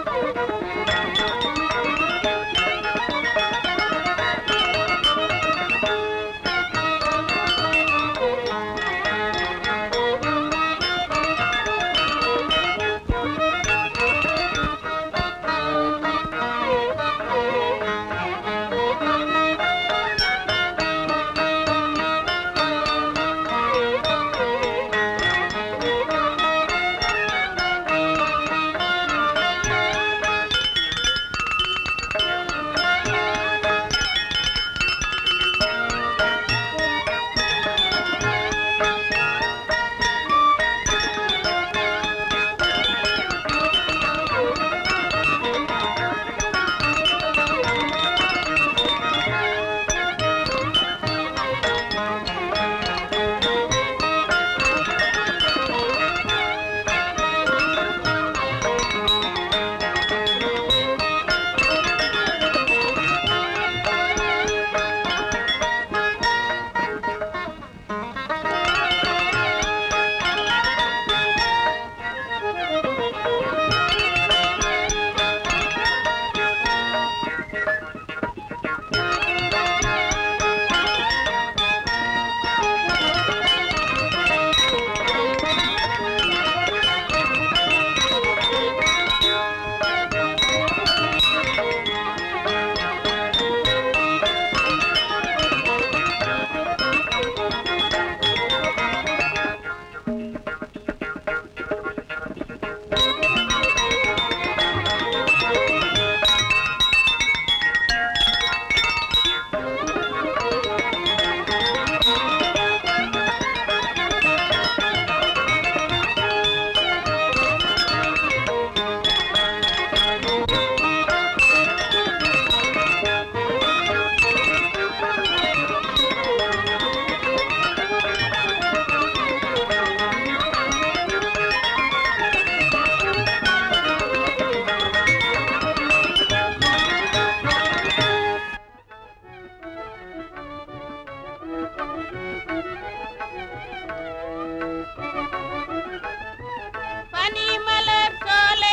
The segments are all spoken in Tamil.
பனிமலர் சோலை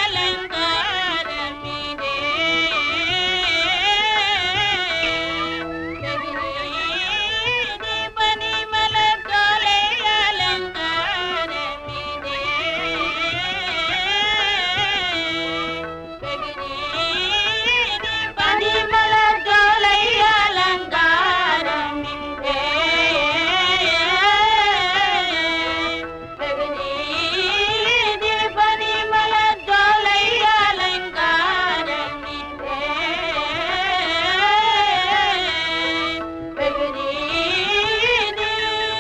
அலங்காரமிதே வெகுநீதி பனிமலர் சோலை அலங்காரமிதே வெகுநீதி பனிமலர் சோலை அலங்காரமிதே வெகுநீதி பனிமலர் ஜோலை அலங்காரமின்றே. வெகுநீதி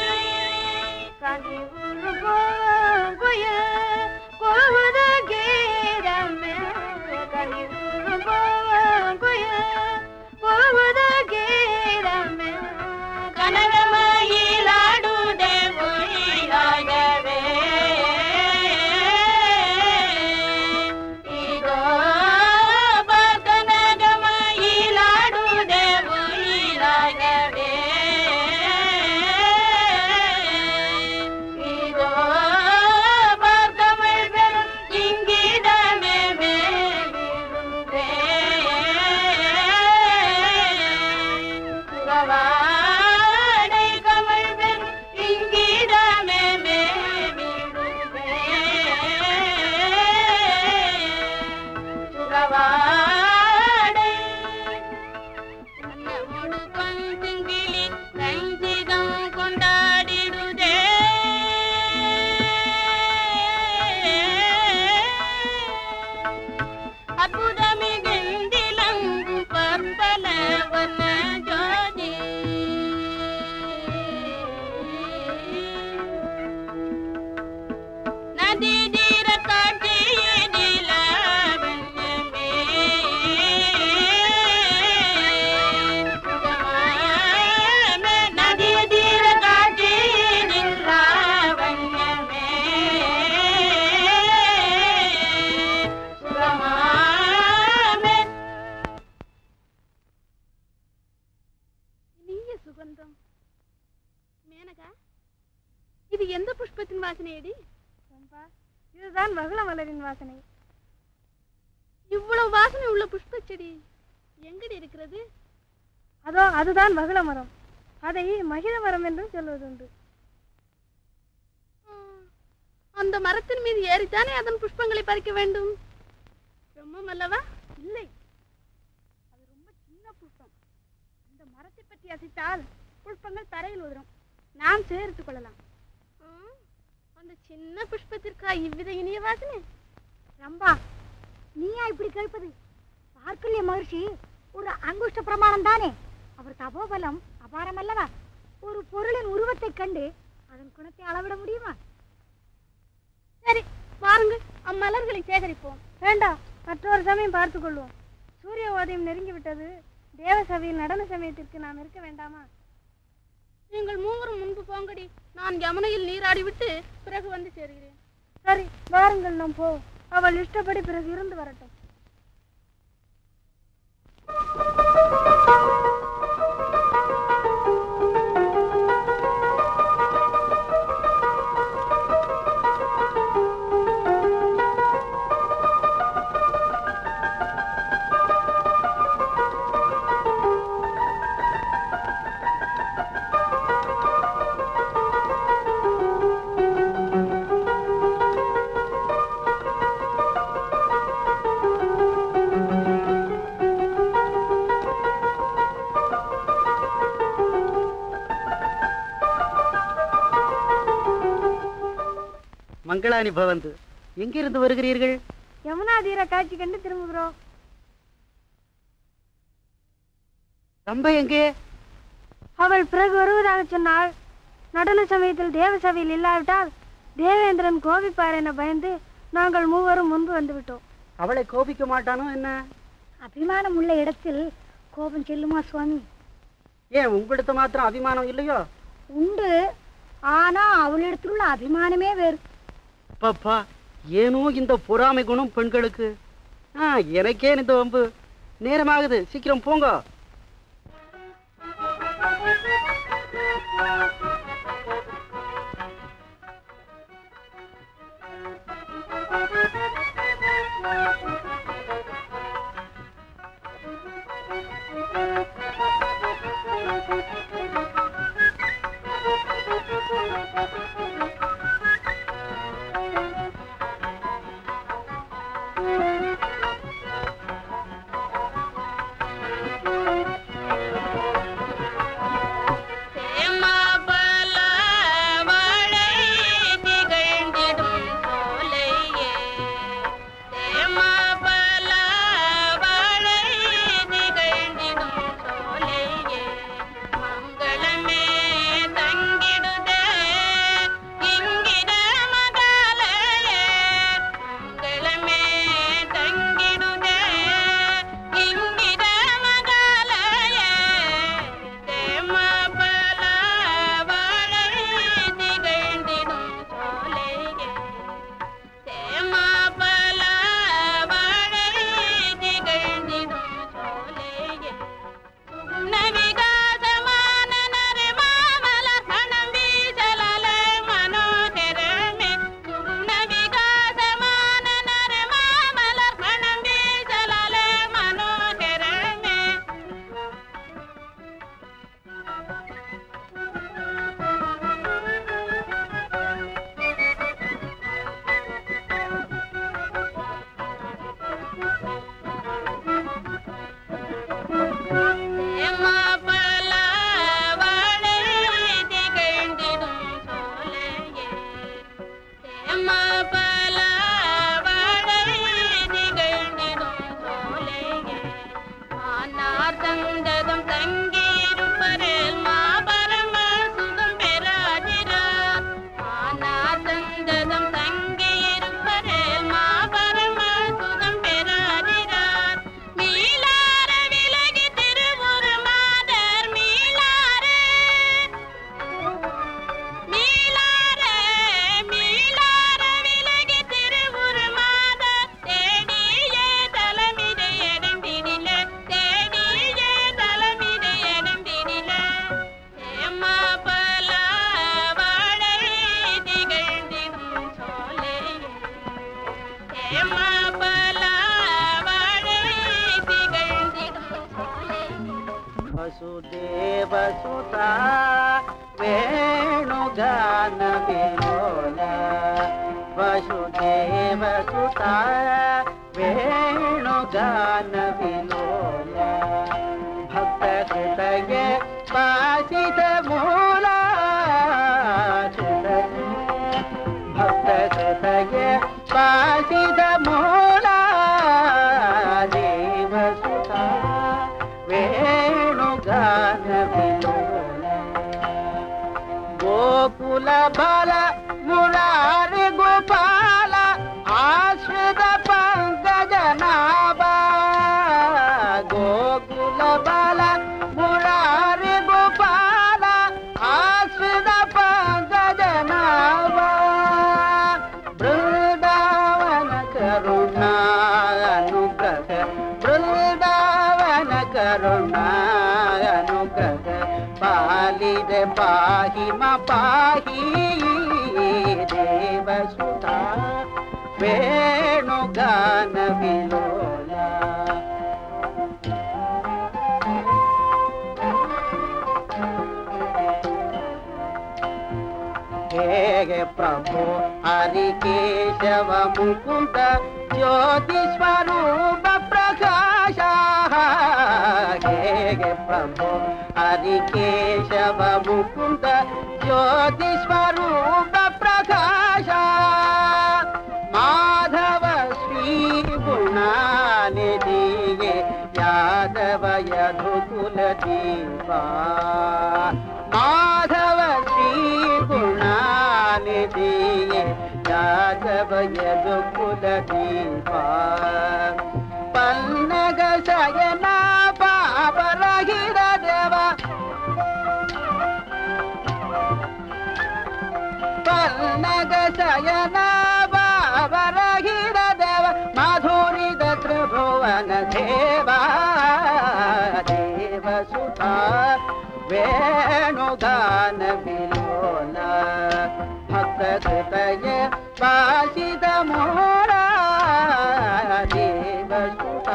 கனிவுறு பூங்குயில் கூவுது கீதமே. கனிவுறு பூங்குயில் கூவுது கீதமே. கனகமயிலாடுதே ஒளியாகவே. இதோ பார் கனகமயிலாடுதே ஒளியாகவே. இதோ பார் தமிழ் பெரும் இங்கிதமே மேலிருந்தே. சுகவாடை கமழ் பெரும் இங்கிதமே மேலிருந்தே. சுகவாடை மன்னமுடு கொஞ்சங்கிளி ரஞ்சிதம் கொண்டாடிடுதே அற்புதமிகுந்திலங்கு பற்பல வண்ண ஜோதி நதி தீர காட்சியினில வண்ணமே சுகமாமே நதி தீர காட்சியினில் வண்ணமே சுகமாமே இனிய சுகந்தம் மேனகா இது எந்த புஷ்பத்தின் வாசனையடி இதுதான் மகள மலரின் வாசனை செடி எங்கடி இருக்கிறது அதோ அதுதான் மகிழ மரம் அதை மகிழ மரம் என்றும் சொல்வதுண்டு ஆ, அந்த மரத்தின் மீது ஏறித்தானே அதன் புஷ்பங்களை பறிக்க வேண்டும் ரொம்ப அல்லவா இல்லை அது ரொம்ப சின்ன புஷ்பம் அந்த மரத்தை பற்றி அசைத்தால் புஷ்பங்கள் தரையில் உதிரும் நாம் சேர்த்து கொள்ளலாம் ஆ, அந்த சின்ன புஷ்பத்திற்கா இவ்வித இனிய வாசனை ரம்பா நீயா இப்படி கேட்பது பார்க்கல்ய மகர்ஷி ஒரு அங்குஷ்ட பிரமாணம் தானே அவர் தபோபலம் அபாரம் அல்லவா ஒரு பொருளின் உருவத்தைக் கண்டு அதன் குணத்தை அளவிட முடியுமா சரி வாருங்கள் அம்மலர்களை சேகரிப்போம் வேண்டாம் மற்றொரு சமயம் பார்த்துக் கொள்வோம் சூரிய உதயம் நெருங்கிவிட்டது தேவ சபையில் நடன சமயத்திற்கு நாம் இருக்க வேண்டாமா நீங்கள் மூவரும் முன்பு போங்கடி நான் யமுனையில் நீராடி விட்டு பிறகு வந்து சேருகிறேன் சரி வாருங்கள் நாம் போ அவள் இஷ்டப்படி பிறகு இருந்து வரட்டும் மங்களானி பவந்து எங்கிருந்து வருகிறீர்கள் யமுனா தீர காட்சி கண்டு திரும்புகிறோம் ரம்ப எங்கே அவள் பிறகு வருவதாக சொன்னாள் நடன சமயத்தில் தேவ சபையில் இல்லாவிட்டால் தேவேந்திரன் கோபிப்பார் என பயந்து நாங்கள் மூவரும் முன்பு வந்து விட்டோம் அவளை கோபிக்க மாட்டானோ என்ன அபிமானம் உள்ள இடத்தில் கோபம் செல்லுமா சுவாமி ஏன் உங்களிடத்து மாத்திரம் அபிமானம் இல்லையோ உண்டு ஆனா அவளிடத்தில் உள்ள அபிமானமே வேறு பாப்பா ஏனோ இந்த பொறாமை குணம் பெண்களுக்கு ஆ எனக்கே இந்த வம்பு நேரமாகுது சீக்கிரம் போங்க சேமா देवसुता वेणुगान विलोल वसुदेवसुता वेणुगान विलोल भक्त हृदय पासित मूला भक्त हृदय पासित मूला देवसुता वेणुगान विलोल गोकुल बल मुरारि गोपाल आश्रित पङ्कज नाभा गोकुल बल मुरारि गोपाल आश्रित पङ्कज नाभा बृन्दावन करुणा अनुग्रह बृन्दावन करुणा अनुग्रह पालिद पाहि म पाहि देवसुता वेणुगान विलोला हे प्रभु हरि केशव मुकुन्द ज्योति स्वरूप प्रकाश हे प्रभु हरि केशव मुकुन्द ज्योति स्वरूप प्रकाश माधव श्री गुणानिधिये यादव यधुकुल दीपा माधव श्री गुणानिधिये यादव यदुकुल दीपा पन्नग शयना पापरहिर देवा पन्नग शयना बाबरहिर देव माधुरी त्रिभुवन देवा देवसुता वेणुगान विलोल भक्त कृतये वासित मोरा देवसुता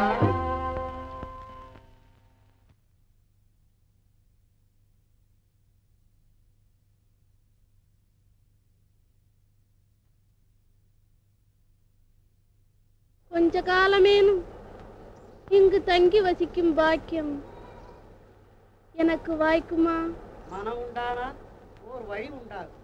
கொஞ்ச காலமேனும் இங்கு தங்கி வசிக்கும் பாக்கியம் எனக்கு வாய்க்குமா மனம் உண்டானால் ஓர் வழி உண்டாகும்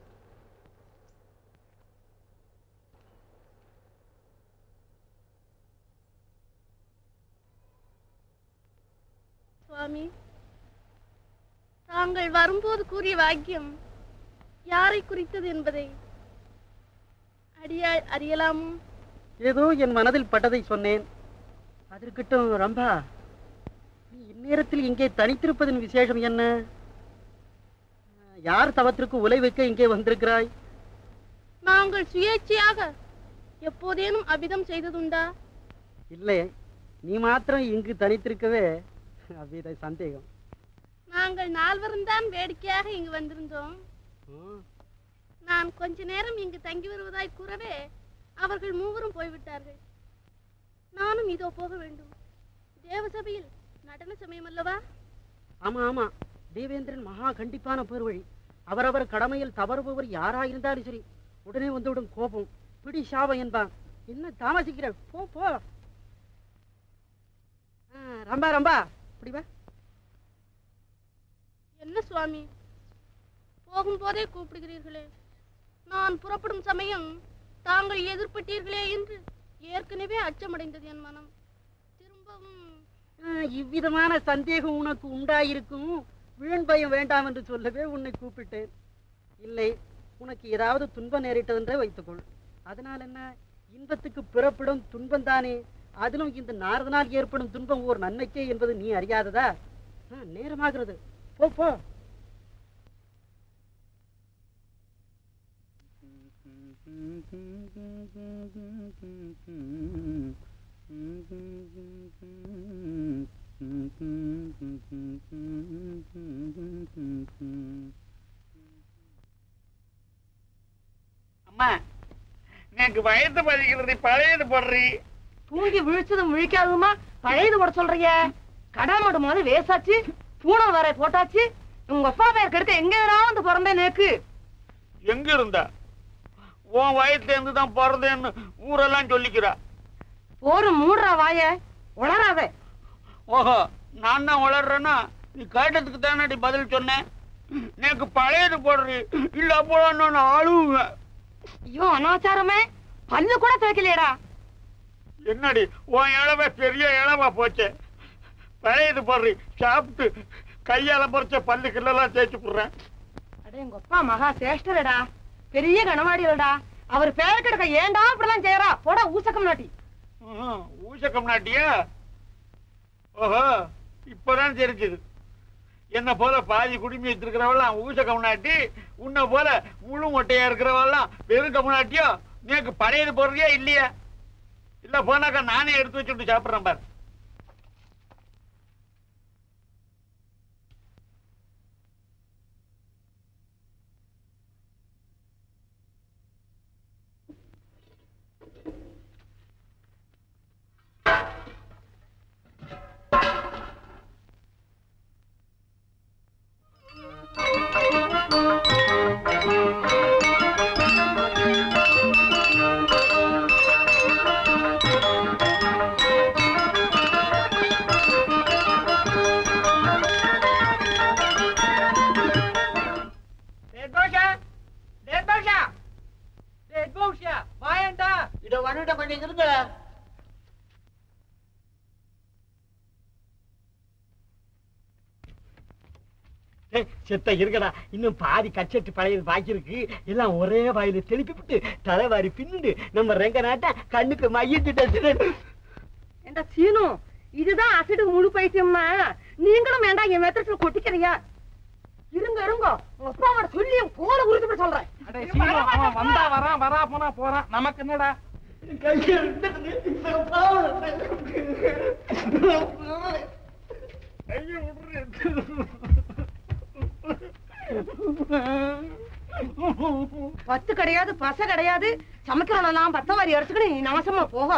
சுவாமி தாங்கள் வரும்போது கூறிய வாக்கியம் யாரை குறித்தது என்பதை அடியாள் அறியலாமோ ஏதோ என் மனதில் பட்டதை சொன்னேன் அதற்கிட்டும் ரம்பா நீ இந்நேரத்தில் இங்கே தனித்திருப்பதின் விசேஷம் என்ன யார் தவத்திற்கு உலை வைக்க இங்கே வந்திருக்கிறாய் நாங்கள் சுயேட்சையாக எப்போதேனும் அபிதம் செய்ததுண்டா இல்லை நீ மாத்திரம் இங்கு தனித்திருக்கவே அவ்வித சந்தேகம் நாங்கள் நால்வரும் தான் வேடிக்கையாக இங்கு வந்திருந்தோம் ம், நான் கொஞ்ச நேரம் இங்கு தங்கி வருவதாய் கூறவே அவர்கள் மூவரும் போய்விட்டார்கள் நானும் இதோ போக வேண்டும் தேவசபையில் நடன சமயம் அல்லவா ஆமா ஆமா தேவேந்திரன் மகா கண்டிப்பான பேர்வழி அவரவர் கடமையில் தவறுபவர் யாராயிருந்தாலும் சரி உடனே வந்துவிடும் கோபம் பிடி சாபம் என்பான் என்ன தாமசிக்கிற போ போ ஆ, ரம்பா ரம்பா இப்படி வா என்ன சுவாமி போகும்போதே கூப்பிடுகிறீர்களே நான் புறப்படும் சமயம் தாங்கள் எதிர்பட்டீர்களே என்று ஏற்கனவே அச்சமடைந்தது என் மனம் திரும்பவும் ஆ, இவ்விதமான சந்தேகம் உனக்கு உண்டாயிருக்கும் வீண் பயம் வேண்டாம் என்று சொல்லவே உன்னை கூப்பிட்டேன் இல்லை உனக்கு ஏதாவது துன்பம் நேரிட்டதென்றே வைத்துக்கொள் அதனால் என்ன இன்பத்துக்கு பிறப்பிடும் துன்பம் தானே அதிலும் இந்த நாரதனால் ஏற்படும் துன்பம் ஓர் நன்மைக்கே என்பது நீ அறியாததா ஆ, நேரமாகிறது போ போ அம்மா எனக்கு வயது பதிக்கிறது பழையது போடுறீ தூங்கி விழிச்சதும் விழிக்காதுமா பழையது போட சொல்றீங்க கடமாடு மாதிரி வேசாச்சு பூனை வரை போட்டாச்சு உங்க அப்பா பேர் கெடுக்க எங்கடா வந்து பிறந்தேன் நேக்கு எங்க இருந்த உன் வயசுல இருந்து தான் பிறந்தேன்னு ஊரெல்லாம் சொல்லிக்கிறா ஒரு மூடுற வாய உளராத ஓஹோ நான் தான் வளர்றேன்னா நீ கேட்டதுக்கு தானடி பதில் சொன்னேன் எனக்கு பழையது போடுறி இல்ல அப்போ நான் அழுவேன் ஐயோ அனாச்சாரமே பல்லு கூட துவைக்கலையடா என்னடி உன் இளவ பெரிய இளவா போச்சே பழையது போடுறி சாப்பிட்டு கையால பறிச்ச பல்லு கிள்ளலாம் தேய்ச்சி போடுறேன் அடே எங்க அப்பா மகா சேஷ்டரடா பெரிய கனவாடிலடா அவர் பேர் கிடக்க ஏன்டா இப்படிலாம் செய்யறா போடா ஊசக்கம் நாட்டி ஊசக்கம் நாட்டியா ஓஹோ இப்பதான் தெரிஞ்சது என்ன போல பாதி குடுமி வச்சிருக்கிறவெல்லாம் ஊசக்கம் நாட்டி உன்னை போல முழு மொட்டையா இருக்கிறவெல்லாம் வெறும் கம்நாட்டியோ நீக்கு பழையது போடுறியா இல்லையா இல்ல போனாக்கா நானே எடுத்து வச்சுட்டு சாப்பிடுறேன் பாரு இத வந்துட்ட கொஞ்சம் இருங்க செத்த இருக்கடா இன்னும் பாதி கச்சட்டு பழையது பாக்கி இருக்கு எல்லாம் ஒரே வாயில தெளிப்பி விட்டு தலைவாரி பின்னுண்டு நம்ம ரெங்க நாட்ட கண்ணுக்கு மையிட்டு ஏண்டா சீனு இதுதான் அசிடு முழு பைத்தியம்னா நீங்களும் வேண்டாம் என் மெத்தட்ல கொட்டிக்கிறியா இருங்க இருங்க உங்க அப்பாவோட சொல்லி என் போன உறுதி சொல்றேன் வந்தா வரான் வரா போனா போறான் நமக்கு என்னடா பத்து கிடையாது பச கிடையாது சமைக்கிறவனெல்லாம் பத்த மாதிரி அடிச்சுக்கிட்டு நீ நாசமா போக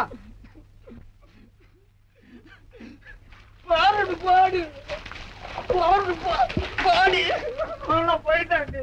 பாரு பாடு பாரு பாடு போயிட்டாங்க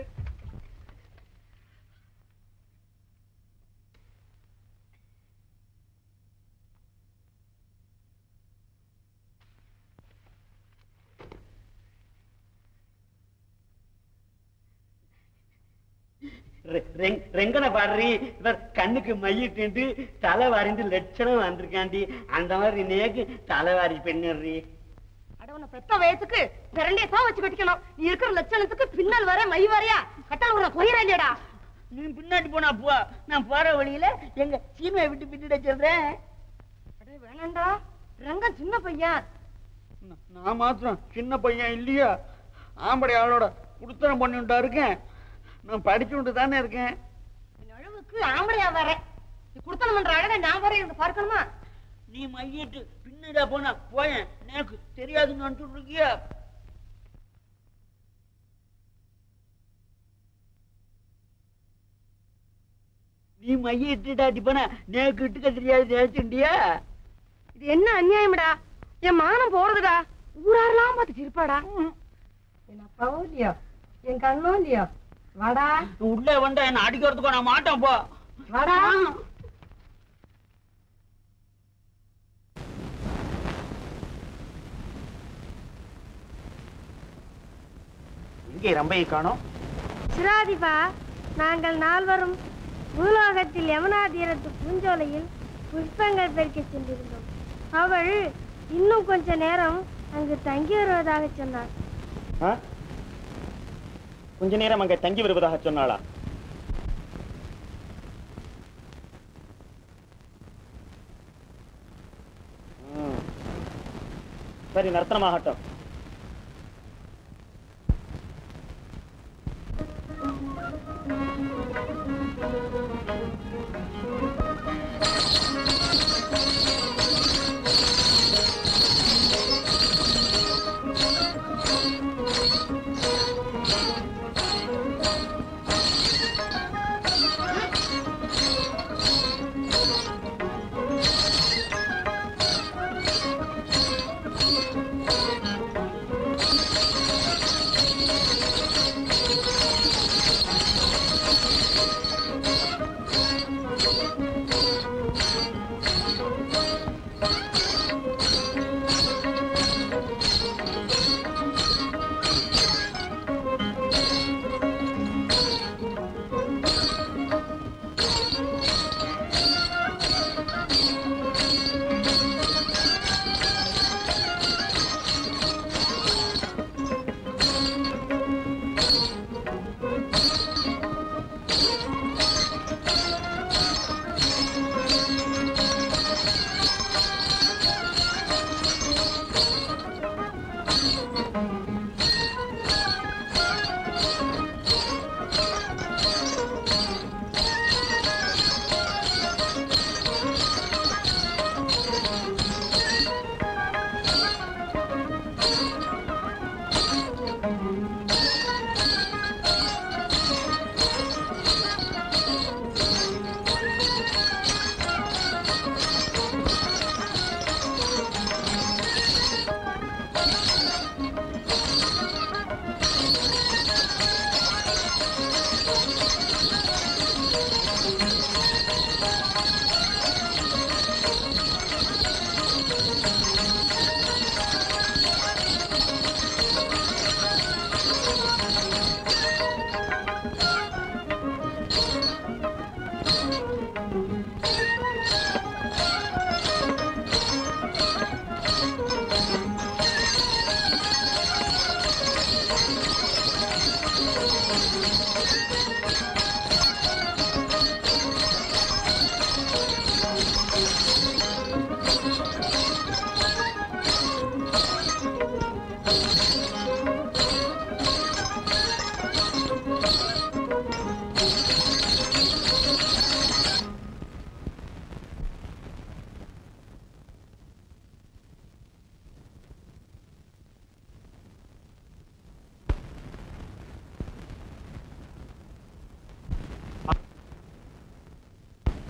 ரெங்கனை பாடுறி இவர் கண்ணுக்கு மையிட்டு தலை வாரிந்து லட்சணம் வந்திருக்காண்டி அந்த மாதிரி நேக்கு தலை வாரி பெண்ணுறி அட உன்னை பெத்த வயசுக்கு பிரண்டே தான் வச்சு கட்டிக்கணும் நீ இருக்கிற லட்சணத்துக்கு பின்னல் வர மை வரையா கட்டால உன்னை கொயிரா இல்லையடா நீ பின்னாடி போனா போ நான் போற வழியில எங்க சீமையை விட்டு பின்னிட சொல்றேன் அடே வேணாண்டா ரங்கம் சின்ன பையன் நான் மாத்திரம் சின்ன பையன் இல்லையா ஆம்படை ஆளோட குடுத்தனம் பண்ணிட்டா இருக்கேன் நான் படிச்சுட்டு தானே இருக்கேன் என் அழகுக்கு ஆம்பளையா வரேன் நீ குடுத்தனம் பண்ற அழகை நான் வர இருந்து பார்க்கணுமா நீ மையிட்டு பின்னடா போனா போயேன் எனக்கு தெரியாதுன்னு நினைச்சுட்டு இருக்கியா நீ மையிட்டுடாட்டி போனா நேக்கு இட்டுக்க தெரியாது நினைச்சுட்டியா இது என்ன அநியாயம்டா என் மானம் போறதுடா ஊராரெல்லாம் பார்த்து சிரிப்பாடா என் அப்பாவும் இல்லையோ என் கண்ணும் இல்லையோ வாடா உள்ள வந்தா என்ன அடிக்கிறதுக்கோ நான் மாட்டேன் போ வாடா இங்கே ரம்பையை காணோம் சிராதிபா நாங்கள் நால்வரும் பூலோகத்தில் யமுனா தீரத்து பூஞ்சோலையில் புஷ்பங்கள் பெருக்க சென்றிருந்தோம் அவள் இன்னும் கொஞ்ச நேரம் அங்கு தங்கி வருவதாக சொன்னார் கொஞ்ச நேரம் அங்க தங்கி வருவதாக சொன்னாளா ம். சரி நர்த்தனமாகட்டும்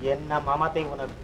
என்ன மமதை உனக்கு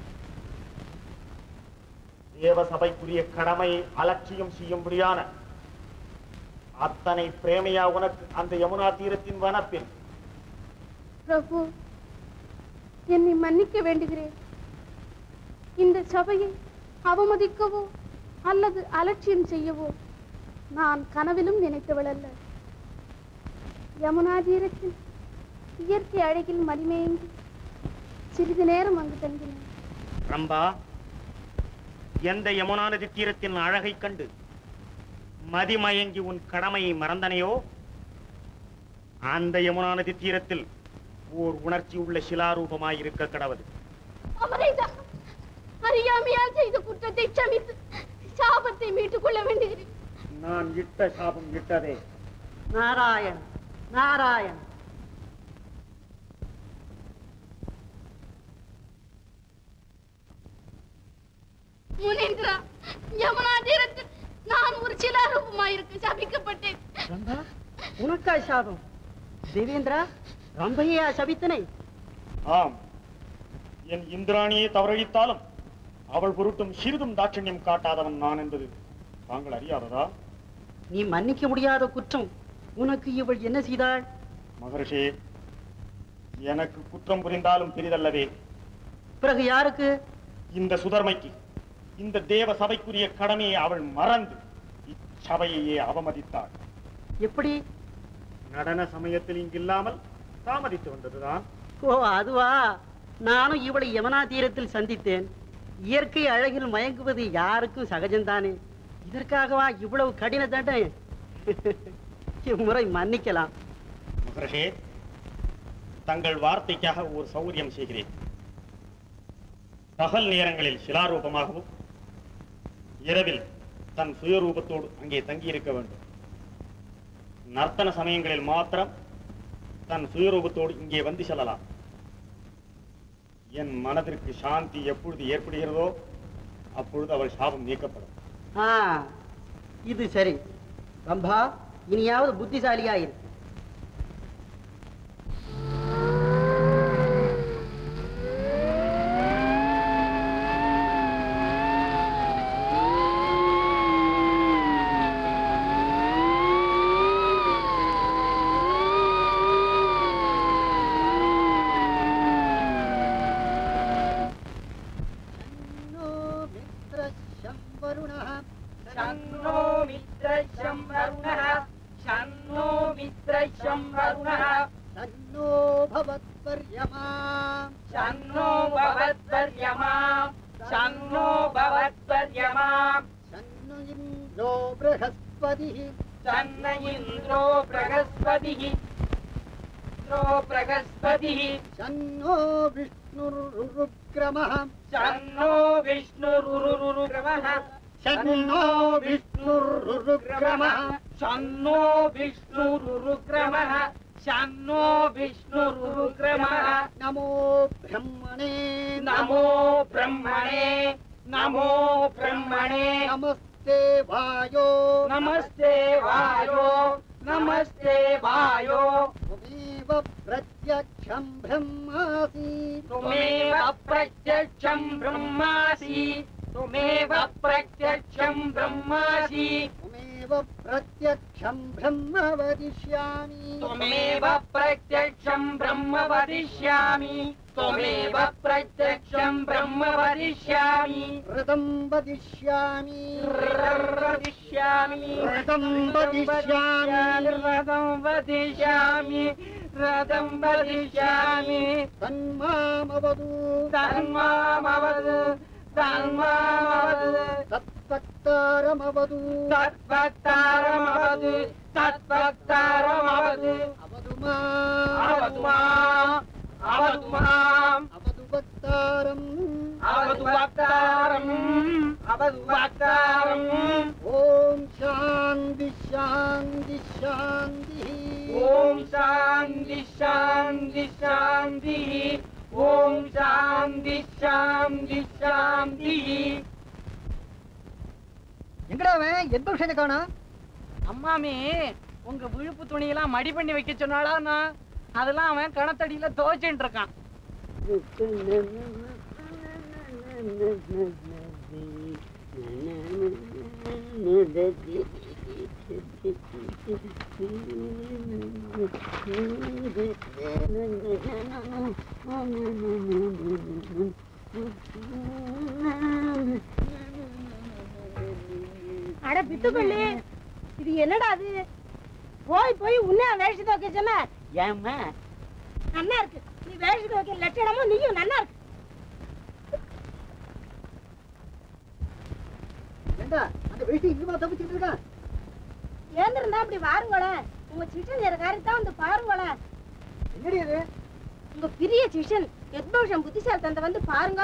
தேவசபைக்குரிய கடமையை அலட்சியம் செய்யும்படியான அத்தனை பிரேமையா உனக்கு அந்த யமுனா தீரத்தின் வனப்பில் பிரபு என்னை மன்னிக்க வேண்டுகிறேன் இந்த சபையை அவமதிக்கவோ அல்லது அலட்சியம் செய்யவோ நான் கனவிலும் நினைத்தவள் அல்ல யமுனா தீரத்தில் இயற்கை அழகில் மடிமேங்கி சிறிது நேரம் அங்கு தங்கினேன் ரம்பா எந்த யமுனா நதி தீரத்தின் அழகைக் கண்டு மதிமயங்கி உன் கடமையை மறந்தனையோ அந்த யமுனா நதி தீரத்தில் ஓர் உணர்ச்சி உள்ள சிலாரூபமாயிருக்க கடவது அமரேதா அறியாமையால் செய்த குற்றத்தை க்ஷமித்து சாபத்தை மீட்டுக் கொள்ள வேண்டுகிறேன் நான் இட்ட சாபம் இட்டதே நாராயண் நாராயண் முனேந்திரா யமுனா தீரத்தில் நான் ஒரு சிலாரூபமாயிருக்க சபிக்கப்பட்டேன் ரம்பா உனக்கா சாபம் தேவேந்திரா ரம்பையா சபித்தனை ஆம் என் இந்திராணியை தவறழித்தாலும் அவள் பொருட்டும் சிறிதும் தாட்சண்யம் காட்டாதவன் நான் என்பது தாங்கள் அறியாததா நீ மன்னிக்க முடியாத குற்றம் உனக்கு இவள் என்ன செய்தாள் மகர்ஷே எனக்கு குற்றம் புரிந்தாலும் பெரிதல்லவே பிறகு யாருக்கு இந்த சுதர்மைக்கு இந்த தேவ சபைக்குரிய கடமையை அவள் மறந்து இச்சபையையே அவமதித்தாள் எப்படி நடன சமயத்தில் இங்கில்லாமல் தாமதித்து வந்ததுதான் ஓ அதுவா நானும் இவளை யமுனா தீரத்தில் சந்தித்தேன் இயற்கை அழகில் மயங்குவது யாருக்கும் சகஜம்தானே இதற்காகவா இவ்வளவு கடின தண்டனை இம்முறை மன்னிக்கலாம் மகர்ஷே தங்கள் வார்த்தைக்காக ஒரு சௌரியம் செய்கிறேன் பகல் நேரங்களில் சிலாரூபமாகவும் இரவில் தன் சுயரூபத்தோடு அங்கே தங்கியிருக்க வேண்டும் நர்த்தன சமயங்களில் மாத்திரம் தன் சுயரூபத்தோடு இங்கே வந்து செல்லலாம் என் மனதிற்கு சாந்தி எப்பொழுது ஏற்படுகிறதோ அப்பொழுது அவள் சாபம் நீக்கப்படும் ஆ இது சரி ரம்பா இனியாவது புத்திசாலியா இரு शन्नो मित्रशं वरुणः शन्नो मित्रशं वरुणः तन्नो भवत्पर्यमा शन्नो भवद्वर्यमा शन्नो भवद्वर्यमा तन्नु इन्द्रो बृहस्पतिः शन्न इन्द्रो बृहस्पतिः इन्द्रो बृहस्पतिः तन्नो विष्णुरुरुक्रमः शन्नो विष्णुरुरुरुक्रमः तन्नो विष्णुरुरुक्रमः शन्नो विष्णुरुरुक्रमः शन्नो विष्णुरुरुक्रमः नमो ब्रह्मणे नमो ब्रह्मणे नमो ब्रह्मणे नमस्ते वायो नमस्ते वायो नमस्ते वायो त्वमेव प्रत्यक्षं ब्रह्मासि त्वमेव प्रत्यक्षं ब्रह्मासि त्वमेव प्रत्यक्षं ब्रह्मासि त्वमेव प्रत्यक्षं ब्रह्म वदिष्यामि त्वमेव प्रत्यक्षं ब्रह्म वदिष्यामि त्वमेव प्रत्यक्षं ब्रह्म वदिष्यामि ऋतं वदिष्यामि वदिष्यामि ऋतं वदिष्यामि रथं वदिष्यामि रथं वदिष्यामि तन्मामवदु तन्मामवद् तन्मामवद् तत्वक्तारमवदु तत्वक्तारमवद् तत्वक्तारमवद् अवदु मा अवतु माम् अवतु माम् अवदु वक्तारम् अवतु वक्तारम् अवतु वक्तारम् ॐ शान्ति शान्ति शान्तिः ॐ शान्ति शान्ति शान्तिः ॐ शान्ति शान्ति शान्तिः எங்கடா அவன் எந்த விஷயத்தை காணோம் அம்மாமி உங்க விழுப்பு துணியெல்லாம் மடி பண்ணி வைக்க சொன்னாளா நான் அதெல்லாம் அவன் கணத்தடியில துவைச்சுட்டு இருக்கான் அட பித்துக்கள்ளி இது என்னடா அது போய் போய் உன்னைய வேஷி துவைக்க சொன்ன ஏம்மா நல்லா இருக்கு நீ வேஷி துவைக்க லட்சணமும் நீயும் நல்லா இருக்கு ஏண்டா அந்த வேஷ்டி இன்னுமா தப்பிச்சுட்டு இருக்கான் ஏந்திருந்தா அப்படி வாருங்களேன் உங்க சிஷன் நேர காரியத்தான் வந்து பாருங்களேன் என்னடி அது உங்க பெரிய சிஷன் எத்போஷம் புத்திசாலி தந்தை வந்து பாருங்க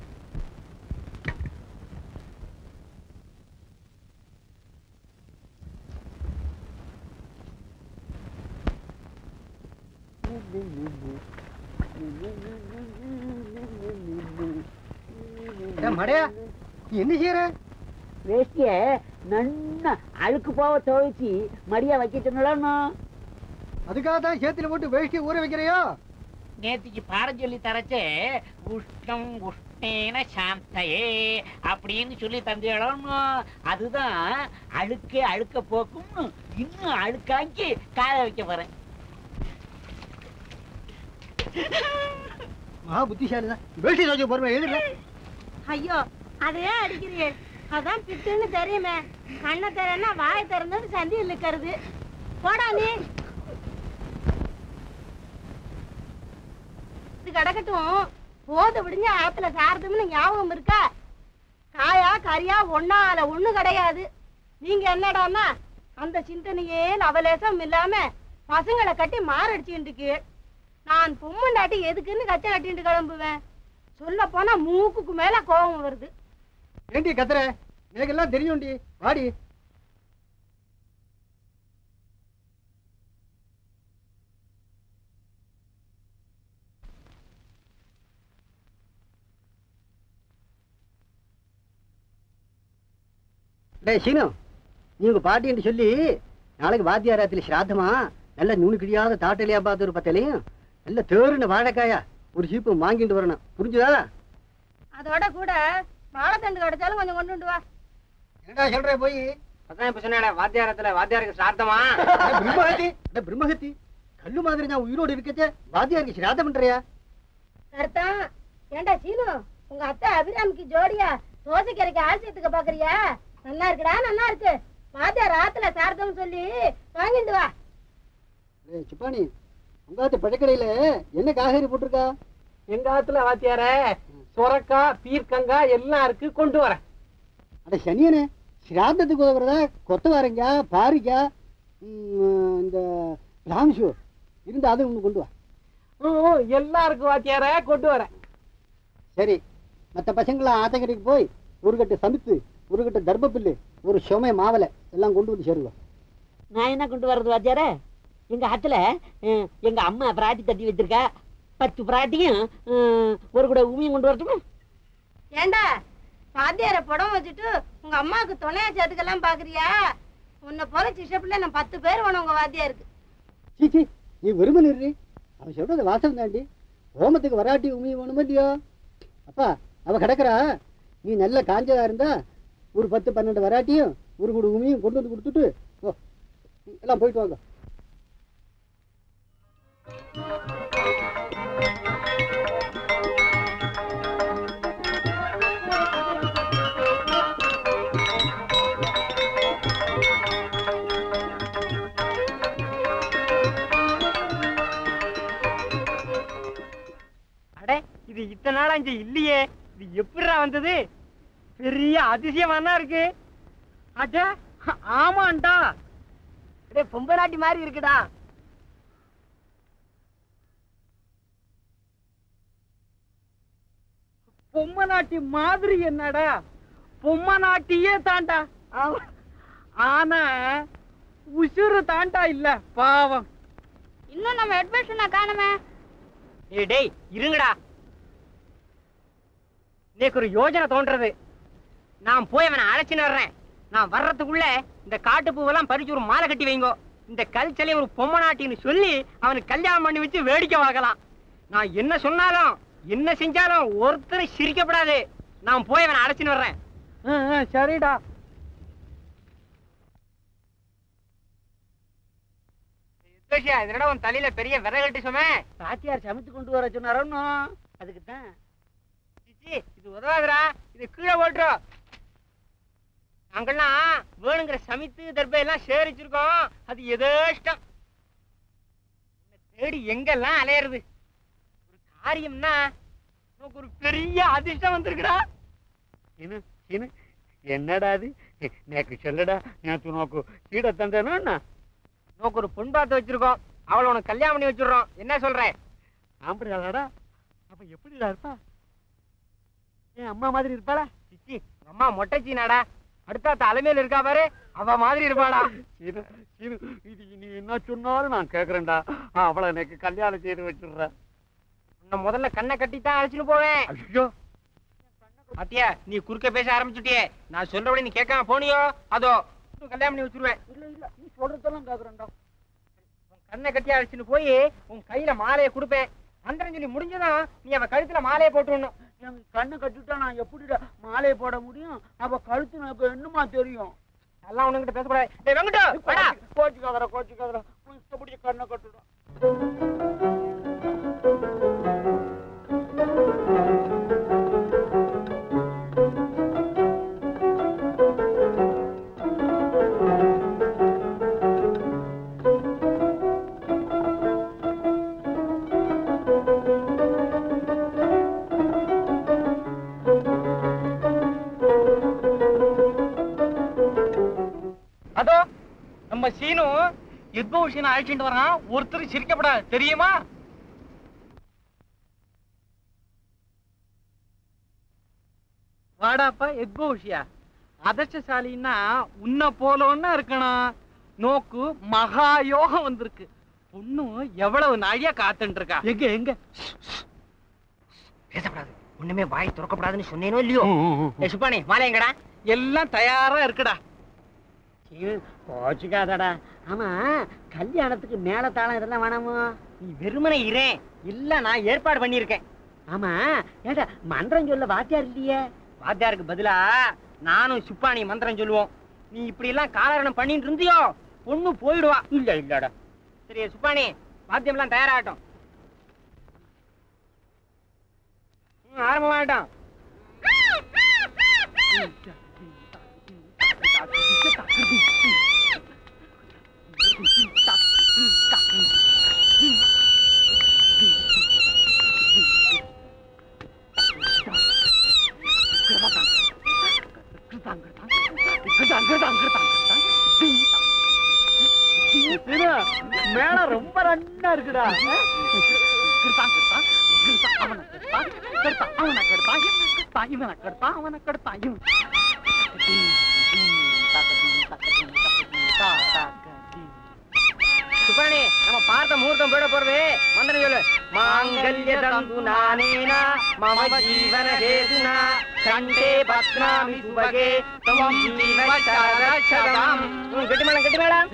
ஏன் மடையா நீ என்ன செய்யற வேஷ்டிய நன்னா அழுக்கு போக துவைச்சி மடியா வைக்க சொன்னலாம் அதுக்காக தான் சேத்துல போட்டு வேஷ்டி ஊற வைக்கிறையோ நேத்திக்கு பாடம் சொல்லி தரச்சே உஷ்ணம் உஷ்ணேன சாந்தையே அப்படின்னு சொல்லி தந்தேடம் அதுதான் அழுக்கே அழுக்க போக்கும் இன்னும் அழுக்காக்கி காய வைக்க போறேன் மகா புத்திசாலி தான் வேஷ்டி துவைக்க போறேன் எழுதுல ஐயோ அதையே அடிக்கிறீங்க அதான் பிட்டுன்னு தெரியுமே கண்ணை திறன்னா வாயை திறந்தது சந்தி இழுக்கிறது போடா நீ இது கிடக்கட்டும் போத விடிஞ்ச ஆத்துல சாரதும்னு ஞாபகம் இருக்கா காயா கரியா ஒன்னால ஒண்ணு கிடையாது நீங்க என்னடான்னா அந்த சிந்தனையே லவலேசம் இல்லாம பசங்களை கட்டி மாரடிச்சுட்டு இருக்கு நான் பொம்முண்டாட்டி எதுக்குன்னு கச்சை கட்டிட்டு கிளம்புவேன் சொல்ல போனா மூக்குக்கு மேல கோபம் வருது ஏண்டி கத்துற எனக்கெல்லாம் தெரியும்டி வாடி டேய் சீனு நீ உங்க பாட்டின்னு சொல்லி நாளைக்கு வாத்தியாராத்துல சிராத்தமா நல்ல நுணு கிழியாத தாட்டலையா பார்த்து ஒரு பத்தலையும் நல்ல தேறுன வாழைக்காயா ஒரு சீப்பு வாங்கிட்டு வரணும் புரிஞ்சுதா அதோட கூட வாழைத்தண்டு கிடைச்சாலும் கொஞ்சம் கொண்டு வந்து வா என்னடா சொல்ற போய் அதான் இப்ப சொன்ன வாத்தியாரத்துல வாத்தியாருக்கு சார்த்தமா அட பிரம்மஹத்தி அட பிரம்மஹத்தி கல்லு மாதிரி நான் உயிரோடு இருக்கச்சே வாத்தியாருக்கு சிராதம் பண்றியா கருத்தான் ஏண்டா சீனு உங்க அத்தை அபிராமிக்கு ஜோடியா தோசை கரைக்கு ஆசியத்துக்கு பாக்குறியா நல்லா இருக்குடா நல்லா இருக்கு வாத்தியார் ஆத்துல சார்த்தம் சொல்லி வாங்கிட்டு வா ஏய் சிப்பாணி உங்காத்து பழக்கடையில என்ன காய்கறி போட்டிருக்கா எங்க ஆத்துல வாத்தியார சொரக்கா பீர்க்கங்கா எல்லாம் இருக்கு கொண்டு வரேன் அட சனியனே சிராதத்துக்கு உதவுறதா கொத்தவாரங்க பாரிக்கா இந்த ராம்ஷு இருந்து அதை ஒன்று கொண்டு வா ம், எல்லாம் இருக்கு வாத்தியார கொண்டு வரேன் சரி மற்ற பசங்களாம் ஆத்தங்கரைக்கு போய் ஒரு கட்டு சமித்து ஒரு கட்டு தர்மப்பில்லு ஒரு சுமை மாவலை எல்லாம் கொண்டு வந்து சேருவா நான் என்ன கொண்டு வர்றது வாத்தியாரே எங்க ஆத்துல அஹ், எங்க அம்மா பிராட்டி தட்டி வச்சிருக்கா பத்து பிராட்டியும் அஹ், ஒரு கூட உமியும் கொண்டு வரட்டுமா ஏண்டா வாத்தியார படம் வச்சுட்டு உங்க அம்மாவுக்கு துணையா சேர்த்துக்கலாம் பாக்குறியா உன்னை போல சிஷ்ட பிள்ளை நான் பத்து பேர் வேணும் உங்க வாத்தியாருக்கு சீ சீ நீ வெறுமை நிறு அவன் சொல்றது வாசம் தாண்டி ஹோமத்துக்கு வராட்டி உமி வேணுமோ இல்லையோ அப்பா அவ கிடக்குறா நீ நல்ல காஞ்சதா இருந்தா ஒரு பத்து பன்னெண்டு வராட்டியும் ஒரு குடு உமியும் கொண்டு வந்து கொடுத்துட்டு ஓ எல்லாம் போயிட்டு வாங்க அட இது இத்தனை நாளா இங்க இல்லையே இது எப்படிடா வந்தது பெரிய அதிசயமா இருக்கு அட ஆமாண்டா அடே பொம்பநாட்டி மாதிரி இருக்குடா பொம்மநாட்டி மாதிரி என்னடா பொம்மநாட்டியே தாண்டா ஆமா. ஆனா உசுறு தாண்டா இல்ல பாவம் இன்னும் நம்ம அட்மிஷனை காணுமே டேய் டேய் இருங்கடா இன்னைக்கு ஒரு யோஜனை தோன்றது நான் போய் அவனை அழைச்சின்னு வர்றேன் நான் வர்றதுக்குள்ள இந்த காட்டு பூவெல்லாம் பறிச்சு ஒரு மாலை கட்டி வைங்கோ இந்த கல்ச்சலையை ஒரு பொம்மநாட்டின்னு சொல்லி அவனுக்கு கல்யாணம் பண்ணி வச்சு வேடிக்கை பார்க்கலாம் நான் என்ன சொன்னாலும் என்ன செஞ்சாலும் ஒருத்தரும் சிரிக்கப்படாது நான் போய் அவனை அழைச்சின்னு வர்றேன் சரிடா யுத்தோஷியா இதனடா உன் தலையில பெரிய விறகட்டி சுமே பாத்தியார் சமைத்து கொண்டு வர சொன்னாரோன்னு அதுக்கு தான் சிச்சி, இது உதவாதுடா இது கீழே போட்டுரும் நாங்கெல்லாம் வேணுங்கிற சமைத்து தர்பை எல்லாம் சேரிச்சிருக்கோம் அது எதேஷ்டம் உன்னை தேடி எங்கெல்லாம் அலையிறது ஒரு காரியம்னா உனக்கு ஒரு பெரிய அதிர்ஷ்டம் வந்திருக்குடா சீனு சீனு என்னடா அது நேக்கு சொல்லடா நேத்து நோக்கு கீழே தந்தேனா உனக்கு ஒரு பொன் பார்த்து வச்சிருக்கோம் அவளை உனக்கு கல்யாணம் பண்ணி வச்சிடுறோம் என்ன சொல்ற ஆம்படியாடா அப்ப எப்படிடா இருப்பா என் அம்மா மாதிரி இருப்பாளா சிச்சி உங்க அம்மா மொட்டைச்சினாடா அடுத்த தலைமையில இருக்கா பாரு அவ மாதிரி இருப்பாடா சீனு சீனு இது நீ என்ன சொன்னாலும் நான் கேக்குறேன்டா அவளை எனக்கு கல்யாணம் செய்து வச்சிடுறேன் உன்னை முதல்ல கண்ணை கட்டி தான் அழைச்சிட்டு போவேன் ஐயோ பாத்தியா நீ குறுக்க பேச ஆரம்பிச்சுட்டியே நான் சொல்றபடி நீ கேட்காம போனியோ அதோ உனக்கு கல்யாணம் பண்ணி வச்சிருவேன் இல்ல இல்ல நீ சொல்றதெல்லாம் கேக்குறேன்டா உன் கண்ணை கட்டி அழைச்சிட்டு போய் உன் கையில மாலையை கொடுப்பேன் மந்திரம் சொல்லி முடிஞ்சதும் நீ அவ கழுத்துல மாலையை போட்டுடணும் என் கண்ணை கட்டிட்டா நான் எப்படிடா மாலையை போட முடியும் அவ கழுத்து எனக்கு என்னமா தெரியும் எல்லாம் உனக்கிட்ட பேசக்கூடாது டேய் வெங்கட்டு வாடா கோச்சிக்காதரா கோச்சிக்காதரா உன் இஷ்டப்படி கண்ணை கட்டுடா அதோ நம்ம சீனு யுத்பூஷன் அழைச்சிட்டு வரான் ஒருத்தர் சிரிக்கப்படாது தெரியுமா வாடாப்பா யத்பூஷியா அதிர்ஷ்டசாலின்னா உன்னை போலோன்னா இருக்கணும் நோக்கு மகா யோகம் வந்திருக்கு பொண்ணு எவ்வளவு நாழியா காத்துட்டு இருக்கா எங்க எங்க பேசக்கூடாது ஒண்ணுமே வாய் திறக்கப்படாதுன்னு சொன்னேனோ இல்லையோ ஏய் சுப்பானி மாலை எங்கடா எல்லாம் தயாரா இருக்குடா கோச்சிக்காதடா ஆமா கல்யாணத்துக்கு மேல தாளம் இதெல்லாம் வேணாமோ நீ வெறுமனே இரேன் இல்ல நான் ஏற்பாடு பண்ணியிருக்கேன் ஆமா ஏடா மந்திரம் சொல்ல வாத்தியார் இல்லையே வாத்தியாருக்கு பதிலா நானும் சுப்பானி மந்திரம் சொல்லுவோம் நீ இப்படி எல்லாம் காலரணம் பண்ணிட்டு இருந்தியோ பொண்ணு போயிடுவா இல்ல இல்லடா சரி சுப்பானி வாத்தியம் எல்லாம் தயாராகட்டும் ம், ஆரம்பமாகட்டும் மேல ரொம்ப நன்னா இருக்குடா அவனை கெடுத்தான் கெடுத்தான் அவனை கெடுத்தான் என்ன கெடுத்தான் இவனை கெடுத்தான் அவனை கெடுத்தான் இவன் சுப்பானி நம்ம பார்த்த முகூர்த்தம் போயிட போறது மந்திரம் சொல்லு மாங்கல்ய தந்து நானேனா மம ஜீவன ஹேதுனா கண்டே பத்னாமி சுபகே தவம் ஜீவ சரச்சதாம் கெட்டி மேடம் கெட்டி மேடம்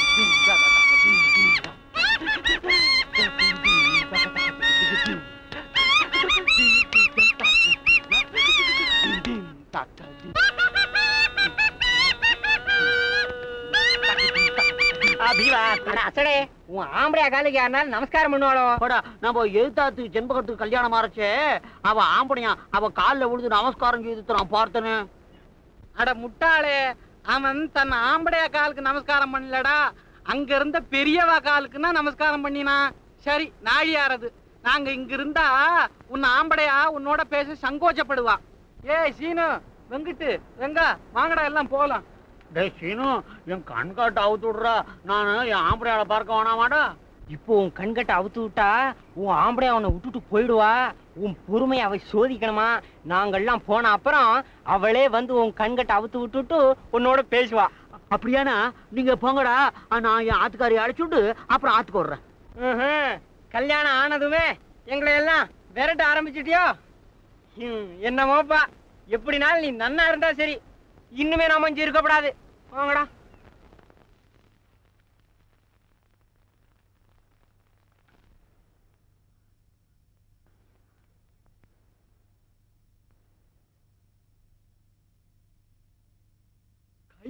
அபிவா அட அசடே உன் ஆம்பளையா காலுக்கு யாருனாலும் நமஸ்காரம் பண்ணுவாளோ போடா நம்ம எழுத்தாத்து ஜென்பகத்துக்கு கல்யாணம் ஆரச்சே அவ ஆம்படையா அவ கால்ல விழுந்து நமஸ்காரம் செய்து நான் பார்த்தனே அட முட்டாளே அவன் தன் ஆம்படையா காலுக்கு நமஸ்காரம் பண்ணலடா அங்க இருந்த பெரியவா காலுக்குன்னா நமஸ்காரம் பண்ணினான் சரி நாழியாரது நாங்க இங்க இருந்தா உன் ஆம்படையா உன்னோட பேச சங்கோச்சப்படுவா ஏய் சீனு வெங்கிட்டு வெங்கா வாங்கடா எல்லாம் போலாம் டேய் சீனு என் கண் காட்டு அவுத்து விடுறா நான் என் ஆம்படையால பார்க்க வேணாமாடா இப்போ உன் கண்கட்ட அவுத்து விட்டா உன் ஆம்பளை அவனை விட்டுட்டு போயிடுவா உன் பொறுமையை அவ சோதிக்கணுமா நாங்கெல்லாம் போன அப்புறம் அவளே வந்து உன் கண்கட்ட அவுத்து விட்டுட்டு உன்னோட பேசுவா அப்படியானா நீங்க போங்கடா நான் என் ஆத்துக்காரி அழைச்சுட்டு அப்புறம் ஆத்துக்கு விடுறேன் ம்ஹும். கல்யாணம் ஆனதுமே எங்களை எல்லாம் விரட்ட ஆரம்பிச்சிட்டியோ ஹம், என்னமோப்பா எப்படினாலும் நீ நன்னா இருந்தா சரி இன்னுமே நாம இங்க இருக்கக்கூடாது வாங்கடா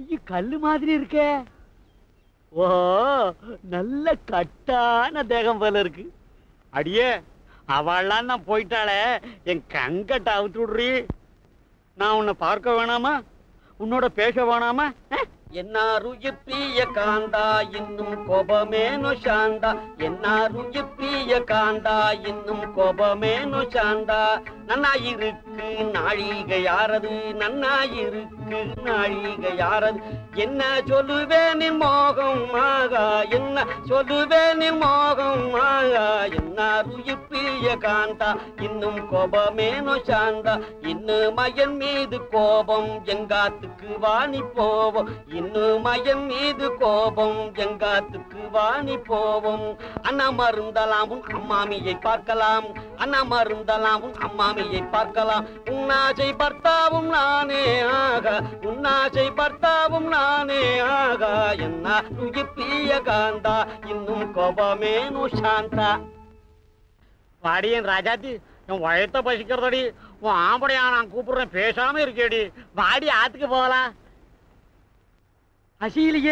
கல்லு மாதிரி இருக்கே ஓ நல்ல கட்டான தேகம் போல இருக்கு அடியே அவள்லாம் நான் போயிட்டாளே என் கங்கட்ட அவுத்து விடுறி நான் உன்னை பார்க்க வேணாமா உன்னோட பேச வேணாமா அஹ்? ఎన్నారు ప్రియ కాందా இன்னும் கோபமேனு சாந்தா என்னாரு பிரிய காந்தா இன்னும் கோபமேனு சாந்தா நன்னாயிருக்கு நாழிகை யாரது நன்னாயிருக்கு நாழிகை யாரது என்ன சொல்லுவேன் மோகம் ஆகா என்ன சொல்லுவேன் மோகம் ஆகா என்னாரு பிரிய காந்தா இன்னும் கோபமேனு சாந்தா இன்னும் மயன் மீது கோபம் எங்காத்துக்கு வாணி போவோம் இன்னும் மயன் மீது கோபம் எங்காத்துக்கு வாணி போவோம் அண்ணா மருந்தலாமும் அம்மாமியை பார்க்கலாம் அண்ணா மருந்தலாமும் அம்மாமியை பார்க்கலாம் உன்னாசை பர்த்தாவும் நானே ஆக உன்னாசை பர்த்தாவும் நானே ஆக என்ன பிரிய காந்தா இன்னும் கோபமேனு சாந்தா வாடியன் ராஜாத்தி என் வயத்த பசிக்கிறதடி உன் ஆம்படையா நான் கூப்பிடுறேன் பேசாம இருக்கேடி வாடி ஆத்துக்கு போகலாம் அசியிலையே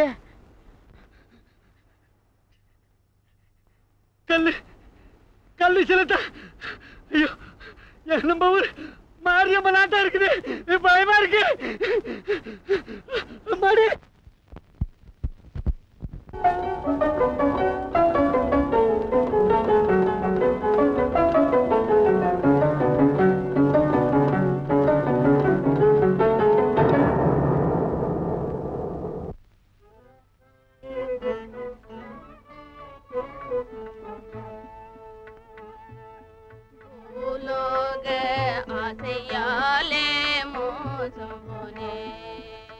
கல்லு கல்லு சிலத்தா ஐயோ என் நம்ம ஊர் மாரியம்ம நாட்டா இருக்குது பயமா இருக்கு மாடி பூலோக ஆசையாலே மோசம் போனேன்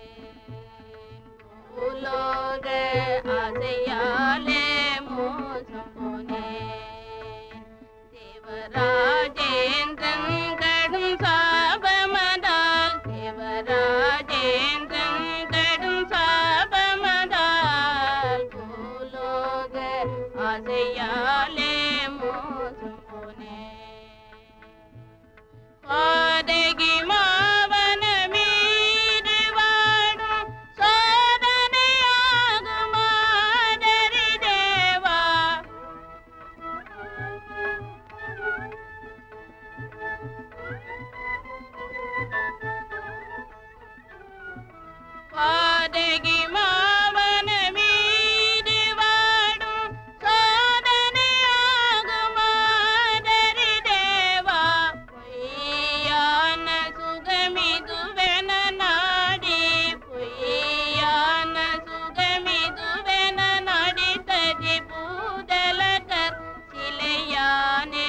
பூலோக ஆசையாலே மோசம் போனேன் தேவராஜேந்திரன் கடும் சாபமதால் தேவராஜேந்திரன் கடும் சாபமதால் பூலோக ஆசையாலே மோசம் போனேன் பாதகி மாவன மீது வாடும் சோதனையாகுமாதரி தேவா பாதகி மாவன மீது வாடும் சோதனையாகுமாதரி தேவா பொய்யான சுகமிதுவென நாடி பொய்யான சுகமிதுவென நாடி ததி பூதலகர் சிலையானே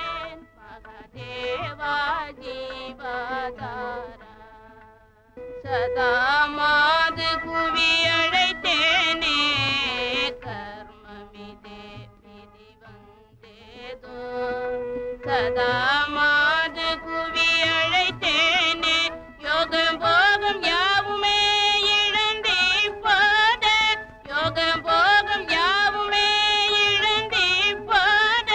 மகதேவா ஜீவதாரா சதா மாது குவி அழைத்தேனே கர்மமிதே விதி வந்தேதோ சதா மாது குவி அழைத்தேனே யோகம் போகம் யாவுமே இழந்தே போத யோகம் போகம் யாவுமே இழந்தே போத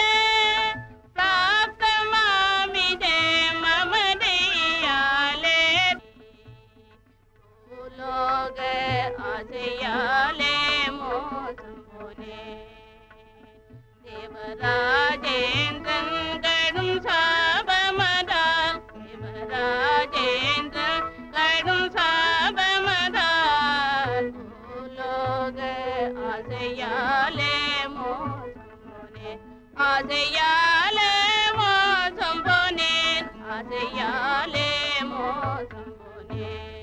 பிராப்தமாமிதே மமதையாலே பூலோக ஆசையாலே மோசம் போனே தேவராஜேந்திரன் கடும் சாபமதால் தேவராஜேந்திரன் கடும் சாபமதால் பூலோக ஆசையாலே மோசம் போனேன் ஆசையாலே மோசம் போனேன் ஆசையாலே மோசம் போனேன்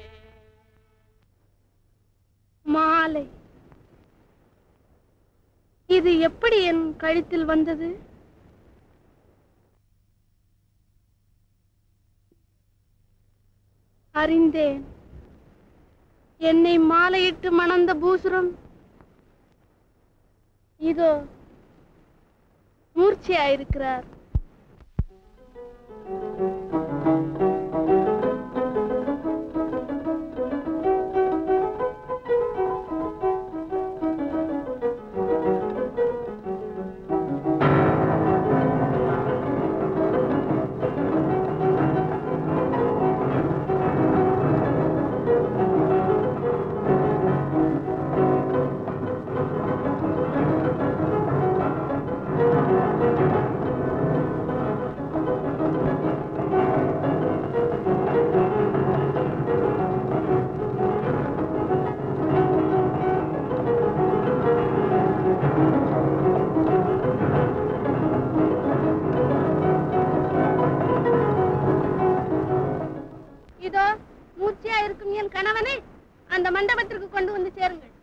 மாலை இது எப்படி என் கழுத்தில் வந்தது அறிந்தேன் என்னை மாலையிட்டு மணந்த பூசுரம் இதோ மூர்ச்சையாயிருக்கிறார் அந்த மண்டபத்திற்கு கொண்டு வந்து சேருங்கள்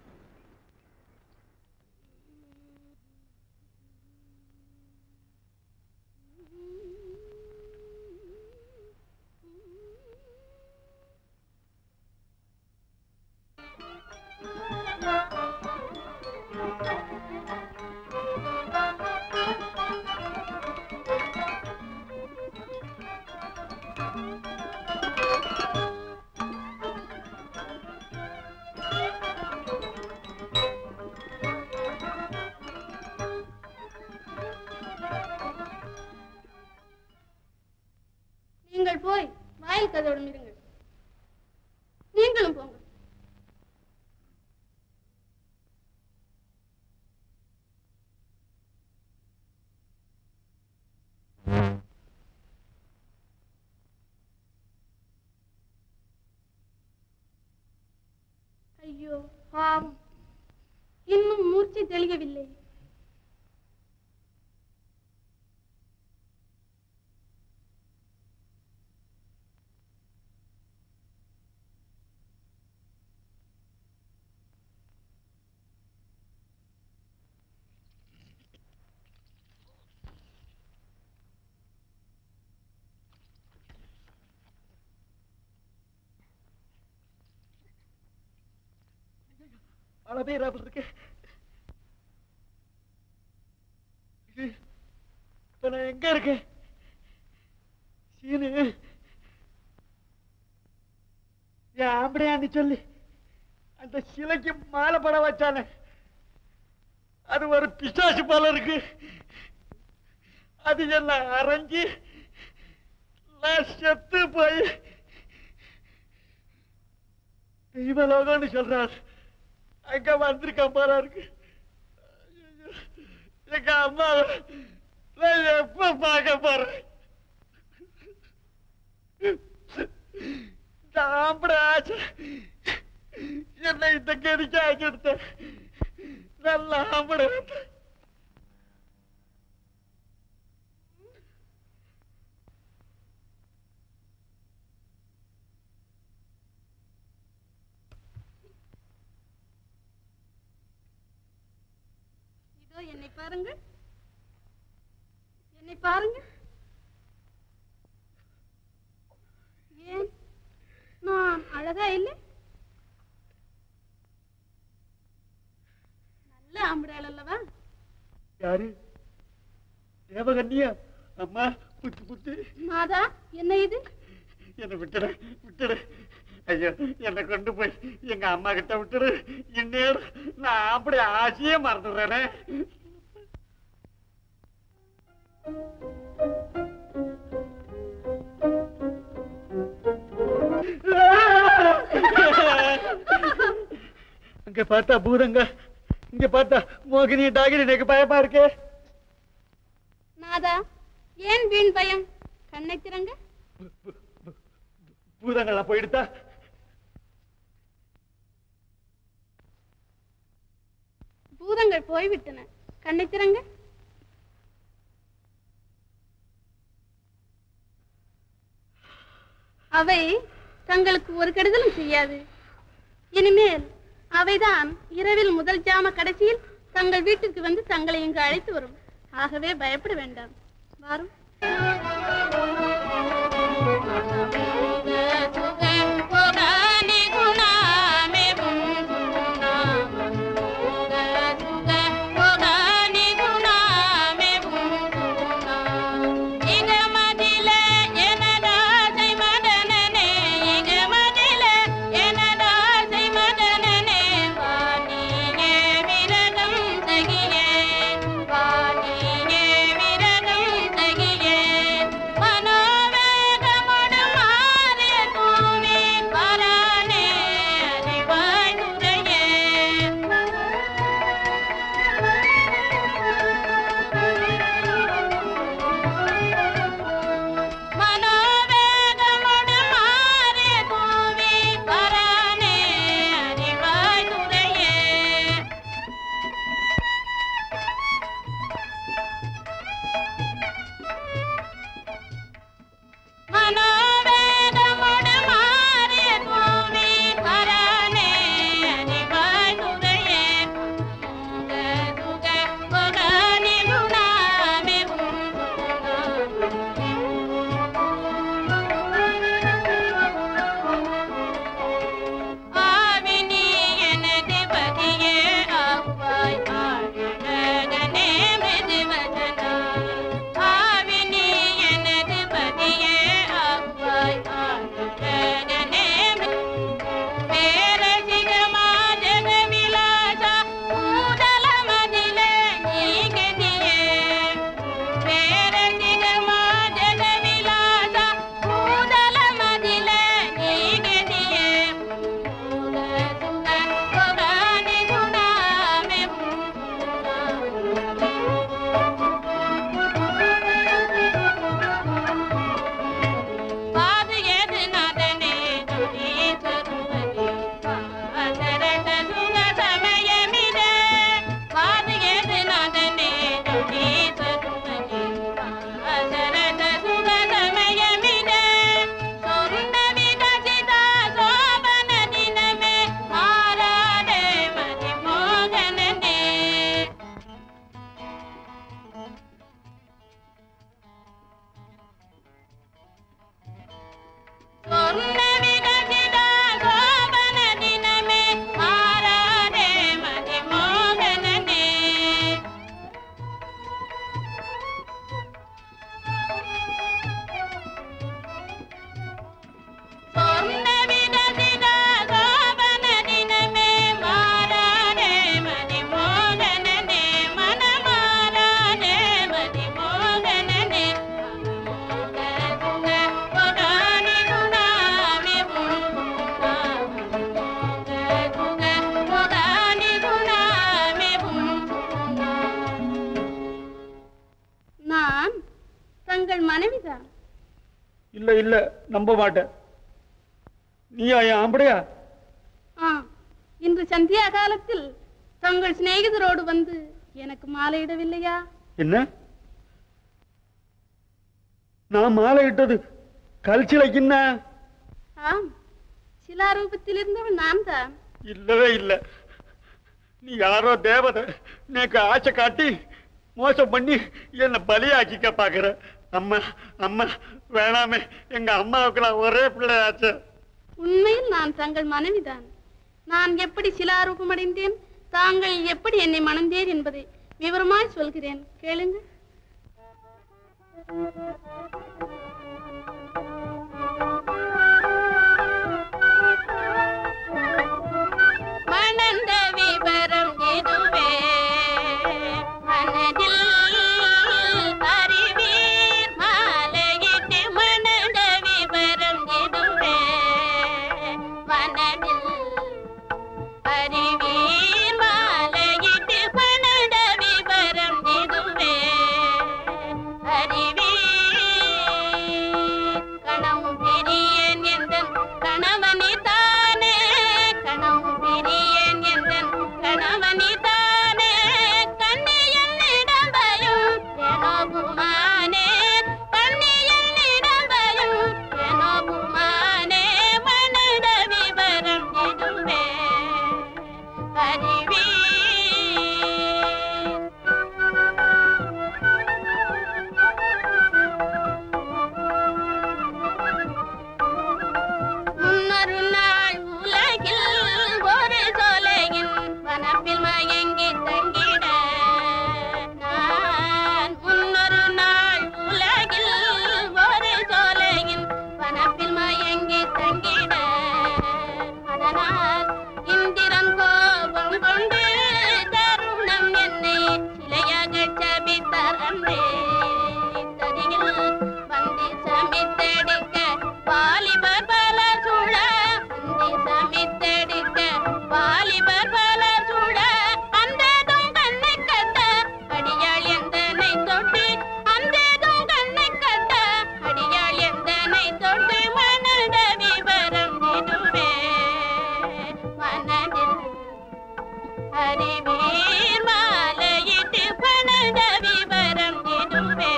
நீங்கள் போய் வாயில் கதவுடன் இருங்கள் நீங்களும் போங்க ஐயோ பாவம் இன்னும் மூர்ச்சை தெளியவில்லை அளவே ராபல் இருக்கு இது, இப்ப நான் எங்க இருக்கேன் சீனு என் ஆம்படையான்னு சொல்லி அந்த சிலைக்கு மாலை பட வச்சானே அது ஒரு பிசாசு போல இருக்கு அது என்ன அரைஞ்சு நான் செத்து போய் தெய்வலோகம்னு சொல்றாரு அங்க வந்திருக்க போறா இருக்கு ஐயையோ, எங்க அம்மா நான் எப்ப பார்க்க போறேன் இந்த ஆம்பளை ஆசை என்னை இந்த கெடிக்க ஆக்கிடுத்த நல்ல ஆம்பளை இதோ என்னை பாருங்கள் என்னை பாருங்கள் ஏன் நான் அழகா இல்லை நல்ல ஆம்படையாள் அல்லவா யாரு தேவகன்னியா அம்மா புத்து புத்து மாதா என்ன இது என்னை விட்டுடு விட்டுடு ஐயோ என்னை கொண்டு போய் எங்க அம்மா கிட்ட விட்டுடு இந்நேரம் நான் அப்படி ஆசையே மறந்துடுறேனே அங்க பார்த்தா பூதங்க இங்க பார்த்தா மோகினி டாகினி எனக்கு பயமா இருக்கே நாதா ஏன் வீண் பயம் கண்ணை திறங்க பூதங்கள்லாம் போயிடுதா பூதங்கள் போய்விட்டன கண்ணை திறங்க அவை தங்களுக்கு ஒரு கெடுதலும் செய்யாது இனிமேல் அவைதான் இரவில் முதல் ஜாம கடைசியில் தங்கள் வீட்டுக்கு வந்து தங்களை இங்கு அழைத்து வரும் ஆகவே பயப்பட வேண்டாம் வாரும் மனோவேகமுடு மா இல்ல நம்ப மாட்டேன் நீயா என் ஆம்படையா ஆ இன்று சந்தியா காலத்தில் தங்கள் சிநேகிதரோடு வந்து எனக்கு மாலையிடவில்லையா என்ன நான் மாலை இட்டது கல்ச்சிலைக்குன்னா ஆம் சிலாரூபத்தில் இருந்தவள் நான் தான் இல்லவே இல்ல நீ யாரோ தேவதை எனக்கு ஆசை காட்டி மோசம் பண்ணி என்னை பலியாக்கிக்க பாக்குற அம்மா அம்மா வேணாமே எங்க அம்மாவுக்கு நான் ஒரே பிள்ளையாச்சே உண்மையில் நான் தங்கள் மனைவிதான் நான் எப்படி சிலாரூபம் அடைந்தேன் தாங்கள் எப்படி என்னை மணந்தேன் என்பதை விவரமாய் சொல்கிறேன் கேளுங்க மணந்த விவரம் இதுவே மனதில் அறிவீர் மாலையிட்டு மணந்த விவரம் இதுவே மனதில் அறிவீர் மாலையிட்டு மணந்த விவரம் இதுவே அறிவீர் கணவும் பிரியன் எந்தன் கணவனி தானே கணவும் பிரியன் எந்தன் கணவனி தானே கண்ணியன் இடம்பையும் எனோபுமானே கண்ணியன் இடம்பையும் எனோபுமானே மனட விவரம் இதுவே அறிவீர் முன்னொரு நாள் உலகில் ஒரு சோலையின் வனப்பில் மயங்கி தங்கிட நான் முன்னொரு நாள் உலகில் ஒரு சோலையின் வனப்பில் மயங்கி தங்கிட அதனால் இந்திரன் கோபம் கொண்டு தருணம் என்னை சிலையாக சபித்தார் அன்றே தரியில் வந்தி சமித்தெடுக்க வாலிபர் பல சுழ வந்தி சமித்தெடுக்க வாலிபர் பல சுழ அந்ததும் கண்ணை கட்ட அடியாள் எந்தனை தொட்டு அந்ததும் கண்ணை கட்ட அடியாள் எந்தனை தொட்டு மனத விவரம் இதுவே மனதில் அறிவீர் மாலையிட்டு பணத விவரம் இதுவே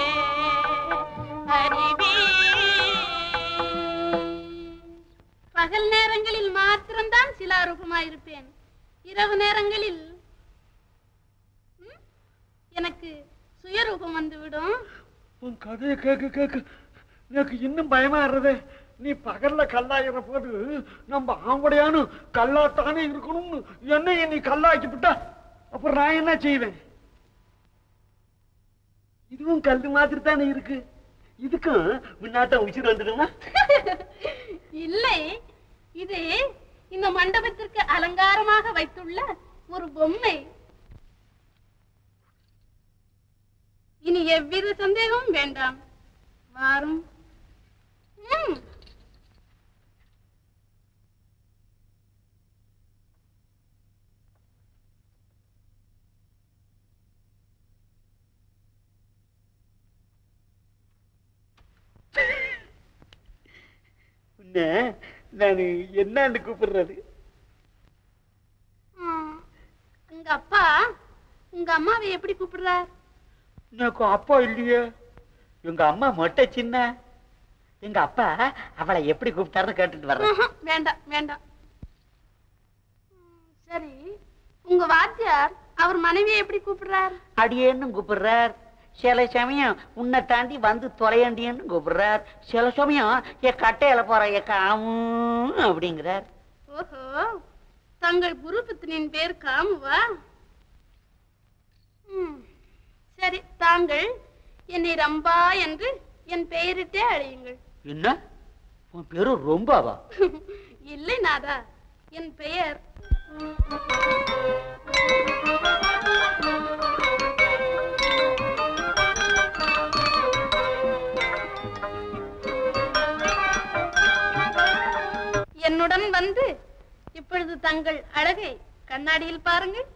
பகல் நேரங்களில் மாத்திரம்தான் சிலாரூபமாயிருப்பேன் இரவு நேரங்களில் ம், எனக்கு சுயரூபம் வந்துவிடும் உன் கதையை கேட்க கேட்க எனக்கு இன்னும் பயமா இருந்தே நீ பகல்ல கல்லாயிர போது நம்ம ஆம்படையானு கல்லாத்தானே இருக்கணும்னு என்னைய நீ கல்லாக்கி விட்டா அப்புறம் நான் என்ன செய்வேன் இதுவும் கல்லு மாதிரி தானே இருக்கு இதுக்கும் முன்னாட்டம் உச்சிர் வந்துடுமா இல்லை இது இந்த மண்டபத்திற்கு அலங்காரமாக வைத்துள்ள ஒரு பொம்மை இனி எவ்வித சந்தேகமும் வேண்டாம் வாரும் ம். உன்னை நான் என்னன்னு கூப்பிடுறது ஆ, உங்க அப்பா உங்க அம்மாவை எப்படி கூப்பிடுறார் எனக்கு அப்பா இல்லையே எங்க அம்மா மொட்டை சின்ன எங்க அப்பா அவளை எப்படி கூப்பிட்டாருன்னு கேட்டுட்டு வர்றேன் ஆஹா, வேண்டாம் வேண்டாம் ம், சரி உங்க வாத்தியார் அவர் மனைவியை எப்படி கூப்பிடுறார் அடியேன்னு கூப்பிடுறார் சில சமயம் உன்னை தாண்டி வந்து தொலையண்டியன்னு கூப்பிடுறார் சில சமயம் என் கட்டையில போற என் காமும் அப்படிங்கிறார் ஓஹோ தங்கள் குருபுத்தினின் பேர் காமுவா ம், சரி தாங்கள் என்னை ரம்பா என்று என் பெயரிட்டே அழையுங்கள் என்ன உன் பேரு ரொம்பவா இல்லை நாதா என் பெயர் என்னுடன் வந்து இப்பொழுது தங்கள் அழகை கண்ணாடியில் பாருங்கள்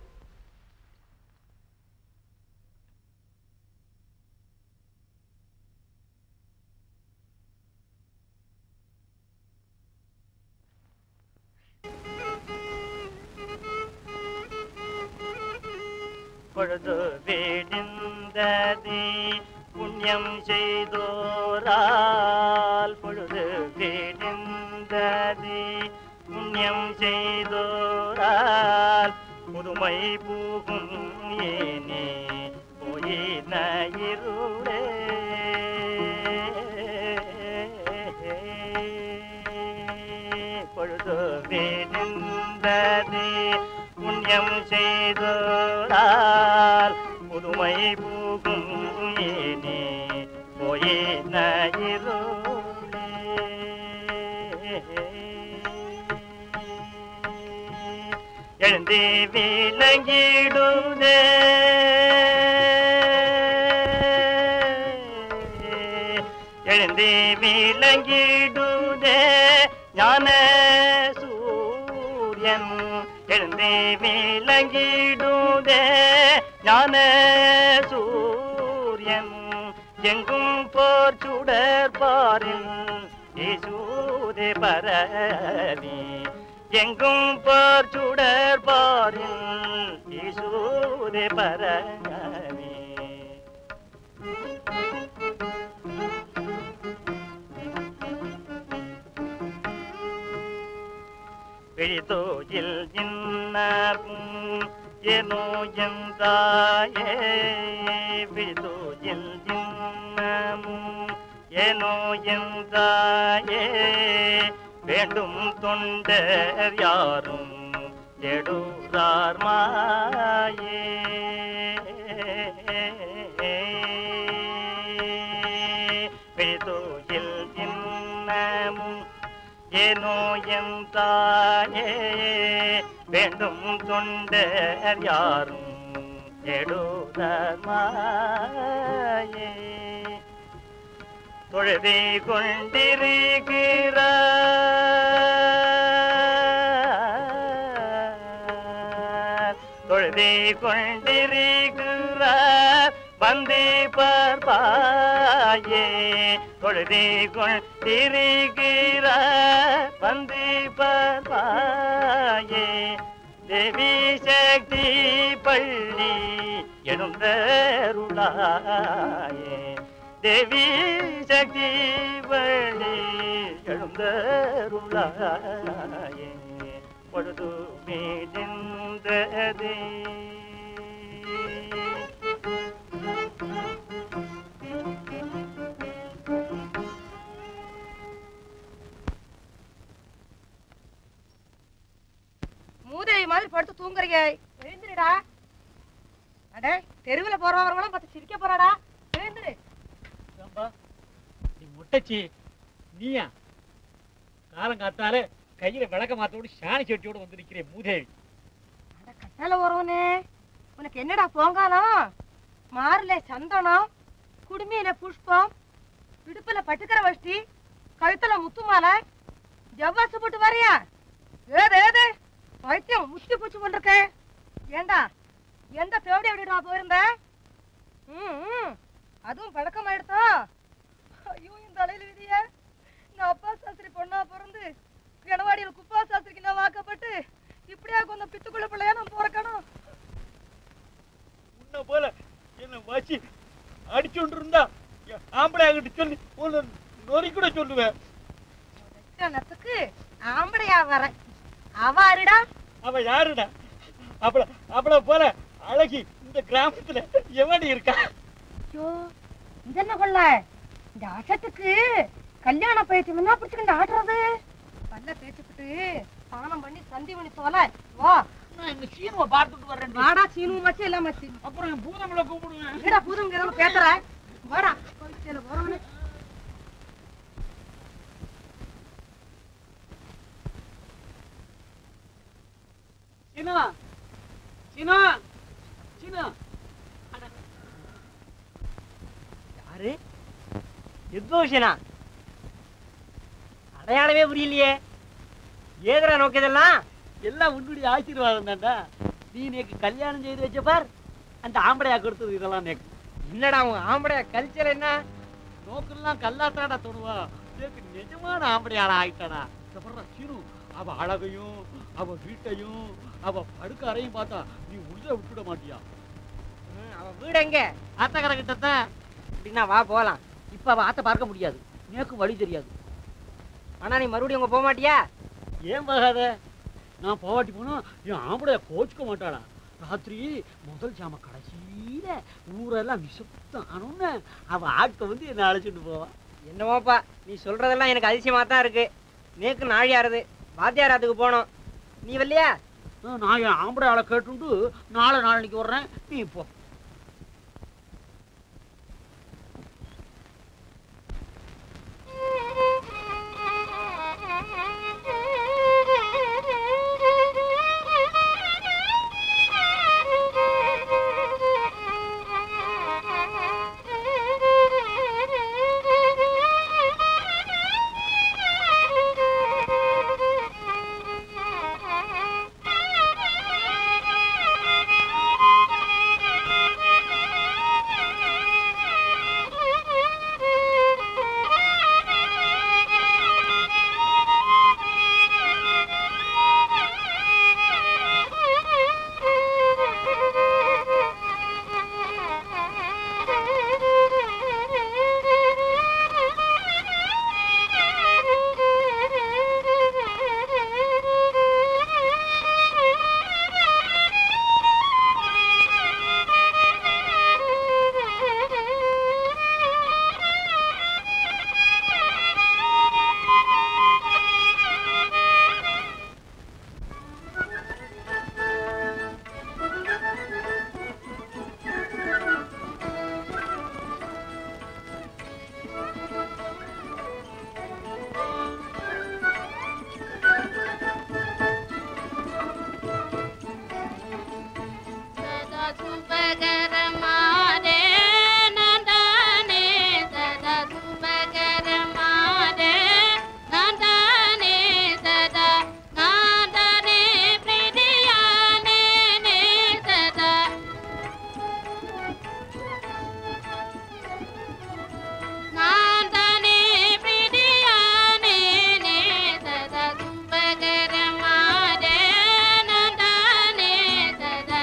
பொழுது விடிந்ததே புண்ணியம் செய்தோரால் பொழுது விடிந்ததே புண்ணியம் செய்தோரால் புதுமை பூகும் ஏனே போயின இருளே பொழுது விடிந்ததே புண்ணியம் செய்தோரால் புதுமை பூகும் ஏனே போயின இருளே எழுந்து விளங்கிடுதே எழுந்து விளங்கிடுதே ஞான சூரியன் எழுந்து விளங்கிடுதே ஞான சூரியன் எங்கும் போர் சுடர் பாரில் ஈசூதே பரவி எங்கும் போர் சுடர் பாரில் ஈசூதே பரவி விழித்தோயில் இன்னமும் ಏನೋ ಎಂದಾಯೇ விழித்தோயில் இன்னமும் ஏனோ எந்தாயே வேண்டும் தொண்டர் யாரும் எடுறார் மாயே விழித்தோயில் இன்னமும் ஏனோ எந்தாயே வேண்டும் தொண்டர் யாரும் எடுறார் மாயே தொழுதி கொண்டிருக்கிறார் தொழுதி கொண்டிருக்கிறார் வந்தே பார்ப்பாயே தொழுதி கொண்டிருக்கிறார் வந்தே பார்ப்பாயே தேவி சக்தி பள்ளி எழுந்தருளாயே தேவி சக்தி பள்ளி எழுந்தருளாயே பொழுது மீடிந்ததே மூதேவி மாதிரி படுத்து தூங்குறீங்க எழுந்துடுடா அடே தெருவுல போறவங்களாம் பார்த்து சிரிக்க போறாடா எழுந்துடு ஏம்பா, நீ முட்டைச்சி நீயா காலம் காத்தாலே கையில விளக்க மாத்தோடு சாணி செட்டியோட வந்து நிக்கிறேன் மூதேவி அட கட்டால வரவனே உனக்கு என்னடா போங்காலம் மாறுல சந்தனம் குடுமையில புஷ்பம் இடுப்புல பட்டுக்கர வஷ்டி கழுத்துல முத்து மாலை ஜவ்வாசு போட்டு வரியா ஏது ஏது வைத்தியம் முத்தி பூச்சி கொண்டிருக்க ஏண்டா எந்த தேவடி அப்படிடா போயிருந்த ம், ம், அதுவும் பழக்கம் ஆயிடுதா ஐயோ இந்த அலையில விதிய நான் அப்பா சாஸ்திரி பொண்ணா பிறந்து கிணவாடியில் குப்பா சாஸ்திரிக்கு நான் வாக்கப்பட்டு இப்படியா கொஞ்சம் பித்துக்குள்ள பிள்ளையா நான் பிறக்கணும் உன்னை போல என்ன வச்சு அடிச்சுட்டு இருந்தா என் ஆம்பளை கிட்ட சொல்லி உன்னை நொறி கூட சொல்லுவேன் லட்சணத்துக்கு ஆம்படையா வர அவாருடா அவ யாருடா அவள அவள போல அழகி இந்த கிராமத்துல எவடி இருக்கா ஐயோ இது என்ன கொள்ள இந்த அசத்துக்கு கல்யாண பயிற்சி முன்னா பிடிச்சுக்கிட்டு ஆடுறது பல்ல தேய்ச்சிக்கிட்டு பானம் பண்ணி சந்தி பண்ணி தோல வா நான் எங்க சீனுவை பார்த்துட்டு வர்றேன் வாடா சீனு மச்சி எல்லாம் மச்சி அப்புறம் என் பூதமலை கூப்பிடுவேன் என்னடா பூதம் ஏதாவது பேசுற வாடா கோயிலுக்கு போறவனே சீனு சீனு சீனு யாரு யுத்தோஷனா அடையாளமே புரியலையே ஏதரா நோக்கியதெல்லாம் எல்லாம் உன்னுடைய ஆசீர்வாதம் தான்டா நீ நேக்கு கல்யாணம் செய்து வச்ச பார் அந்த ஆம்படையா கொடுத்தது இதெல்லாம் நேக்கு என்னடா உன் ஆம்படைய கல்ச்சர் என்ன நோக்கெல்லாம் கல்லாத்தாடா தொடுவா நேக்கு நிஜமான ஆம்படையாடா ஆயிட்டாடா இந்த பாருடா, சீனு அவ அழகையும் அவ வீட்டையும் அவ படுக்க அறையும் பார்த்தா நீ உள்ள விட்டுட மாட்டியா அவன் வீடு எங்க ஆத்தக்கரை கிட்டத்தான் அப்படின்னா வா போலாம் இப்ப அவ ஆத்த பார்க்க முடியாது நேக்கும் வழி தெரியாது ஆனா நீ மறுபடியும் உங்க போக மாட்டியா ஏன் போகாத நான் போவாட்டி போனா என் ஆம்பளை கோச்சுக்க மாட்டாளா ராத்திரி முதல் ஜாம கடைசியில ஊரெல்லாம் நிசப்தம் ஆனோன்னு அவ ஆட்க வந்து என்ன அழைச்சிட்டு போவா என்னமோப்பா நீ சொல்றதெல்லாம் எனக்கு அதிசயமா தான் இருக்கு நேக்கு நாழியாருது வாத்தியாராத்துக்கு போனோம் நீ வரலையா ஆ, நான் என் ஆம்பளை ஆளை கேட்டுண்டு நாளை நாளைக்கு வர்றேன் நீ போ சதா சுபகரமாரே நந்தானே சதா சுபகரமாரே நந்தானே சதா நாதனே பிரியானே நே சதா நாதனே பிரியானே நே சதா சுபகரமாரே நந்தானே சதா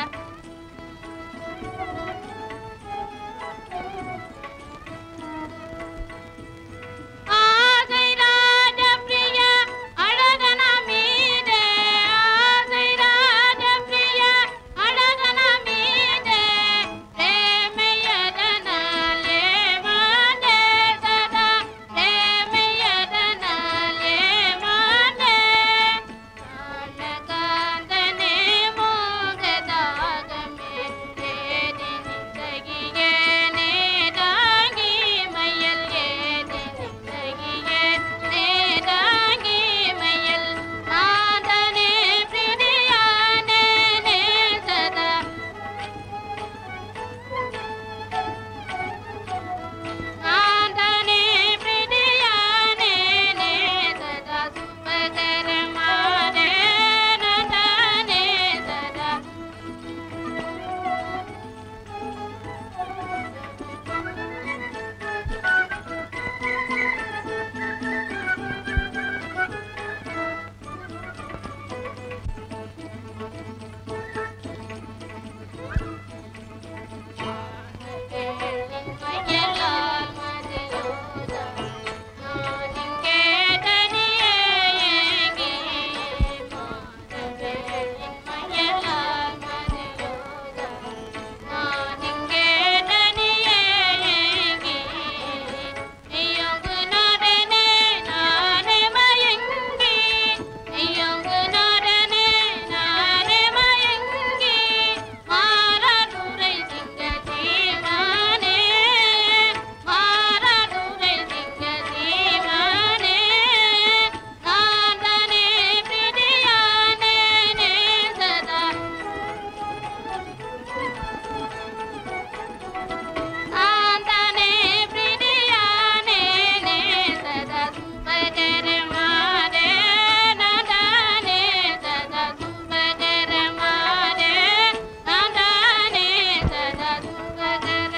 ஆசை ராஜபிரிய அழகன மீதே ஆசை ராஜபிரிய அழகன மீதே பிரேமையதனாலே மானே சதா பிரேமையதனாலே மானே காந்தனே மோகதாகமே ஏதி நிசகியே நேதாங்கி மயல் ஏதி நிசகியே நேதாங்கி மயல் நாதனே பிரியானே நே சதா நாதனே பிரியானே நே சதா சுபகரமானே நாதனே சதா மயலால் மதியோதா நானிங்கே தனியே ஏங்கி மாதவேலின் மயலால் மதியோதா நானிங்கே தனியே ஏங்கி நீயொங்கு நாடனே நானே மயங்கி நீயொங்கு நாடனே நானே மயங்கி மாறாடுரை திங்க தீவானே மாறாடுரை திங்க தீவானே நாதனே பிரியானே நே சதா நாதனே பிரியானே நே சதா சுபகரமானே நாதனே சதா சுபகரமானே நாதனே சதா சுபகர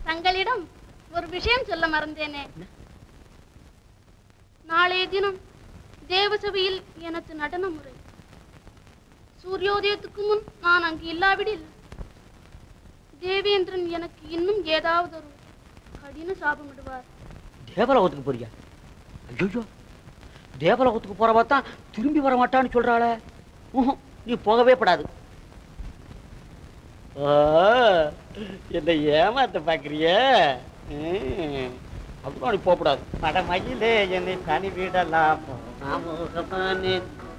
தங்களிடம் ஒரு விஷயம் சொல்ல மறந்தேனே நாளைய தினம் தேவசபையில் எனது நடன முறை சூரியோதயத்துக்கு முன் நான் அங்கு இல்லாவிடில் தேவேந்திரன் எனக்கு இன்னும் ஏதாவது ஒரு கடின சாபமிடுவார் தேவலோகத்துக்கு போறியா ஐயோ தேவலோகத்துக்கு போறவா தான் திரும்பி வர மாட்டான்னு சொல்றாளே ஊஹும், நீ போகவே படாது ஆ, என்னை ஏமாத்த பாக்குறிய அப்படிலாம் நீ போகக்கூடாது பட மயிலே என்னை தனி விடலாம் நாமோகமானே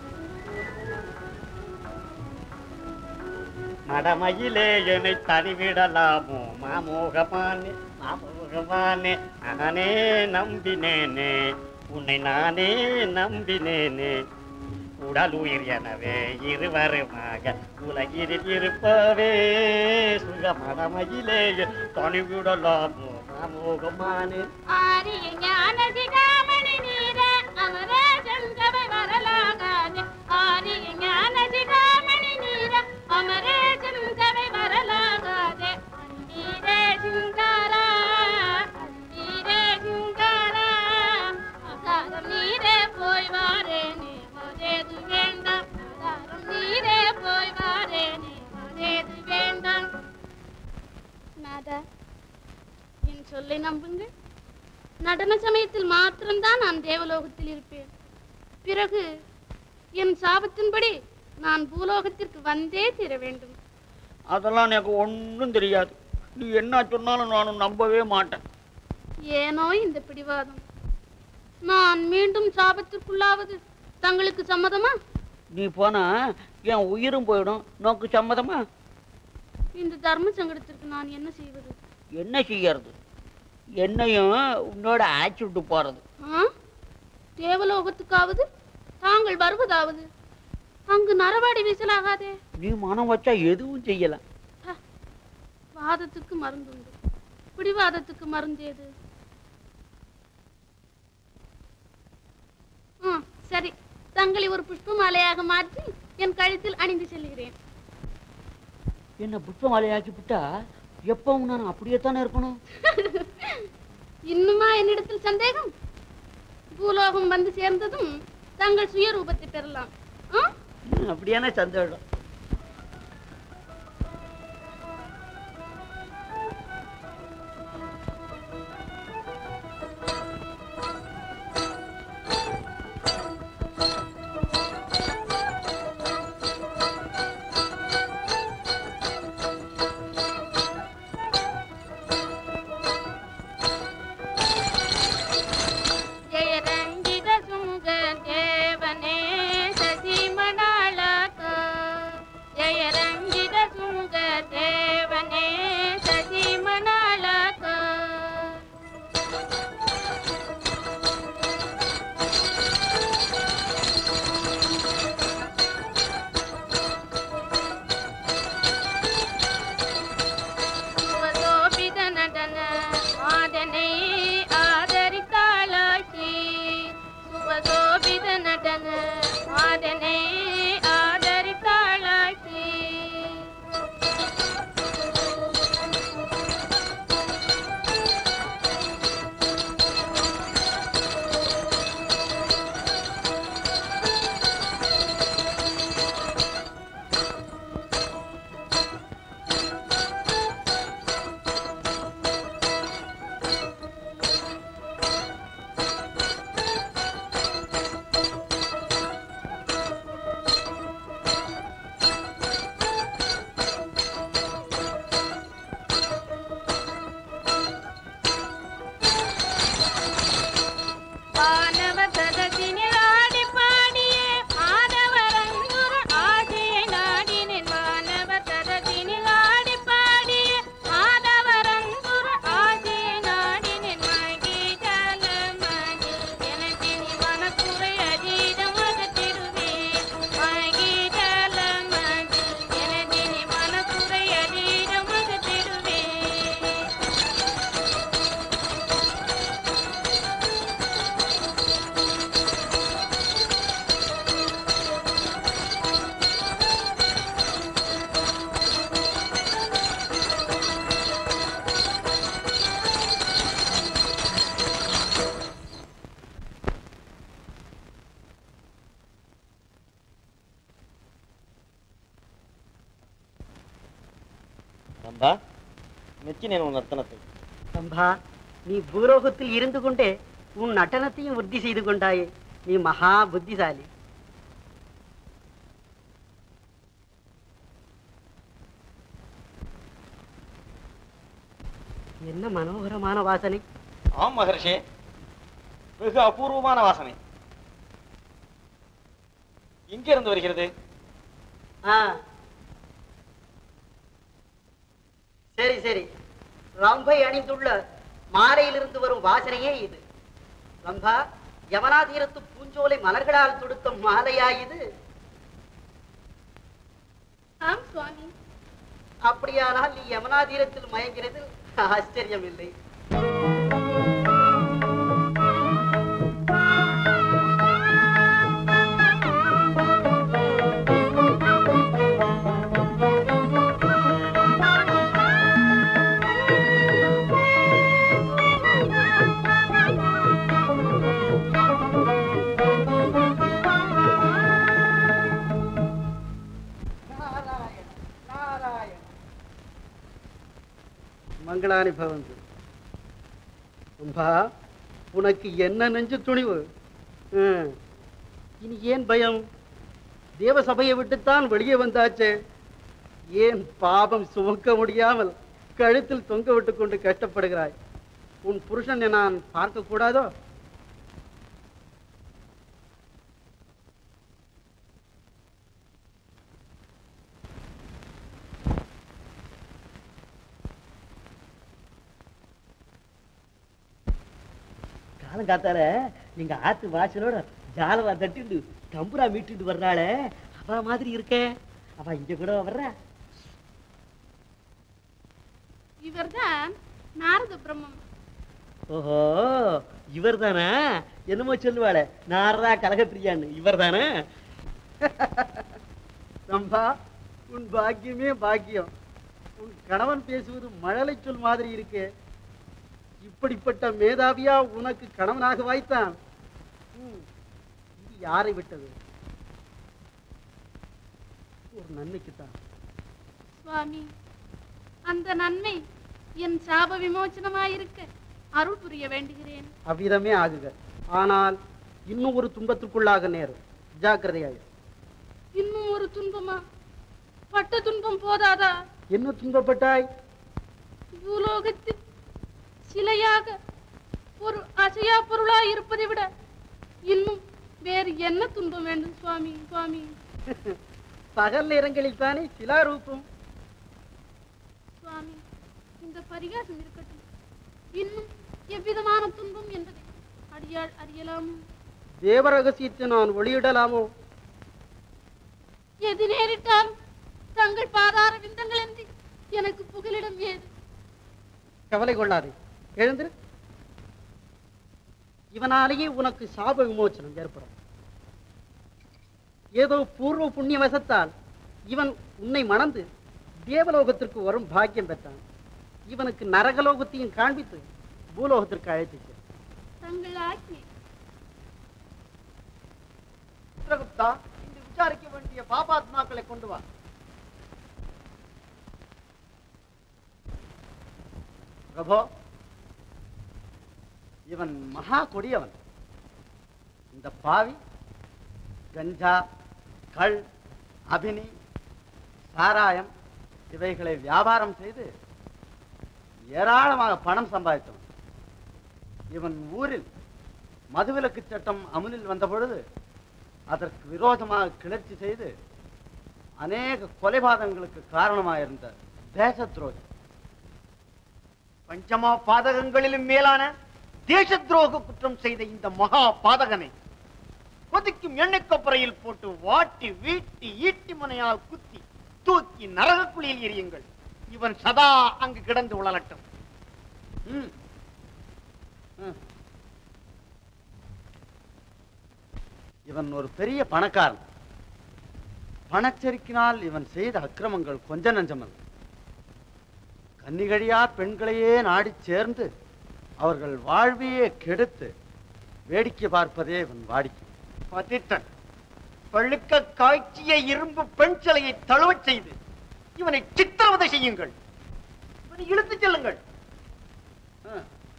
மடமயிலே என்னை தனிவிடலாமோ மாமோகமானே மாமோகமானே நானே நம்பினேனே உன்னை நானே நம்பினேனே உடல் உயிர் எனவே இருவருமாக உலகில் இருப்பவே சுக மடமயிலே தனிவிடலாமோ மாமோகமானே ஆரிய ஞான சிகாமணி நீர அமரேசம் சபை வரலாகாது ஆரிய ஞான சிகாமணி நீர அமரேசம் சபை வரலாகாது அந்தீரே சிங்காரா அந்தீரே சிங்காரா அகாரம் நீரே போய் வாரேனே மதேது வேண்டாம் அகாரம் நீரே போய் வாரேனே மதேது வேண்டாம் நாதா என் சொல்லை நம்புங்கள் நடன சமயத்தில் மாத்திரம்தான் நான் தேவலோகத்தில் இருப்பேன் பிறகு என் சாபத்தின்படி நான் பூலோகத்திற்கு வந்தே தீர வேண்டும் அதெல்லாம் எனக்கு ஒன்றும் தெரியாது நீ என்ன சொன்னாலும் நானும் நம்பவே மாட்டேன் ஏனோ இந்த பிடிவாதம் நான் மீண்டும் சாபத்திற்குள்ளாவது தங்களுக்கு சம்மதமா நீ போனா என் உயிரும் போயிடும் நோக்கு சம்மதமா இந்த தர்ம சங்கடத்திற்கு நான் என்ன செய்வது என்ன செய்யறது என்னையும் உன்னோட அழைச்சிட்டு போறது ஆ? தேவலோகத்துக்காவது தாங்கள் வருவதாவது அங்கு நரவாடி வீசலாகாதே நீ மனம் வச்சா எதுவும் செய்யலாம் வாதத்துக்கு மருந்துண்டு பிடிவாதத்துக்கு மருந்தேது ஆ, சரி தங்களை ஒரு புஷ்ப மாலையாக மாற்றி என் கழுத்தில் அணிந்து செல்கிறேன் என்ன புஷ்ப மாலையாக்கி விட்டா எப்பவும் நான் அப்படியே தானே இருக்கணும் இன்னுமா என்னிடத்தில் சந்தேகம் பூலோகம் வந்து சேர்ந்ததும் தங்கள் சுயரூபத்தை பெறலாம் ஆ? ம், அப்படியான சந்தோஷம் ஜெயரஞ்சித சுங்க தேவனே சசிமணாளக ஜெயரஞ்சித சுங்க தேவனே சசிமணாளக சுவசோபித நடன மாதனை ஆதரித்தாளாக்கி சுவசோபித நடன மாதனை ஆதரித்தாளாக்கி வானவ சதசினில் ஆடி பாடியே மாதவரங்குரு ஆசையை நாடினேன் வானவ சதசினில் ஆடி பாடியே மாதவரங்குரு ஆசையை நாடினேன் மகி ஜல மகி எனத்தினி மனக்குறை அதீதம் அகற்றிடுவேன் மகி ஜல மகி எனத்தினி மனக்குறை அதீதம் அகற்றிடுவேன் மெச்சினேன் உன் நர்த்தனத்தை சம்பா நீ பூலோகத்தில் இருந்து கொண்டே உன் நடனத்தையும் விருத்தி செய்து கொண்டாயே நீ மகா புத்திசாலி என்ன மனோகரமான வாசனை ஆம் மகர்ஷே வெகு அபூர்வமான வாசனை எங்கிருந்து வருகிறது ஆ சரி சரி ரம்பை அணிந்துள்ள மாலையிலிருந்து வரும் வாசனையே இது ரம்பா யமனாதீரத்து பூஞ்சோலை மலர்களால் தொடுத்த மாலையா இது ஆம் சுவாமி அப்படியானால் நீ யமனாதீரத்தில் மயங்கிறதில் ஆச்சரியம் இல்லை மங்களானி பவந்து அம்பா உனக்கு என்ன நெஞ்சு துணிவு ம். இனி ஏன் பயம் தேவசபையை விட்டுத்தான் வெளியே வந்தாச்சே ஏன் பாபம் சுமக்க முடியாமல் கழுத்தில் தொங்க விட்டு கொண்டு கஷ்டப்படுகிறாய் உன் புருஷனை நான் பார்க்க கூடாதோ காலம் காத்தால நீங்க ஆத்து வாசலோட ஜாலவா தட்டிட்டு தம்புரா மீட்டுட்டு வர்றாளே அவ மாதிரி இருக்கே அவ இங்க கூட வர்றா இவர்தான் நாரத பிரம்மம் ஓஹோ இவர் தானே என்னமோ சொல்லுவாளே நாரதா கலகப்பிரியான்னு இவர் தானே ரம்பா உன் பாக்கியமே பாக்கியம் உன் கணவன் பேசுவது மழலை சொல் மாதிரி இருக்கே இப்படிப்பட்ட மேதாவியா உனக்கு கணவனாக வாய்த்தான் ம், இது யாரை விட்டது ஒரு நன்மைக்குத்தான் சுவாமி அந்த நன்மை என் சாப விமோச்சனமாயிருக்க அருள் புரிய வேண்டுகிறேன் அவ்விதமே ஆகுக ஆனால் இன்னும் ஒரு துன்பத்திற்குள்ளாக நேரும் ஜாக்கிரதையாய் இன்னும் ஒரு துன்பமா பட்ட துன்பம் போதாதா என்ன துன்பப்பட்டாய் பூலோகத்தில் சிலையாக ஒரு அசையா பொருளாய் இருப்பதை விட இன்னும் வேறு என்ன துன்பம் வேண்டும் சுவாமி சுவாமி பகல் நேரங்களில் தானே சிலாரூபம் சுவாமி இந்த பரிகாசம் இருக்கட்டும் இன்னும் எவ்விதமான துன்பம் என்பதை அடியாள் அறியலாமோ தேவ ரகசியத்தை நான் வெளியிடலாமோ எது நேரிட்டாலும் தங்கள் பாதார விந்தங்கள் என்று எனக்கு புகலிடம் ஏது கவலை கொள்ளாதே எழுந்திரு இவனாலேயே உனக்கு சாப விமோச்சனம் ஏற்படும் ஏதோ பூர்வ புண்ணிய வசத்தால் இவன் உன்னை மணந்து தேவலோகத்திற்கு வரும் பாக்கியம் பெற்றான் இவனுக்கு நரகலோகத்தையும் காண்பித்து பூலோகத்திற்கு அழைத்துச் செல். தங்கள் ஆக்கி சித்ரகுப்தா இன்று விசாரிக்க வேண்டிய பாபாத்மாக்களை கொண்டு வா பிரபோ இவன் மகா கொடியவன் இந்த பாவி கஞ்சா கள் அபினி சாராயம் இவைகளை வியாபாரம் செய்து ஏராளமாக பணம் சம்பாதித்தவன் இவன் ஊரில் மதுவிலக்கு சட்டம் அமுலில் வந்த பொழுது அதற்கு விரோதமாக கிளர்ச்சி செய்து அநேக கொலைபாதகங்களுக்கு காரணமாக இருந்த தேச துரோகி பஞ்சமா பாதகங்களிலும் மேலான தேச துரோக குற்றம் செய்த இந்த மகா பாதகனை கொதிக்கும் எண்ணெய் கொப்பரையில் போட்டு வாட்டி வீட்டி ஈட்டி முனையால் குத்தி தூக்கி நரகக்குழியில் எரியுங்கள் இவன் சதா அங்கு கிடந்து உழலட்டும் ம். ம். இவன் ஒரு பெரிய பணக்காரன் பணச்செருக்கினால் இவன் செய்த அக்கிரமங்கள் கொஞ்ச நஞ்சமல்ல கன்னிகழியார் பெண்களையே நாடிச் சேர்ந்து அவர்கள் வாழ்வையே கெடுத்து வேடிக்கை பார்ப்பதே இவன் வாடிக்கை பதித்தன் பழுக்க காய்ச்சிய இரும்பு பெண் சிலையை தழுவச் செய்து இவனை சித்திரவதை செய்யுங்கள் இவனை இழுத்துச் செல்லுங்கள் ஆ.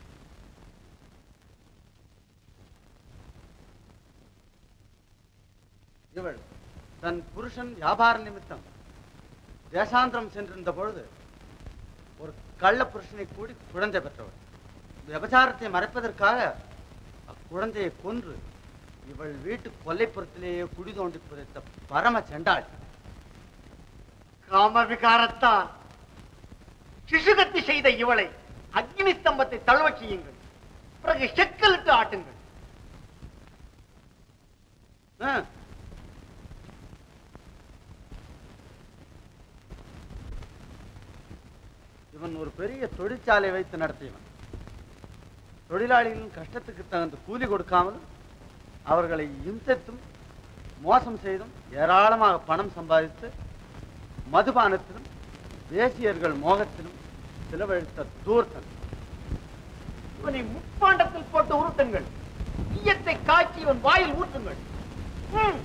இவள் தன் புருஷன் வியாபார நிமித்தம் தேசாந்திரம் சென்றிருந்த பொழுது ஒரு கள்ள புருஷனை கூடி குழந்தை பெற்றவள் விபச்சாரத்தை மறைப்பதற்காக அக்குழந்தையை கொன்று இவள் வீட்டு கொல்லைப்புறத்திலேயே குடி தோண்டி புதைத்த பரம செண்டாள் காம விகாரத்தால் சிசுகத்தி செய்த இவளை அக்னி ஸ்தம்பத்தை தழுவச் செய்யுங்கள் பிறகு செக்கலிட்டு ஆட்டுங்கள் ஆ. இவன் ஒரு பெரிய தொழிற்சாலை வைத்து நடத்தியவன் தொழிலாளிகளின் கஷ்டத்துக்கு தகுந்த கூலி கொடுக்காமல் அவர்களை இம்சத்தும் மோசம் செய்தும் ஏராளமாக பணம் சம்பாதித்து மதுபானத்திலும் தேசியர்கள் மோகத்திலும் செலவழித்த தூர்த்தன் இவனை முப்பாண்டத்தில் போட்டு உருட்டுங்கள் ஈயத்தை காய்ச்சி இவன் வாயில் ஊற்றுங்கள் ம்.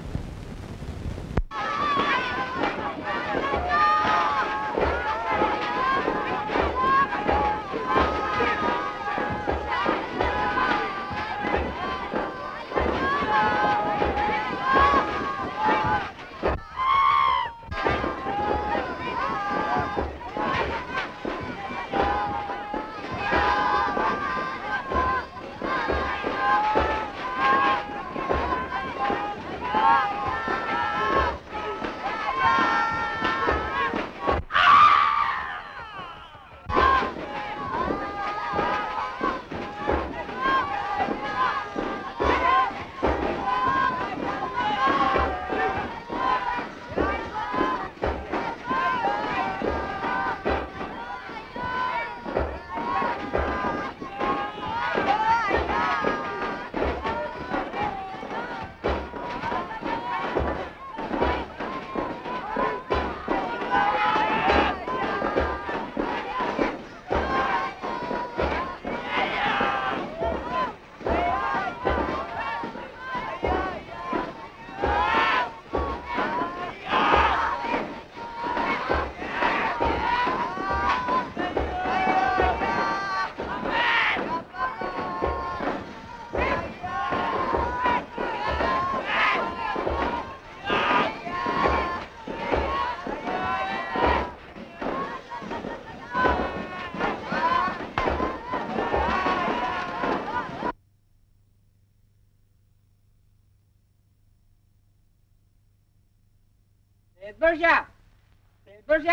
எத்பர்ஷா எத்பர்ஷா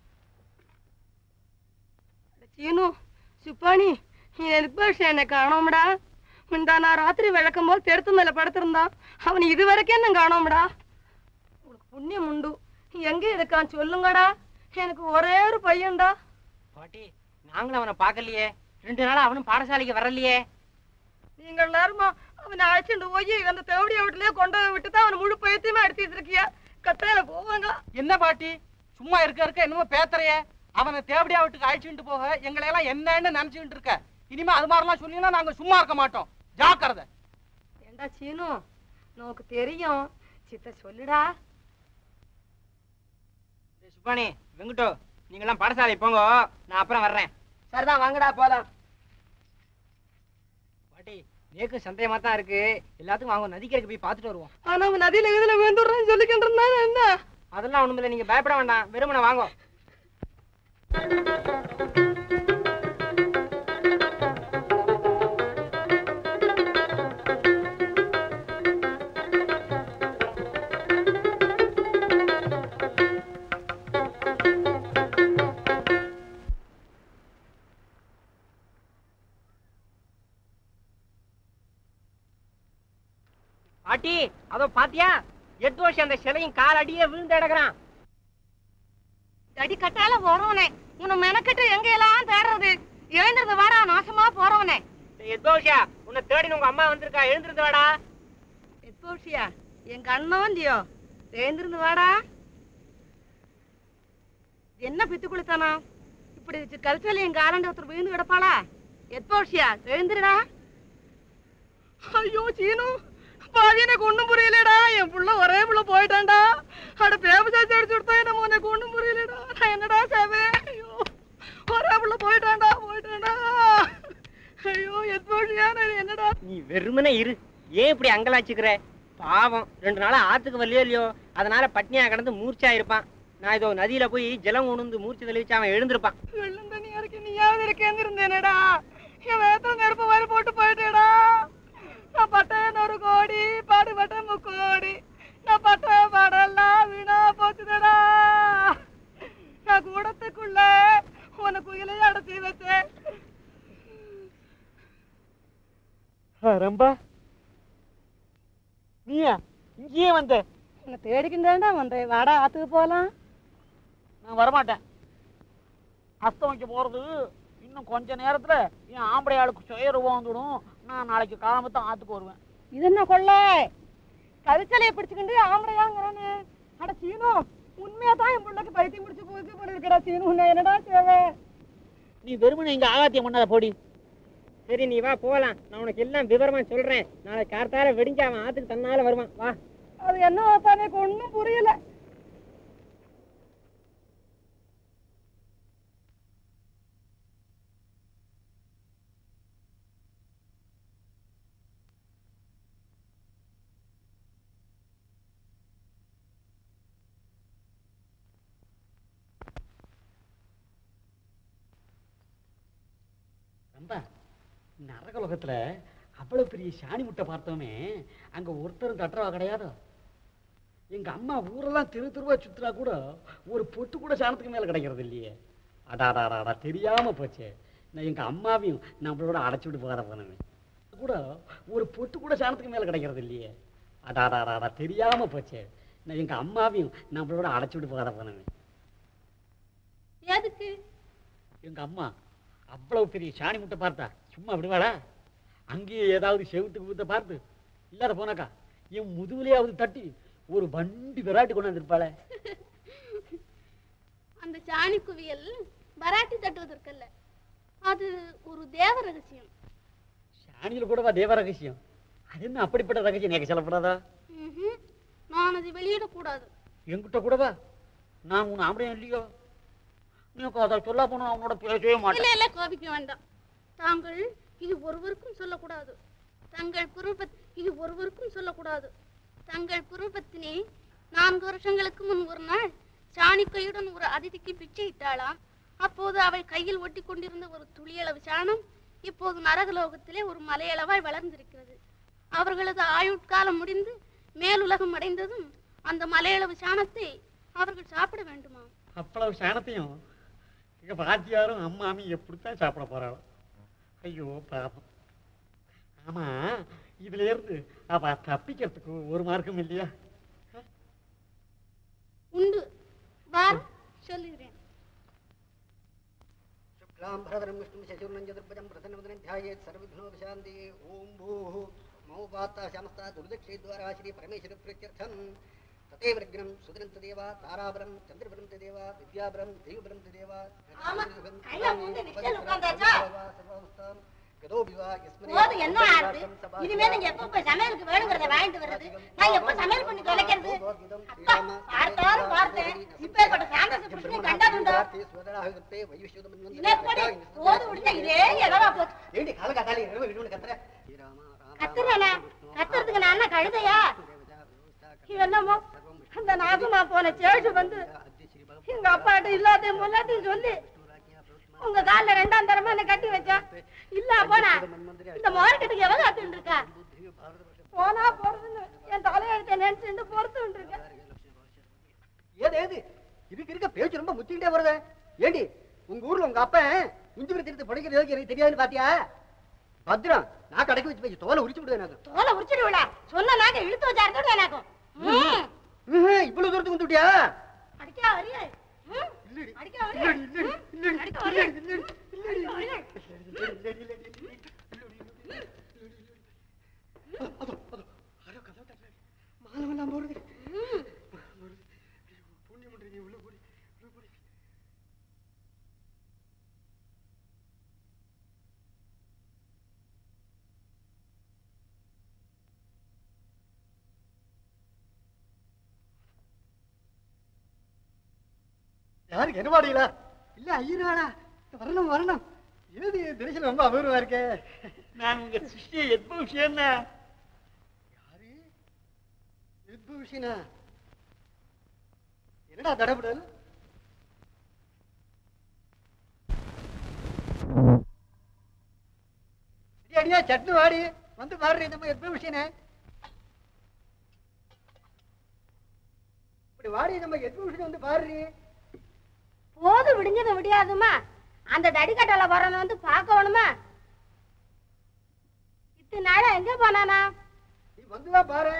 சீனு சுப்பானி எத்பர்ஷா என்னை காணோம்டா முந்தா நான் ராத்திரி விளக்கும் போது தெருத்து மேல படுத்திருந்தான் அவன் இது வரைக்கும் என்ன காணோம்டா உனக்கு புண்ணியம் உண்டு எங்க இருக்கான் சொல்லுங்கடா எனக்கு ஒரே ஒரு பையன்டா பாட்டி நாங்களும் அவனை பார்க்கலையே ரெண்டு நாளா அவனும் பாடசாலைக்கு வரலையே நீங்க எல்லாருமா அவனை அழைச்சிட்டு போய் அந்த தேவடிய வீட்டுலயே கொண்டு போய் விட்டு தான் அவனை முழு பைத்தியமா எடுத்துட்டு இருக்கியா கட்டையில போவாங்க என்ன பாட்டி சும்மா இருக்க இருக்க என்னமோ பேத்துறைய அவனை தேவடியா வீட்டுக்கு அழைச்சிட்டு போக எங்களை எல்லாம் என்னன்னு நினைச்சுக்கிட்டு இருக்க இனிமே அது மாதிரிலாம் சொன்னீங்கன்னா நாங்க சும்மா இருக்க மாட்டோம் ஜாக்கிரதை ஏண்டா சீனு நமக்கு தெரியும் சித்த சொல்லுடா டேய் சுப்பானி வெங்குட்டோ நீங்களாம் பாடசாலைக்கு போங்க நான் அப்புறம் வர்றேன் சரிதான் வாங்கடா போலாம் பாட்டி நேக்கு சந்தேகமா தான் இருக்கு எல்லாத்துக்கும் வாங்க நதிக்கரைக்கு போய் பார்த்துட்டு வருவோம் ஆனா அவன் நதியில இதுல விழுந்துடுறேன்னு சொல்லிக்கிட்டு இருந்தானே என்ன அதெல்லாம் ஒண்ணுமில்ல நீங்க பயப்பட வேண்டாம் வெறுமனை வாங்க பாட்டி அதோ பாத்தியா எட்டு வருஷம் அந்த சிலையும் கால் அடியே விழுந்து கிடக்குறான் அடி கட்டால போறவனே உன்னை மெனக்கிட்டு எங்க எல்லாம் தேடுறது எழுந்திருந்து வாடா நாசமா போறவனே எத்தோஷா உன்னை தேடின உங்க அம்மா வந்திருக்கா எழுந்திருந்து வாடா எப்போஷியா எங்க அண்ணன் இல்லையோ எழுந்திருந்து வாடா என்ன பித்து குளித்தானா இப்படி கல்ச்சொல்லி எங்க ஆரண்ட ஒருத்தர் விழுந்து கிடப்பாளா எப்போஷியா எழுந்துருடா ஐயோ சீனு பாவி எனக்கு ஒண்ணும் புரியலடா என் புள்ள ஒரே புள்ள போயிட்டான்டா அட பேப சாச்சி அடிச்சு விடுத்தா எனக்கு உனக்கு ஒண்ணும் புரியலடா நான் என்னடா செய்வேன் ஐயோ ஒரே புள்ள போயிட்டான்டா போயிட்டான்டா ஐயோ எத்மோழியான என்னடா நீ வெறுமனே இரு ஏன் இப்படி அங்கலாச்சுக்கிற பாவம் ரெண்டு நாளா ஆத்துக்கு வரலையோ இல்லையோ அதனால பட்னியா கிடந்து மூர்ச்சா இருப்பான் நான் இதோ நதியில போய் ஜலம் உணர்ந்து மூர்ச்சி தெளிவிச்சு அவன் எழுந்திருப்பான் வெள்ளம் தண்ணியா இருக்கு நீயாவது இருக்கேன்னு இருந்தேனேடா என் வேத்துல நெருப்பு மாதிரி போட்டு போயிட்டேடா நான் பட்டேன் ஒரு கோடி பாடுபட்டேன் முக்கோடி நான் பட்ட பாடெல்லாம் வீணா போச்சுதடா நான் கூடத்துக்குள்ள உன குயிலை அடைச்சி வச்சேன் ரம்பா நீயா இங்கேயே வந்த உன்னை தேடிக்கிட்டேன்டா வந்தேன் வாடா ஆத்துக்கு போலாம் நான் வரமாட்டேன் அஸ்தமிக்க போறது இன்னும் கொஞ்ச நேரத்துல என் ஆம்பளை ஆளுக்கு சுயரூபம் வந்துடும் நான் நாளைக்கு காலம்பத்தான் ஆத்துக்கு வருவேன் இது என்ன கொள்ள கரிச்சலையை பிடிச்சுக்கிட்டு ஆம்படையாங்கிறானே அட சீனு உண்மையா தான் என் பிள்ளைக்கு பைத்தியம் பிடிச்சு போச்சு போல இருக்கடா சீனு உன்னை என்னடா தேவை நீ வெறுமனே இங்க ஆகாத்தியம் பண்ணாத போடி சரி நீ வா போகலாம் நான் உனக்கு எல்லாம் விவரமா சொல்றேன் நாளைக்கு கார்த்தால வெடிஞ்சு அவன் ஆத்துக்கு தன்னால வருவான் வா அது என்ன தானே எனக்கு ஒண்ணும் புரியல ரொம்ப நரகலோகத்துல அவ்வளவு பெரிய சாணி முட்டை பார்த்தோமே அங்க ஒருத்தரும் தட்டுறவா கிடையாதோ எங்க அம்மா ஊரெல்லாம் தெரு தெருவா சுத்துறா கூட ஒரு பொட்டு கூட சாணத்துக்கு மேல கிடைக்கிறது இல்லையே அடாடாடாடா தெரியாம போச்சே நான் எங்க அம்மாவையும் நம்மளோட அடைச்சு விட்டு போகிற போனவன் கூட ஒரு பொட்டு கூட சாணத்துக்கு மேல கிடைக்கிறது இல்லையே அடாடாடாடா தெரியாம போச்சே நான் எங்க அம்மாவையும் நம்மளோட அடைச்சு விட்டு போகிற போனவன் எதுக்கு எங்க அம்மா அவ்வளவு பெரிய சாணி முட்டை பார்த்தா சும்மா விடுவாளா அங்கேயே ஏதாவது செவுத்துக்கு ஊத்த பார்த்து இல்லாத போனாக்கா என் முதுகுலையாவது தட்டி ஒரு வண்டி விராட்டி கொண்டு வந்திருப்பாளே அந்த சாணி குவியல் பராட்டி தட்டுவதற்கல்ல அது ஒரு தேவ ரகசியம் சாணியில் கூடவா தேவ ரகசியம் அது என்ன அப்படிப்பட்ட ரகசியம் எனக்கு சொல்லப்படாதா ம்ஹும். நான் அதை வெளியிடக்கூடாது என்கிட்ட கூடவா நான் உன் ஆம்பளையும் இல்லையோ நீ அதை சொல்ல போனா அவனோட பேசவே இல்ல மாட்டேன் இல்ல கோபிக்க வேண்டாம் தாங்கள் இது ஒருவருக்கும் சொல்லக்கூடாது தங்கள் குருபத் இது ஒருவருக்கும் சொல்லக்கூடாது தங்கள் குருபத்தினே நான்கு வருஷங்களுக்கு முன் ஒரு நாள் சாணிக்கையுடன் ஒரு அதிதிக்கு பிச்சை இட்டாளாம் அப்போது அவள் கையில் ஒட்டி கொண்டிருந்த ஒரு துளியளவு சாணம் இப்போது நரகலோகத்திலே ஒரு மலையளவாய் வளர்ந்திருக்கிறது அவர்களது ஆயுட்காலம் முடிந்து மேலுலகம் அடைந்ததும் அந்த மலையளவு சாணத்தை அவர்கள் சாப்பிட வேண்டுமா அவ்வளவு சாணத்தையும் எங்க பாட்டியாரும் அம்மாமி எப்படித்தான் சாப்பிட போறாளோ ஐயோ பாவம் ஆமா இதுல இருந்து அவ தப்பிக்கிறதுக்கு ஒரு மார்க்கம் இல்லையா உண்டு வார் சொல்லுகிறேன் शुक्लां भरधरं विष्णुं शशिवर्णं चतुर्भुजं प्रसन्नवदनं ध्यायेत् सर्वविघ्नोपशान्ति ॐ भूः मौपात्ता श्यामस्ता दुर्दक्षेद्वारा श्री परमेश्वरप्रीत्यर्थं तथैव विघ्नं सुदिनं तदेव ताराबलं चन्द्रबलं तदेव विद्याबलं देवबलं तदेव போதும் என்ன ஆறுது இனிமே நீங்க எப்ப போய் சமையலுக்கு வேணுங்கிறத வாங்கிட்டு வர்றது நான் எப்ப சமையல் பண்ணி தொலைக்கிறது அப்பா பார்த்தாலும் பார்த்தேன் இப்பேற்பட்ட சாந்தச புருஷனை கண்டதுண்டோ தினப்படி போது முடிஞ்ச இதே எதவா போச்சு ஏண்டி காலகாத்தாலே இரவு விடுவனு கத்துற கத்துறேனா கத்துறதுக்கு நான் என்ன கழுதையா என்னமோ அந்த நாசமா போன சேஷு வந்து எங்க அப்பாட்ட இல்லாத எல்லாத்தையும் சொல்லி உங்க கால்ல ரெண்டாம் தரமா என்ன கட்டி வச்சா இல்ல போனா இந்த மார்க்கெட்டுக்கு எவ்வளவு காத்துட்டு இருக்கா போனா போறதுன்னு என் தலையெழுத்த நினைச்சுட்டு பொறுத்துட்டு இருக்கேன் ஏது ஏது இதுக்கு இருக்க பேச்சு ரொம்ப முத்திக்கிட்டே வருது ஏண்டி உங்க ஊர்ல உங்க அப்பா இஞ்சி விரத்திட்டு பிடிக்கிறது எதுக்கு எனக்கு தெரியாதுன்னு பாத்தியா பத்திரம் நான் கடைக்கு வச்சு போய் தோலை உரிச்சு விடுவேன் எனக்கு தோலை உரிச்சிடுவிடா சொன்ன நாக்க இழுத்து வச்சாருத்தோட எனக்கும் ம். ம்ஹும், இவ்வளவு தூரத்துக்கு வந்து விட்டியா அடிக்கா வரியே ம்? அடிக்கா வரியே ம்? அடிக்கா வரியே அடிக்கா வரியே மாலமெல்லாம் போடுது ம். புண்ணியம் பண்றீங்க உள்ள போடி உள்ள போடி யாருக்கு என்ன பாடிகளா இல்ல ஐயனாளா வரணும் வரணும் ஏது தரிசனம் ரொம்ப அபூர்வமா இருக்கே நான் உங்க சிஷ்ய எத்ப விஷயம் யாரு எத்பு விஷயனா என்னடா தடபுடல் அடி, அடியா சட்னு வாடி வந்து பாடுற இந்த மாதிரி எத்பு விஷயனே இப்படி வாடி நம்ம எத்பு விஷயம் வந்து பாடுறீ போது விடிஞ்சது விடியாதுமா அந்த தடிக்கட்டல வரணும் வந்து பார்க்கணுமா இத்தனை நாளா எங்க போனானா நீ வந்துதான் பாரு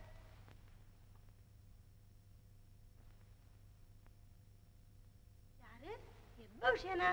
யாரு எவ்வளோ விஷயம்னா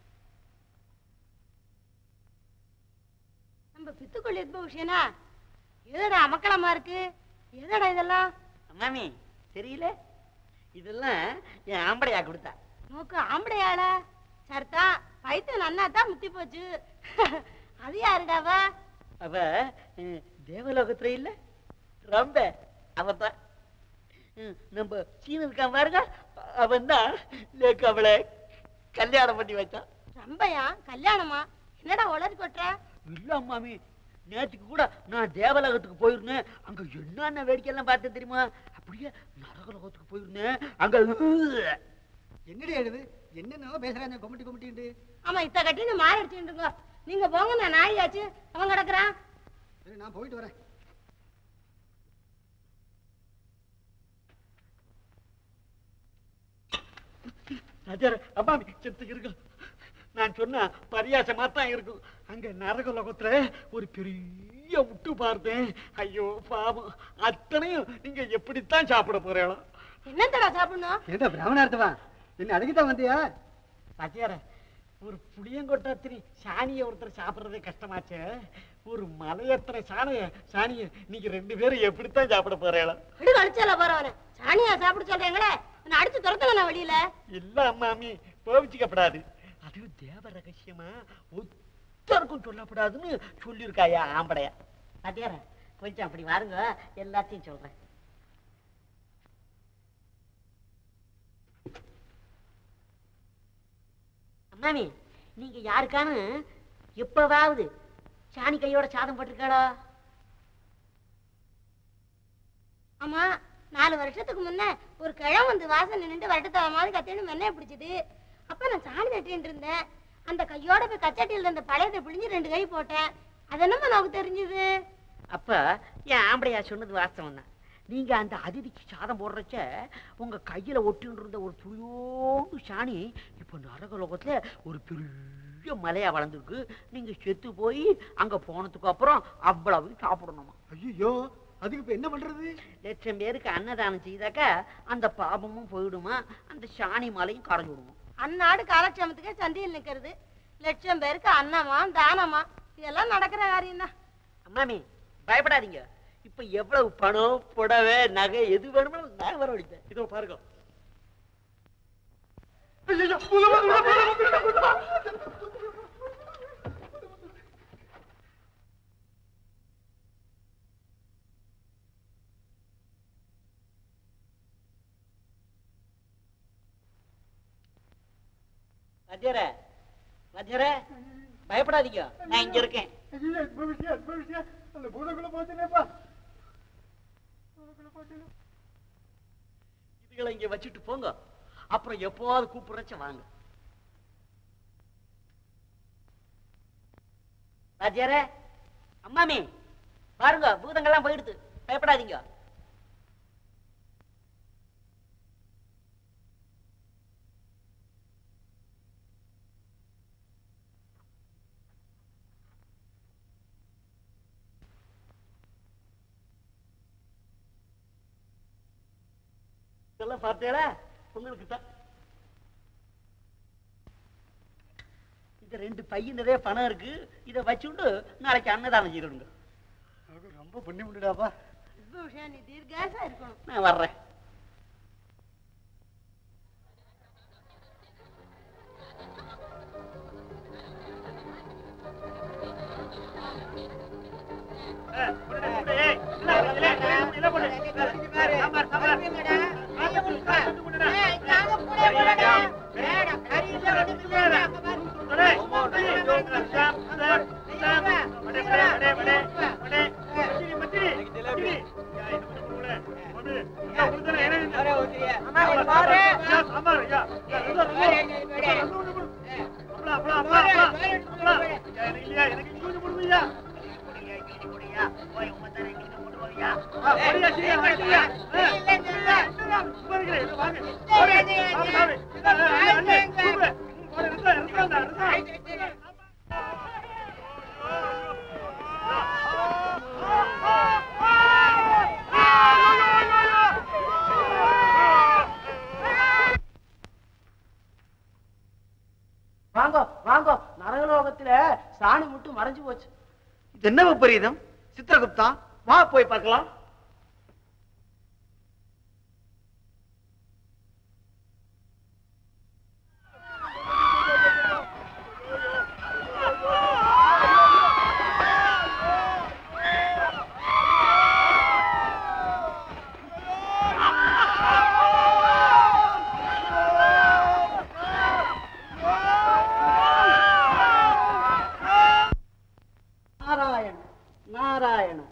நம்ம பித்துக்குள் எவ்வளோ விஷயம்னா எதடா அமக்கலமா இருக்கு எதடா இதெல்லாம் மாமி தெரியல இதெல்லாம் என் ஆம்படையா கொடுத்தா நோக்கு ஆம்படையாளா சர்த்தா பைத்தியம் நன்னா தான் முத்தி போச்சு அது யாருடாவா அவ அஹ், தேவலோகத்துல இல்ல ரொம்ப அவதான் ம், நம்ம சீன இருக்கான் பாருங்க அவன் தான் லேக்கு அவளை கல்யாணம் பண்ணி வச்சான் ரம்பையா கல்யாணமா என்னடா உளறி கொட்டுற இல்ல மாமி நேற்றுக்கு கூட நான் தேவலோகத்துக்கு போயிருந்தேன் அங்க என்னென்ன வேடிக்கையெல்லாம் பார்த்தேன் தெரியுமா அப்படியே நரகலோகத்துக்கு போயிருந்தேன் அங்க என்னடி எழுது என்னென்ன பேசுறாங்க கொமட்டி கொமட்டின்ட்டு ஆமா இத்த கட்டின்னு மாறி அடிச்சுட்டுங்க நீங்க போங்க நான் நாயாச்சு அவன் கிடக்குறான் சரி நான் போயிட்டு வரேன் ராஜார அம்மா செத்துக்கு இருக்கு நான் சொன்ன பரியாசமா தான் இருக்கும் அங்க நரக லோகத்துல ஒரு பெரிய முட்டு பார்த்தேன் ஐயோ பாவம் அத்தனையும் நீங்க எப்படித்தான் சாப்பிட போறீங்களோ என்னத்தடா சாப்பிடணும் ஏண்டா பிராமணார்த்தவா என்ன அதுக்குதான் வந்தியா ராஜார ஒரு புளியங்கொட்டாத்திரி சாணியை ஒருத்தர் சாப்பிடுறதே கஷ்டமாச்சே ஒரு மலையத்தனை சாணிய சாணிய நீங்க ரெண்டு பேரும் எப்படித்தான் சாப்பிட போறீங்களோ விடு கழிச்சல போறவன சாணியா சாப்பிட சொல்றீங்களே நான் அடிச்சு துரத்துங்க நான் வெளியில இல்ல அம்மாமி கோவிச்சுக்கப்படாது அது தேவ ரகசியமா ஒத்தருக்கும் சொல்லப்படாதுன்னு சொல்லியிருக்காயா ஆம்படையா பாத்தியார கொஞ்சம் அப்படி வாருங்க எல்லாத்தையும் சொல்றேன் அம்மாமி நீங்க யாருக்கானு எப்பவாவது சாணி கையோட சாதம் போட்டிருக்காளோ ஆமா நாலு வருஷத்துக்கு முன்ன ஒரு கிழம் வந்து வாசல் நின்னுட்டு வரட்டத்தவ மாதிரி கத்தின்னு மென்னைய பிடிச்சது அப்ப நான் சாணி நட்டின்னு இருந்தேன் அந்த கையோட போய் கச்சட்டியில் இருந்த பழையத்தை பிழிஞ்சு ரெண்டு கை போட்டேன் அது என்னம்மா நமக்கு தெரிஞ்சது அப்ப என் ஆம்படையா சொன்னது வாஸ்தவம் தான் நீங்க அந்த அதிதிக்கு சாதம் போடுறச்ச உங்க கையில ஒட்டின்னு இருந்த ஒரு துளியோண்டு சாணி இப்ப நரகலோகத்துல ஒரு பெரிய மலையா வளர்ந்துருக்கு நீங்க செத்து போய் அங்க போனதுக்கு அப்புறம் அவ்வளவு சாப்பிடணுமா ஐயோ அதுக்கு இப்ப என்ன பண்றது லட்சம் பேருக்கு அன்னதானம் செய்தாக்கா அந்த பாபமும் போயிடுமா அந்த சாணி மலையும் கரைஞ்சு விடுமா அந்நாடு காலட்சேமத்துக்கே சந்தையில் நிக்கிறது லட்சம் பேருக்கு அன்னமா தானமா இதெல்லாம் நடக்கிற காரியம் தான் அம்மாமி பயப்படாதீங்க இப்ப எவ்வளவு பணம் புடவை நகை எது வேணுமோ நான் வரவழைப்பேன் இதோ பாருங்க வத்தியர வத்தியர பயப்படாதீங்க நான் இங்க இருக்கேன் அந்த பூதக்குள்ள போச்சுனேப்பா இதுகளை இங்க வச்சுட்டு போங்க அப்புறம் எப்போவாது கூப்பிடுறச்ச வாங்க வாத்தியார அம்மாமி பாருங்க பூதங்கள்லாம் போயிடுது பயப்படாதீங்க இதெல்லாம் பார்த்தேடா உங்களுக்கு தான் இந்த ரெண்டு பையன் நிறைய பணம் இருக்கு இதை வச்சுட்டு நாளைக்கு அன்னதானம் செய்யணுங்க ரொம்ப புண்ணியம் உண்டுடாப்பா இப்ப விஷயம் நீ தீர்க்காசா இருக்கணும் நான் வர்றேன் ஏய், நாங்க கூட போறோம். வேடா, கறி இல்ல, ஒண்ணும் இல்ல. அங்க பாரு. வாங்கோ வாங்கோ நரகலோகத்துல சாணி மட்டும் மறைஞ்சு போச்சு இது என்ன விபரீதம் சித்திரகுப்தா வா போய் பார்க்கலாம் நாராயண நாராயண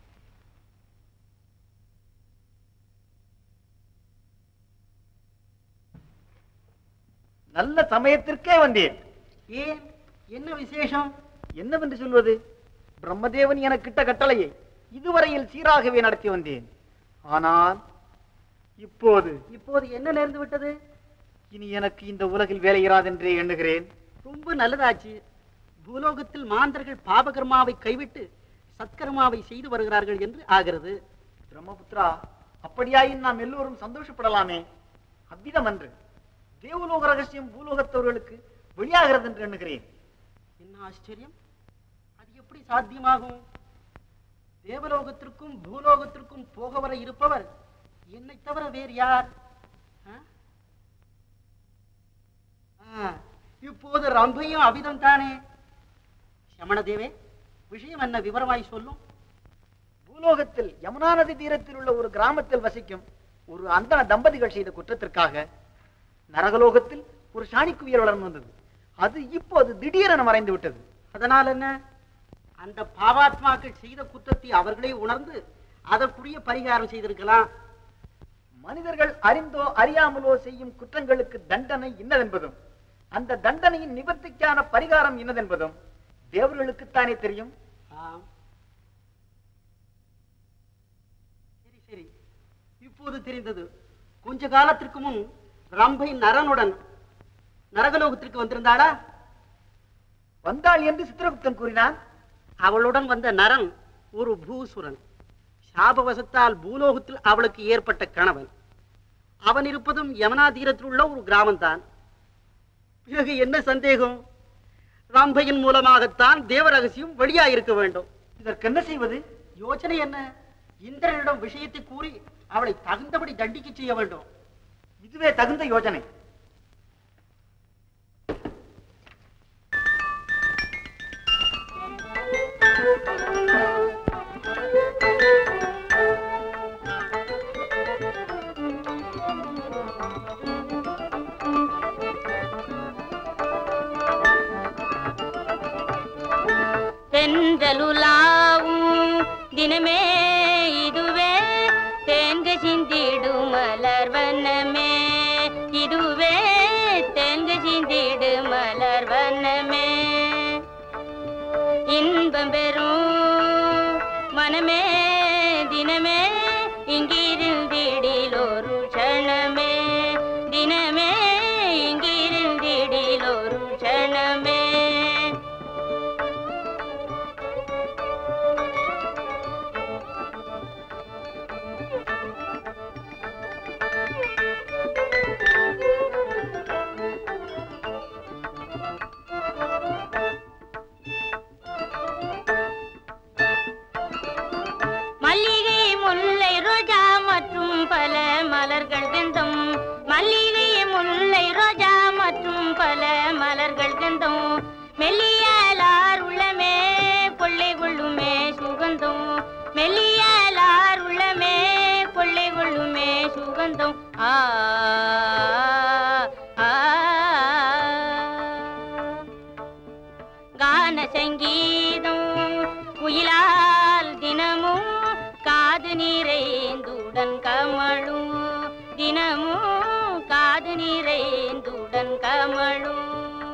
நல்ல சமயத்திற்கே வந்தேன் ஏன் என்ன விசேஷம் என்னவென்று சொல்வது பிரம்மதேவன் எனக்கிட்ட கட்டளையை இதுவரையில் சீராகவே நடத்தி வந்தேன் ஆனால் இப்போது இப்போது என்ன நேர்ந்து விட்டது இனி எனக்கு இந்த உலகில் வேலை இராதென்றே எண்ணுகிறேன் ரொம்ப நல்லதாச்சு பூலோகத்தில் மாந்தர்கள் பாபகர்மாவை கைவிட்டு சத்கர்மாவை செய்து வருகிறார்கள் என்று ஆகிறது பிரம்மபுத்திரா அப்படியாயின் நாம் எல்லோரும் சந்தோஷப்படலாமே அவ்விதம் அன்று தேவலோக ரகசியம் பூலோகத்தவர்களுக்கு வெளியாகிறது என்று எண்ணுகிறேன் என்ன ஆச்சரியம் அது எப்படி சாத்தியமாகும் தேவலோகத்திற்கும் பூலோகத்திற்கும் போக வர இருப்பவர் என்னை தவிர வேறு யார் ஆ? ஆ, இப்போது ரம்பையும் அவிதம் தானே சமணதேவே விஷயம் என்ன விவரமாய் சொல்லும் பூலோகத்தில் யமுனா நதி தீரத்தில் உள்ள ஒரு கிராமத்தில் வசிக்கும் ஒரு அந்தன தம்பதிகள் செய்த குற்றத்திற்காக நரகலோகத்தில் ஒரு சாணிக்குவியல் வளர்ந்து வந்தது அது இப்போது திடீரென மறைந்து விட்டது அதனால் என்ன அந்த பாவாத்மாக்கள் செய்த குற்றத்தை அவர்களே உணர்ந்து அதற்குரிய பரிகாரம் செய்திருக்கலாம் மனிதர்கள் அறிந்தோ அறியாமலோ செய்யும் குற்றங்களுக்கு தண்டனை இன்னதென்பதும் அந்த தண்டனையின் நிவர்த்திக்கான பரிகாரம் இன்னதென்பதும் தேவர்களுக்குத்தானே தெரியும் ஆம். சரி சரி இப்போது தெரிந்தது கொஞ்ச காலத்திற்கு முன் ரம்பை நரனுடன் நரகலோகத்திற்கு வந்திருந்தாளா வந்தாள் என்று சித்திரகுப்தன் கூறினான் அவளுடன் வந்த நரன் ஒரு பூசுரன் சாபவசத்தால் பூலோகத்தில் அவளுக்கு ஏற்பட்ட கணவன் அவன் இருப்பதும் யமுனா தீரத்தில் உள்ள ஒரு கிராமம்தான் பிறகு என்ன சந்தேகம் ரம்பையின் மூலமாகத்தான் தேவ ரகசியம் வெளியாயிருக்க வேண்டும் இதற்கு என்ன செய்வது யோசனை என்ன இந்திரனிடம் விஷயத்தை கூறி அவளை தகுந்தபடி தண்டிக்க செய்ய வேண்டும் இதுவே தகுந்த யோசனை தென்றலுலாவும் தினமே இதுவே தேன்கு சிந்திடு மலர் வண்ணமே இதுவே தேன்கு சிந்திடு மலர் வண்ணமே இன்பம் பெறும் மனமே தினமே இங்கிருந்திடில் ஒரு க்ஷணமே தினமே இங்கிருந்திடில் ஒரு க்ஷணமே மல்லிகை முல்லை ரோஜா மற்றும் பல மலர்கள் கந்தம் மல்லிகை முல்லை ரோஜா மற்றும் பல மலர்கள் கந்தம் மெல்லியலார் உள்ளமே கொள்ளை கொள்ளுமே சுகந்தம் மெல்லியலார் உள்ளமே கொள்ளை கொள்ளுமே சுகந்தம் ஆ ஆ, கான சங்கீதம் குயில நிறைந்துடன் கமழும் தினமும் காது நிறைந்துடன் கமழும்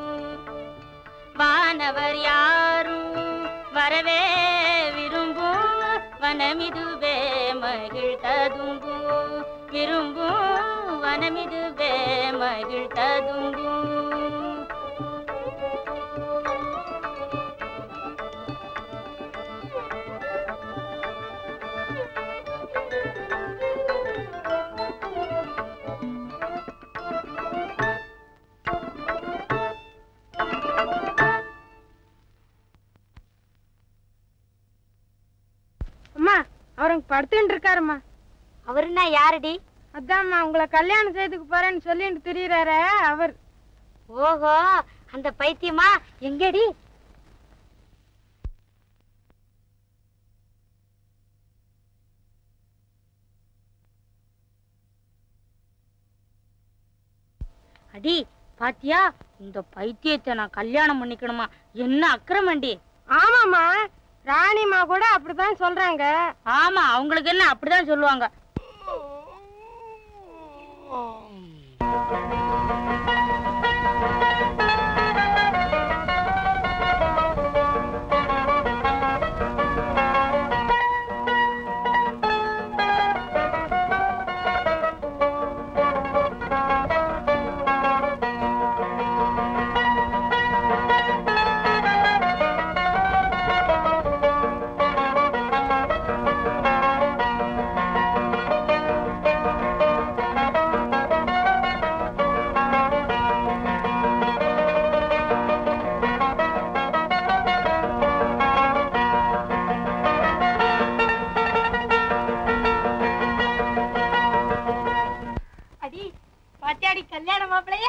வானவர் யாரும் வரவே விரும்பும் வனமிதுவே மகிழ் ததும்பும் விரும்பும் வனமிதுவே மகிழ் ததும்பும் அம்மா அவர் அங்க படுத்துட்டு இருக்காருமா அவருன்னா யாருடி அதாம்மா உங்களை கல்யாணம் செய்துக்கு போறேன்னு சொல்லிட்டு திரியறாரே அவர் ஓஹோ அந்த பைத்தியமா எங்கடி அடி பாத்தியா இந்த பைத்தியத்தை நான் கல்யாணம் பண்ணிக்கணுமா என்ன அக்கிரமண்டி ஆமாம்மா ராணிமா கூட அப்படிதான் சொல்றாங்க ஆமா அவங்களுக்கு என்ன அப்படிதான் சொல்லுவாங்க அடி பாத்தியாடி கல்யாண மாப்பிளைய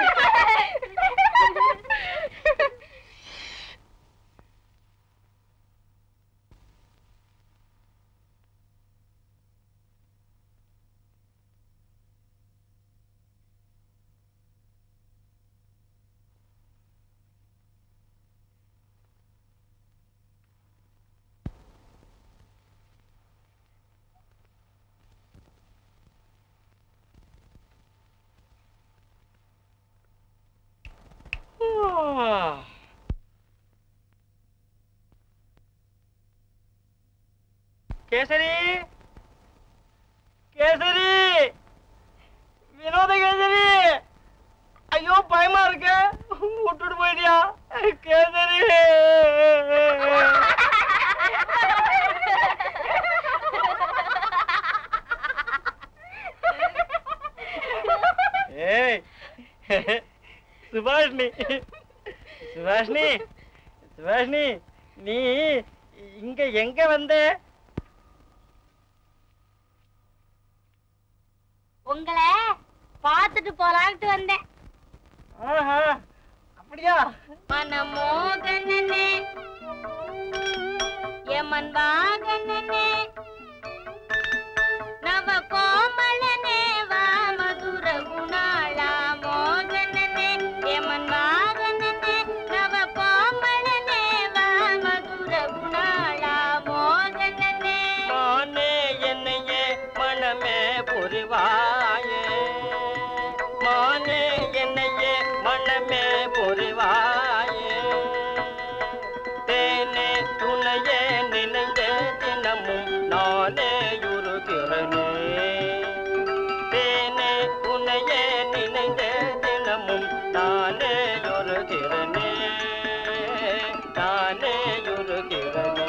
கேசரி கேசரி வினோத கேசரி ஐயோ பயமா இருக்கு விட்டுட்டு போயிட்டியா கேசரி ஏய் சுபாஷினி சுபாஷினி சுபாஷினி நீ இங்க எங்க வந்த உங்களை பார்த்துட்டு போலான்ட்டு வந்தேன் ஆஹா அப்படியா மனமோகனனே யமன் வாகனனே நவ கோமளனே வா மதுர குணாளா மோகனனே யமன் வாகனனே நவ கோமளனே வா மதுர குணாளா மோகனனே மானே என்னையே மனமே புரிவாயே மானே என்னையே மனமே புரிவாயே தேனே துணையே நினைந்த தினமும் நானே யுருகிறனே தேனே துணையே நினைந்த தினமும் நானே யுருகிறனே நானே யுருகிறனே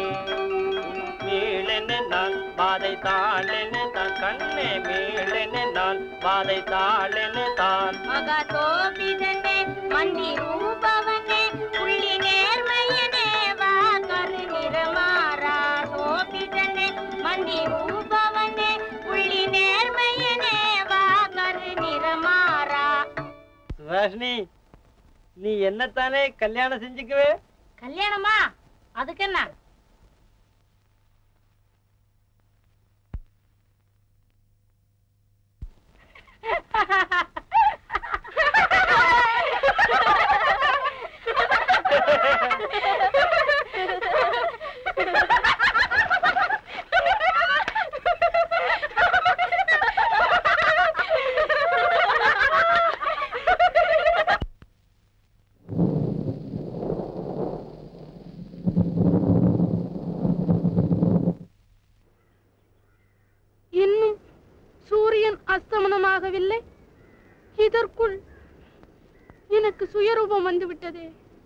மீளென நான் பாதை தாளென தான் கண்ணே மீளென நான் பாதை தாளென தான் மகா சோபிதனே மந்தி ரூபவனே புள்ளி நேர்மையனே வா கரு நிறமாறா சோபிதனே மந்தி ரூபவனே புள்ளி நேர்மையனே வா கரு நிறமாறா சுபாஷினி நீ என்னத்தானே கல்யாணம் செஞ்சுக்குவே கல்யாணமா அதுக்கு என்ன ஆகவில்லை இதற்குள் எனக்கு சுயரூபம் வந்து விட்டதே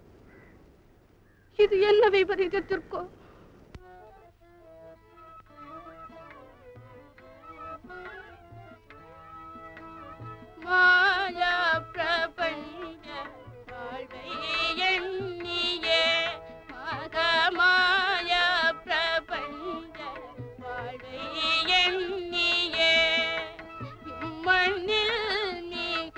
இது என்ன விபரீதத்திற்கோ மாயா பிரபஞ்ச வாழ்வை எண்ணியே மகமாயா பிரபஞ்ச வாழ்வை எண்ணியே இம்மண்ணில் மிக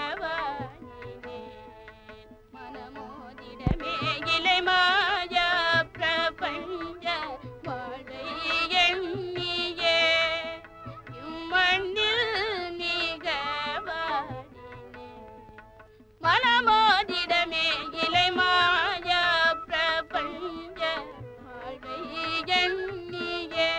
மனமோதிடமே இலை மாயா பிரபஞ்ச வாழ்வை எண்ணியே இம்மண்ணில் மிக மனமோதிடமே இலை மாயா பிரபஞ்ச வாழ்வை எண்ணியே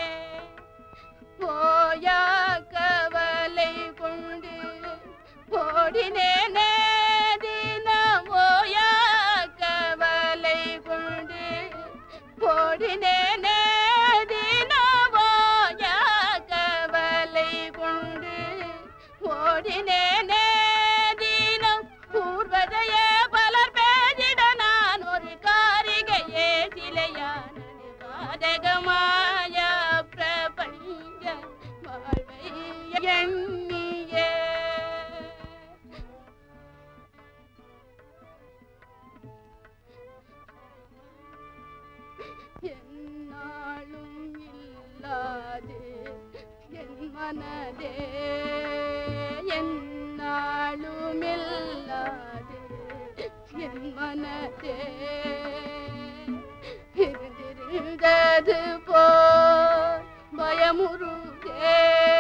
போயா கவலை கொண்டு ஓடினேனே தினம் ஓயா கவலை கொண்டு ஓடினேனே தினம் ஓயா கவலை கொண்டு ஓடினேனே தினம் பூர்வதைய பலர் பேசிட நான் ஒரு காரிகையே சிலையானது பாதகமாய பிரபஞ்ச வாழ்வை எண்ணியே என்னாலும் இல்லாது என் மனதே என்னாலும் இல்லாது என் மனதே இருந்திருந்தது போ பயமுறுதே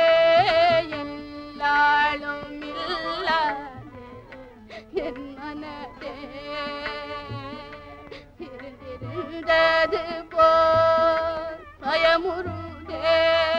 எல்லாளும் இல்லாது என் மனதே இருந்திருந்தது போ பயமுறுதே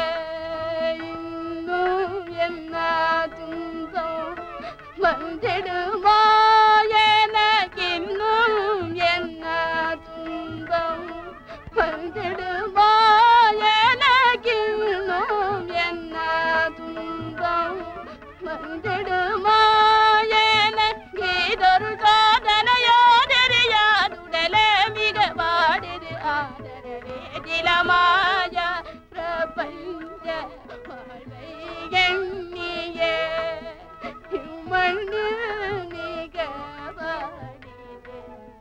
இன்னும் என்ன துன்பம் வந்திடுமா எனக்கின்னும் என்ன துன்பம் வந்திடுமா எனக்கின்னும் என்ன துன்பம் வந்திடுமா எனக்கு இதொரு சோதனையோ தெரியாதுடலே மிக வாடுது ஆதரவே திலமாய பிரபஞ்ச வாழ்வை எண்ணியே மண்ணு மிக வாடிது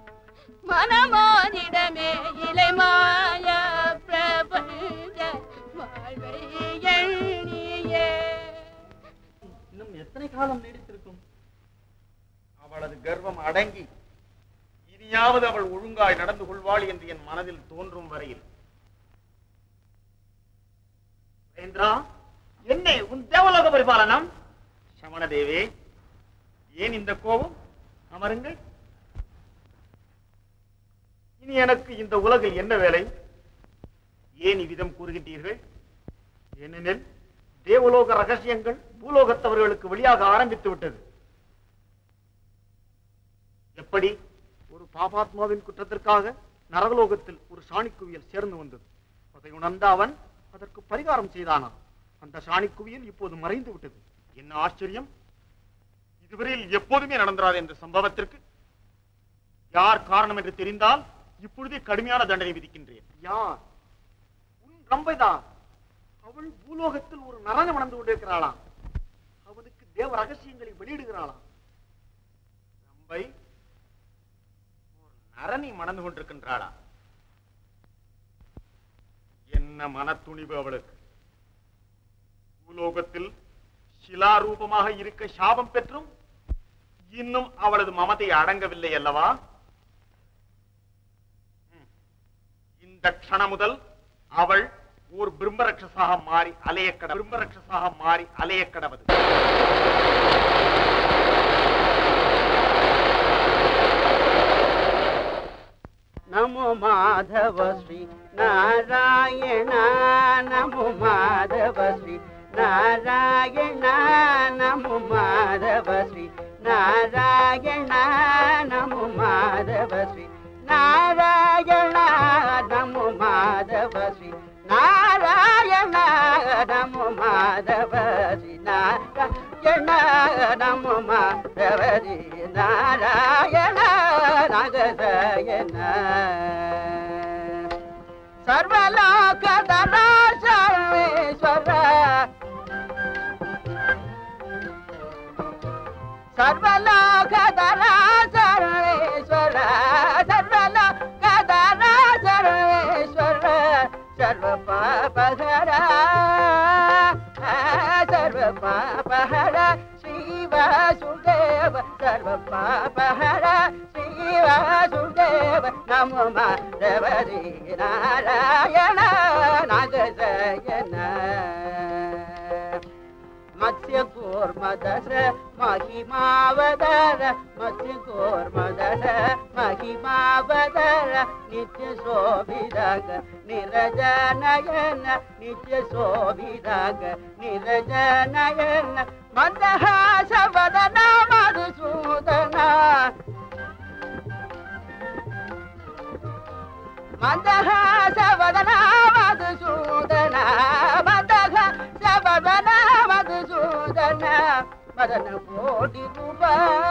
மனமோதிடமே இலை மாய பிரபஞ்ச வாழ்வை எண்ணியே இன்னும் எத்தனை காலம் நீடித்திருக்கும் அவளது கர்வம் அடங்கி இனியாவது அவள் ஒழுங்காய் நடந்து கொள்வாள் என்று என் மனதில் தோன்றும் வரையில் மகேந்திரா என்ன உன் தேவலோக பரிபாலனம் சமணதேவே ஏன் இந்த கோபம் அமருங்கள் இனி எனக்கு இந்த உலகில் என்ன வேலை ஏன் இவ்விதம் கூறுகின்றீர்கள் ஏனெனில் தேவலோக ரகசியங்கள் பூலோகத்தவர்களுக்கு வெளியாக ஆரம்பித்து விட்டது எப்படி ஒரு பாபாத்மாவின் குற்றத்திற்காக நரகலோகத்தில் ஒரு சாணிக்குவியல் சேர்ந்து வந்தது அதை உணர்ந்த அவன் அதற்கு பரிகாரம் செய்தானாம் அந்த சாணிக்குவியல் இப்போது மறைந்து விட்டது என்ன ஆச்சரியம் இதுவரையில் எப்போதுமே நடந்திராத இந்த சம்பவத்திற்கு யார் காரணம் என்று தெரிந்தால் இப்பொழுதே கடுமையான தண்டனை விதிக்கின்றேன் யார் உன் ரம்பைதான் அவள் பூலோகத்தில் ஒரு நரகம் நடந்து கொண்டிருக்கிறாளாம் அவனுக்கு தேவ ரகசியங்களை வெளியிடுகிறாளாம் ரம்பை ஒரு நரனை மணந்து கொண்டிருக்கின்றாளா என்ன மனத்துணிவு அவளுக்கு பூலோகத்தில் சிலாரூபமாக இருக்க சாபம் பெற்றும் இன்னும் அவளது மமதை அடங்கவில்லை அல்லவா ம். இந்த க்ஷணம் முதல் அவள் ஒரு பிரம்மரக்ஷசாக மாறி அலையக்கட பிரம்மரக்ஷசாக மாறி அலையக்கடவது ನಮೋ ಮಾಧವ ಶ್ರೀ ನಾರಾಯಣ ನಮೋ ಮಾಧವ ಶ್ರೀ ನಾರಾಯಣ ನಮೋ ಮಾಧವ ಶ್ರೀ ನಾರಾಯಣ ನಮೋ ಮಾಧವ ಶ್ರೀ ನಾರಾಯಣ ನಮೋ ಮಾಧವ ಶ್ರೀ ನಾರಾಯಣ ನಮೋ ಮಾಧವ ಶ್ರೀ ನಾರಾಯಣ நம ரவதி நாராயண நாகசயன சர்வலோகதனா சர்வேஸ்வர சர்வலோகதனா சர்வேஸ்வர சர்வலோகதனா சர்வேஸ்வர சர்வ பாபஹர சர்வ பாபஹர ஸ்ரீ வாசுதேவ சர்வ பாபஹர ஸ்ரீ வாசுதேவ நமோ மாதவரி நாராயண நாகசயன மத்ய கூர்மதச மகிமாவதர மத்ய கூர்மதச மகிமாவதர நித்ய சோபிதக நிரஜனயன நித்ய சோபிதக நிரஜனயன மந்தஹாச வதன மதுசூதன மந்தஹாச வதன மதுசூதன மந்தஹாச வதன மதுசூதன மதன கோடி ரூப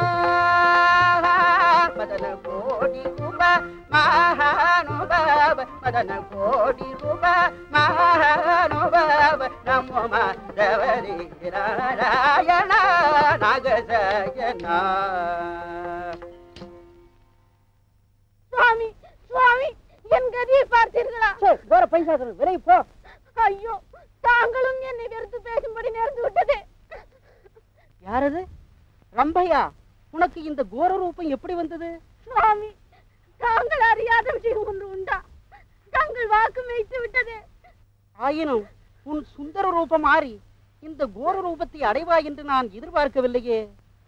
மதன கோடி ரூப மகானுபாவ மதன கோடி ரூப மகானுபாவ நமோ மாதவரி நாராயண நாகசயனா சுவாமி சுவாமி என் கதியை பார்த்தீர்களா தூர பைசா விலை போ ஐயோ தாங்களும் என்னை வெறுத்து பேசும்படி நேர்ந்து விட்டதே யாரது ரம்பையா உனக்கு இந்த கோர ரூபம் எப்படி வந்தது சுவாமி தாங்கள் அறியாத விஷயம் ஒன்று உண்டா தாங்கள் வாக்கு வைத்து விட்டதே ஆயினும் உன் சுந்தர ரூபம் மாறி இந்த கோர ரூபத்தை அடைவாய் என்று நான் எதிர்பார்க்கவில்லையே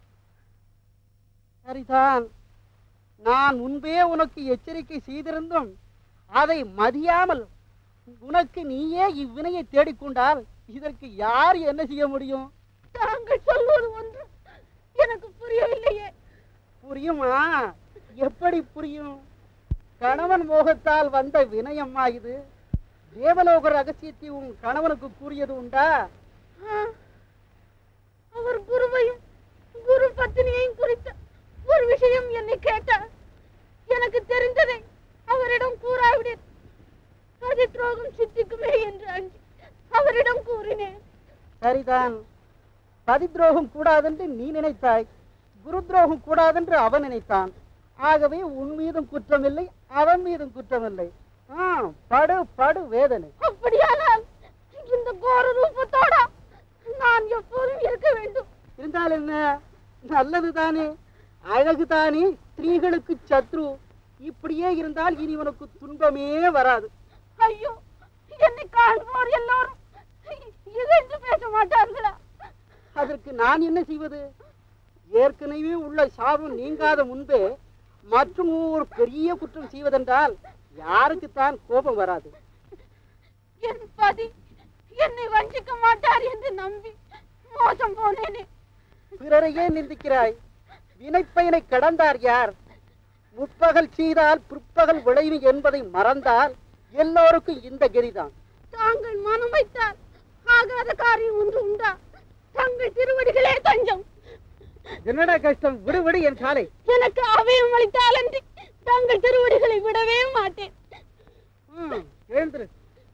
சரிதான் நான் முன்பே உனக்கு எச்சரிக்கை செய்திருந்தும் அதை மதியாமல் உனக்கு நீயே இவ்வினையை தேடிக்கொண்டால் இதற்கு யார் என்ன செய்ய முடியும் தாங்கள் சொல்வது ஒன்று எனக்கு புரியவில்லையே புரியுமா எப்படி புரியும் கணவன் மோகத்தால் வந்த வினயம்மா இது தேவலோக ரகசியத்தை உன் கணவனுக்கு கூறியது உண்டா ஆ, அவர் குருவையும் குரு பத்தினியையும் குறித்த ஒரு விஷயம் என்னை கேட்டார் எனக்கு தெரிந்ததை அவரிடம் கூறாவிடேன் பதி துரோகம் சித்திக்குமே என்று அஞ்சி அவரிடம் கூறினேன் சரிதான் பதித்ரோகம் கூடாதென்று நீ நினைத்தாய் குரு துரோகம் கூடாதென்று அவன் நினைத்தான் ஆகவே உன் மீதும் குற்றமில்லை அவன் மீதும் குற்றமில்லை ஆ, படு படு வேதனை அப்படியானால் இந்த கோர ரூபத்தோட நான் எப்போதும் இருக்க வேண்டும் இருந்தால் என்ன நல்லது தானே அழகு தானே ஸ்திரீகளுக்கு சத்ரு இப்படியே இருந்தால் இனி உனக்கு துன்பமே வராது ஐயோ என்னை காண்போர் எல்லோரும் இகழ்ந்து பேச மாட்டார்களா அதற்கு நான் என்ன செய்வது ஏற்கனவே உள்ள சாபம் நீங்காத முன்பே மற்றும் ஒரு பெரிய குற்றம் செய்வதென்றால் யாருக்குத்தான் கோபம் வராது என் பதி என்னை வஞ்சிக்க மாட்டார் என்று நம்பி மோசம் போனேனே பிறரையே நிந்திக்கிறாய் வினைப்பயனை கடந்தார் யார் முற்பகல் செய்தால் பிற்பகல் விளைவு என்பதை மறந்தால் எல்லோருக்கும் இந்த கதிதான் தாங்கள் மனம் வைத்தால் ஆகாத காரியம் ஒன்று உண்டா தங்கள் திருவடிகளே தஞ்சம் என்னடா கஷ்டம் விடு விடு என் சாலை எனக்கு அவையும் அளித்தாலன்றி தங்கள் திருவடிகளை விடவே மாட்டேன் ம், எழுந்திரு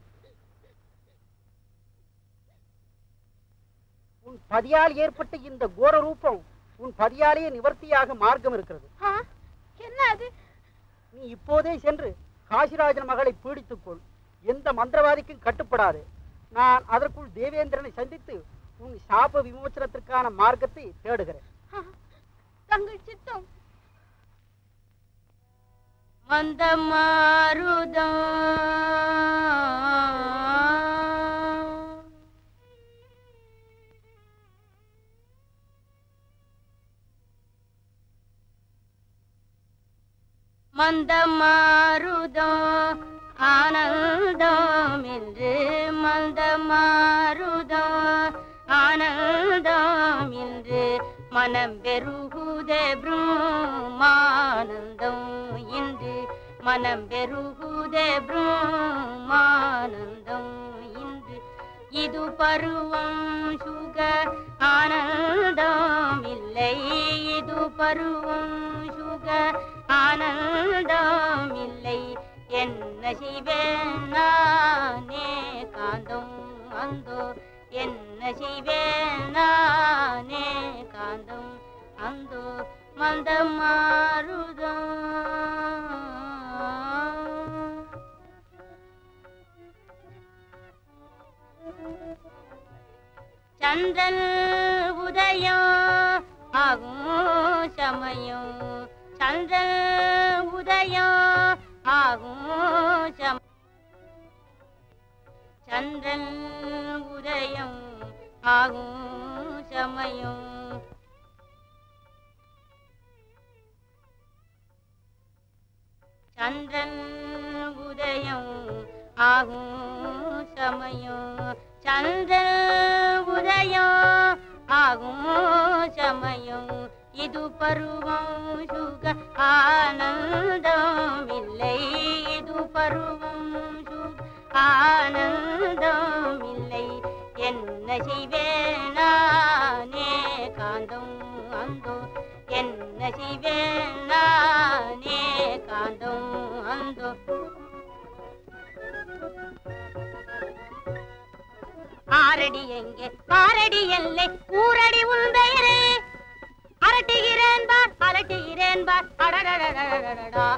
உன் பதியால் ஏற்பட்ட இந்த கோர ரூபம் உன் பதியாலேயே நிவர்த்தியாக மார்க்கம் இருக்கிறது ஆ, என்ன அது நீ இப்போதே சென்று காசிராஜன் மகளை பீடித்துக் கொள் எந்த மந்திரவாதிக்கும் கட்டுப்படாது நான் அதற்குள் தேவேந்திரனை சந்தித்து உன் சாப விமோச்சனத்திற்கான மார்க்கத்தை தேடுகிறேன் ஆ, தங்கள் சித்தம் மந்த மாருதம் மந்த மாருதம் ஆனந்தம் என்று மந்த மாருதம் ஆனந்தம் என்று மனம் பெருகுதே பிரம்மானந்தம் இன்று மனம் பெருகுதே பிரம்மானந்தம் இன்று இது பருவம் சுக ஆனந்தம் இல்லை இது பருவம் சுக ஆனந்தம் இல்லை என்ன செய்வேன் நானே காந்தம் அந்தோ என்ன செய்வேன் நானே காந்தம் அந்தோ மந்தம் மாறுதம் சந்திரன் உதயம் ஆகும் சமயம் சந்திரன் உதயம் ஆகும் சம சந்திரன் உதயம் ஆகும் சமயம் சந்திரன் உதயம் ஆகும் சமயம் சந்திரன் உதயம் ஆகும் சமயம் இது பருவம் சுக ஆனந்தம் இல்லை இது பருவம் சுக ஆனந்தம் இல்லை என்ன செய்வேன் நானே காந்தம் அந்தோ என்ன செய்வேன் நானே காந்தம் அந்தோ ஆரடி எங்கே பாரடி எல்லை ஊரடி உன் பெயரே அரட்டுகிறேன் பார் அலட்டுகிறேன் பார் அடடடடடடடா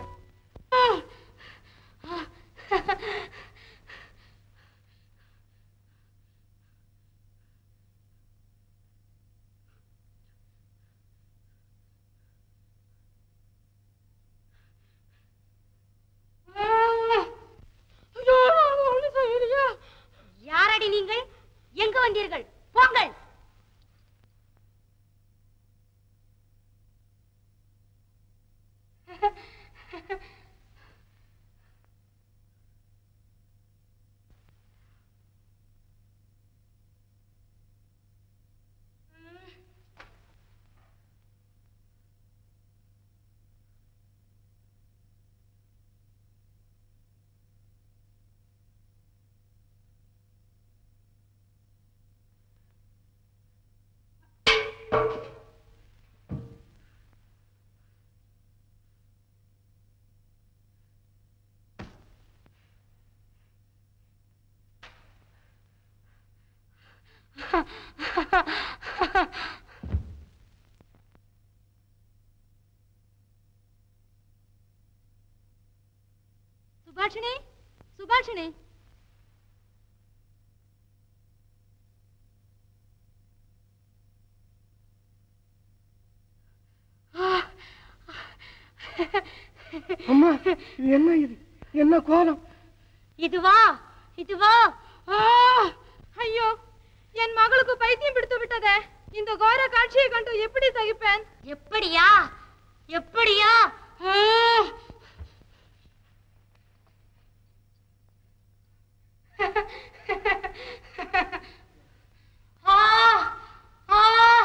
யாரடி நீங்கள் எங்க வந்தீர்கள் போங்கள் சுபாஷினி சுபாஷினி அம்மா இது என்ன இது என்ன கோலம் இதுவா இதுவா ஐயோ என் மகளுக்கு பைத்தியம் பிடித்து விட்டதே இந்த கோர காட்சியை கண்டு எப்படி சகிப்பேன் எப்படியா எப்படியா ஆ! ஆ! ஆ!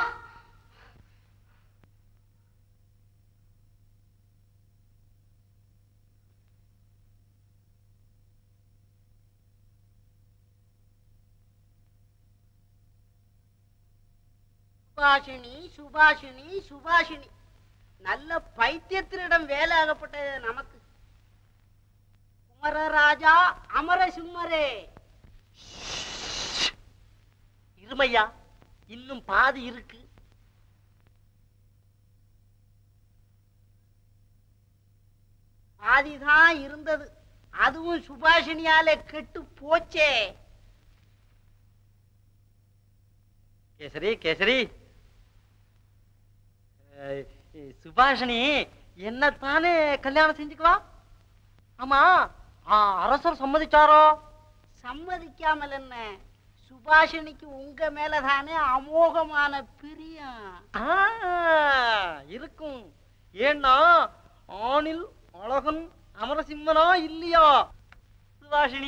சுபாஷினி சுபாஷினி சுபாஷினி நல்ல பைத்தியத்தினிடம் வேலை ஆகப்பட்டது நமக்கு குமரராஜா அமரசிம்மரே இருமையா இன்னும் பாதி இருக்கு பாதிதான் இருந்தது அதுவும் சுபாஷினியால கெட்டு போச்சே கேசரி கேசரி அஹ், சுபாஷினி என்னத்தானே கல்யாணம் செஞ்சுக்குவா ஆமா ஆ, அரசர் சம்மதிச்சாரோ சம்மதிக்காமல் என்ன சுபாஷினிக்கு உங்க மேலதானே அமோகமான பிரியம் ஆ, இருக்கும் ஏன்னா ஆணில் அழகன் அமரசிம்மனா இல்லையா சுபாஷினி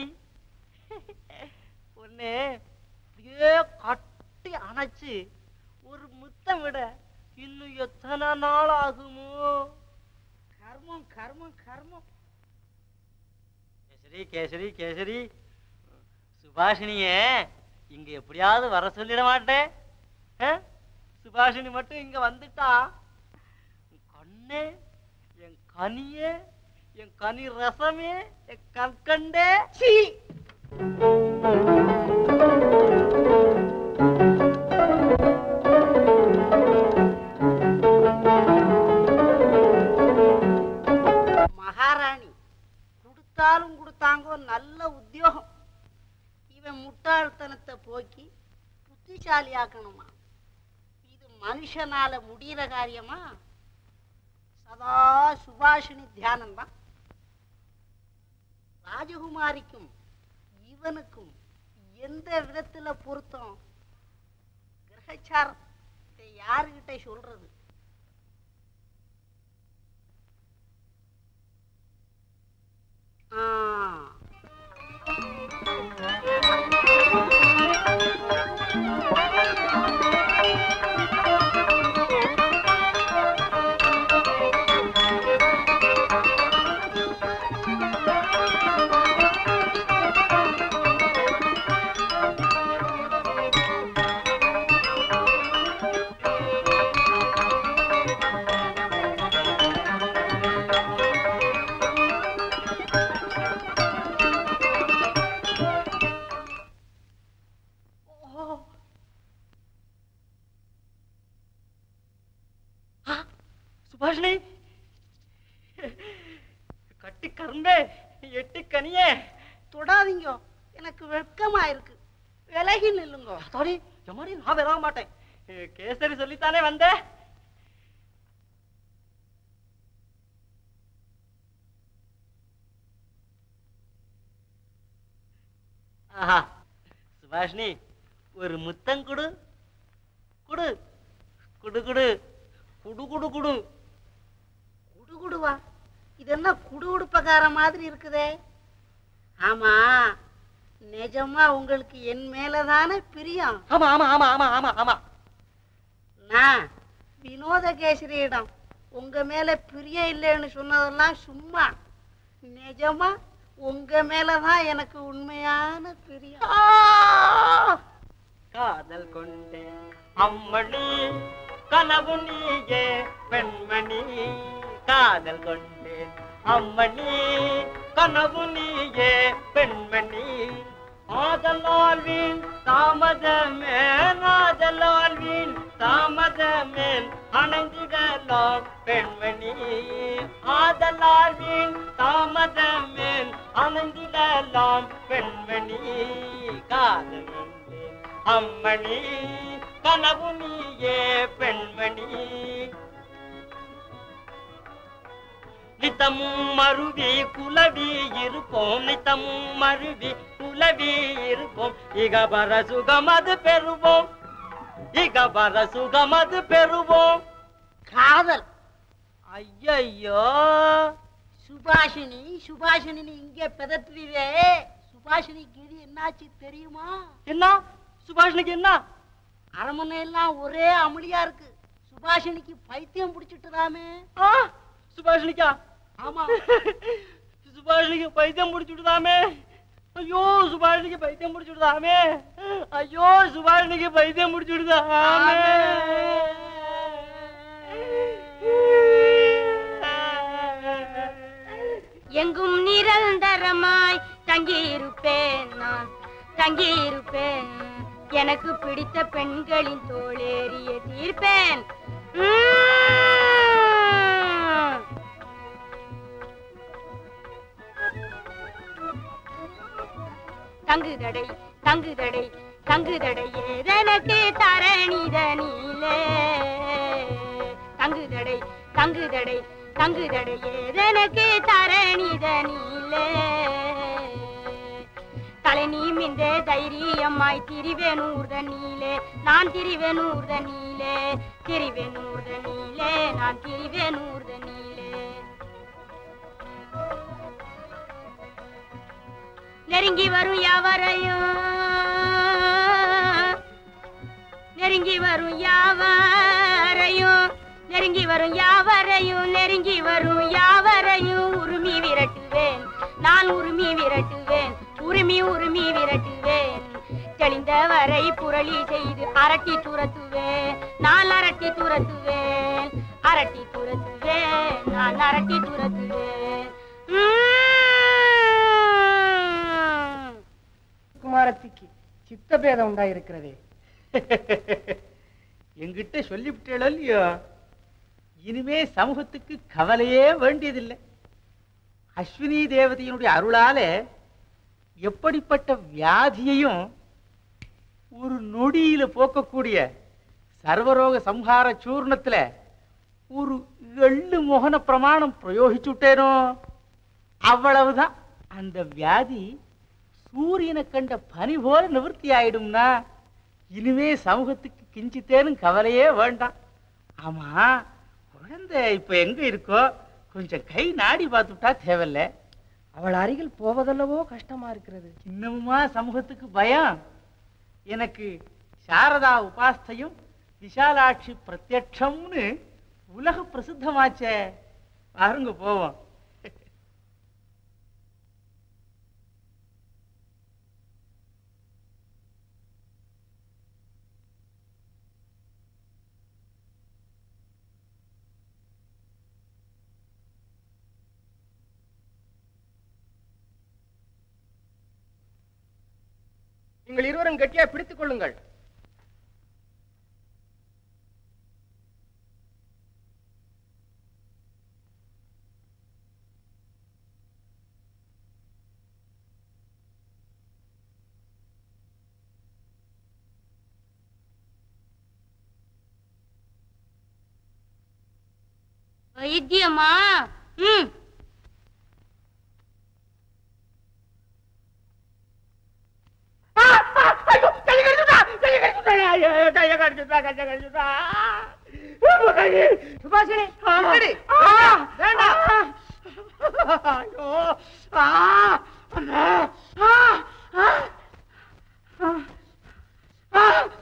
ஒண்ணு அப்படியே கட்டி அணைச்சு ஒரு முத்தம் விட இன்னும் எத்தனை நாள் ஆகுமோ கர்மம் கர்மம் கர்மம் கேசரி கேசரி கேசரி சுபாஷினிய இங்க எப்படியாவது வர சொல்லிட மாட்டேன் ஆ? சுபாஷினி மட்டும் இங்க வந்துட்டா என் கண்ணே என் கனியே என் கனி ரசமே என் கற்கண்டே சீ மகாராணி கொடுத்தாலும் கொடுத்தாங்கோ நல்ல உத்தியோகம் இவன் முட்டாள்தனத்தை போக்கி புத்திசாலியாக்கணுமா இது மனுஷனால முடியிற காரியமா சதா சுபாஷினி தியானம்தான் ராஜகுமாரிக்கும் இவனுக்கும் எந்த விதத்துல பொருத்தம் கிரகச்சாரத்தை யாருகிட்ட சொல்றது ஆ சுபாஷினி கட்டி கரும்பே எட்டி கனியே தொடாதீங்க எனக்கு வெட்கமா இருக்கு விலகி நில்லுங்க சாரி எம்மாடி நான் விரவ மாட்டேன் ஏ, கேசரி சொல்லித்தானே வந்தேன் ஆஹா சுபாஷினி ஒரு முத்தம் குடு குடு குடு குடு குடு குடு குடு குடுகுடுவா இது என்ன குடுகுடுப்பக்கார மாதிரி இருக்குதே ஆமா நிஜமா உங்களுக்கு என் மேலதானே பிரியம் ஆமா ஆமா ஆமா ஆமா ஆமா ஆமா நான் வினோத கேசரியிடம் உங்க மேல பிரியம் இல்லைன்னு சொன்னதெல்லாம் சும்மா நிஜமா உங்க மேலதான் எனக்கு உண்மையான பிரியம் காதல் கொண்டேன் அம்மணி கனவு நீயே பெண்மணி காதல் கொண்டேன் அம்மணி கனவு நீயே பெண்மணி ஆதலால் வீண் தாமதமே ஆதலால் வீண் தாமதமேல் அணைந்திடலாம் பெண்மணி ஆதலால் வீண் தாமதமேல் அணைந்திடலாம் பெண்மணி காதல் கொண்டேன் அம்மணி கனவு நீயே பெண்மணி நித்தமும் மருவி குலவி இருப்போம் நித்தமும் மருவி குலவி இருப்போம் இகபர சுகமது பெறுவோம் இகபர சுகமது பெறுவோம் காதல் ஐயையோ சுபாஷினி சுபாஷினி இங்கே பிதற்றுவீவே சுபாஷினிக்கு இது என்னாச்சு தெரியுமா என்ன சுபாஷினிக்கு என்ன அரமனை எல்லாம் ஒரே அமளியா இருக்கு சுபாஷினிக்கு பைத்தியம் பிடிச்சிட்டுதாமே ஆ, சுபாஷினிக்கா ஆமா சுபாஷினிக்கு பைத்தியம் முடிச்சுடுதாமே ஐயோ சுபாஷினிக்கு பைத்தியம் முடிச்சுடுதாமே ஐயோ சுபாஷினிக்கு பைத்தியம் முடிச்சுடுதாமே எங்கும் நிரந்தரமாய் தங்கியிருப்பேன் நான் தங்கியிருப்பேன் எனக்கு பிடித்த பெண்களின் தோளேறிய தீர்ப்பேன் உம். தங்குதடை தங்குதடை தங்குதடை ஏதனக்கு தரணிதனிலே தங்குதடை தங்குதடை தங்குதடை ஏதனக்கு தரணிதனிலே தலை நீ மிந்தே தைரியம்மாய் திரிவேன் ஊர்தனிலே நான் திரிவேன் ஊர்தனிலே திரிவேன் ஊர்தனிலே நான் திரிவேன் ஊர்தனிலே நெருங்கி வரும் யாவரையும் நெருங்கி வரும் யாவரையும் நெருங்கி வரும் யாவரையும் நெருங்கி வரும் யாவரையும் உருமி விரட்டுவேன் நான் உருமி விரட்டுவேன் உருமி உருமி விரட்டுவேன் தெளிந்த வரை புரளி செய்து அரட்டி துரத்துவேன் நான் அரட்டி துரத்துவேன் அரட்டி துரத்துவேன் நான் அரட்டி துரத்துவேன் குமாரத்திக்கு சித்தபேதம் உண்டாயிருக்கிறதே என்கிட்ட சொல்லிவிட்டேளோ இல்லையோ இனிமே சமூகத்துக்கு கவலையே வேண்டியதில்லை அஸ்வினி தேவதையினுடைய அருளால எப்படிப்பட்ட வியாதியையும் ஒரு நொடியில போக்கக்கூடிய சர்வரோக சம்ஹார சூர்ணத்துல ஒரு எள்ளு மோகன பிரமாணம் பிரயோகிச்சுட்டேனோ அவ்வளவுதான் அந்த வியாதி சூரியனை கண்ட பனி போல நிவர்த்தி ஆயிடும்னா இனிமே சமூகத்துக்கு கிஞ்சித்தேனும் கவலையே வேண்டாம் ஆமா குழந்தை இப்ப எங்க இருக்கோ கொஞ்சம் கை நாடி பார்த்துட்டா தேவையில்ல அவள் அருகில் போவதல்லவோ கஷ்டமா இருக்கிறது இன்னமுமா சமூகத்துக்கு பயம் எனக்கு சாரதா உபாஸ்தையும் விஷாலாட்சி பிரத்யட்சம்னு உலக பிரசித்தமாச்சே பாருங்க போவோம் நீங்கள் இருவரும் கெட்டியா பிடித்துக் கொள்ளுங்கள் வைத்தியமா ம் சுபாஷினி நில்லடி. வேண்டாம் ஐயோ ஆ அண்ணா ஆ ஆ ஆ ஆ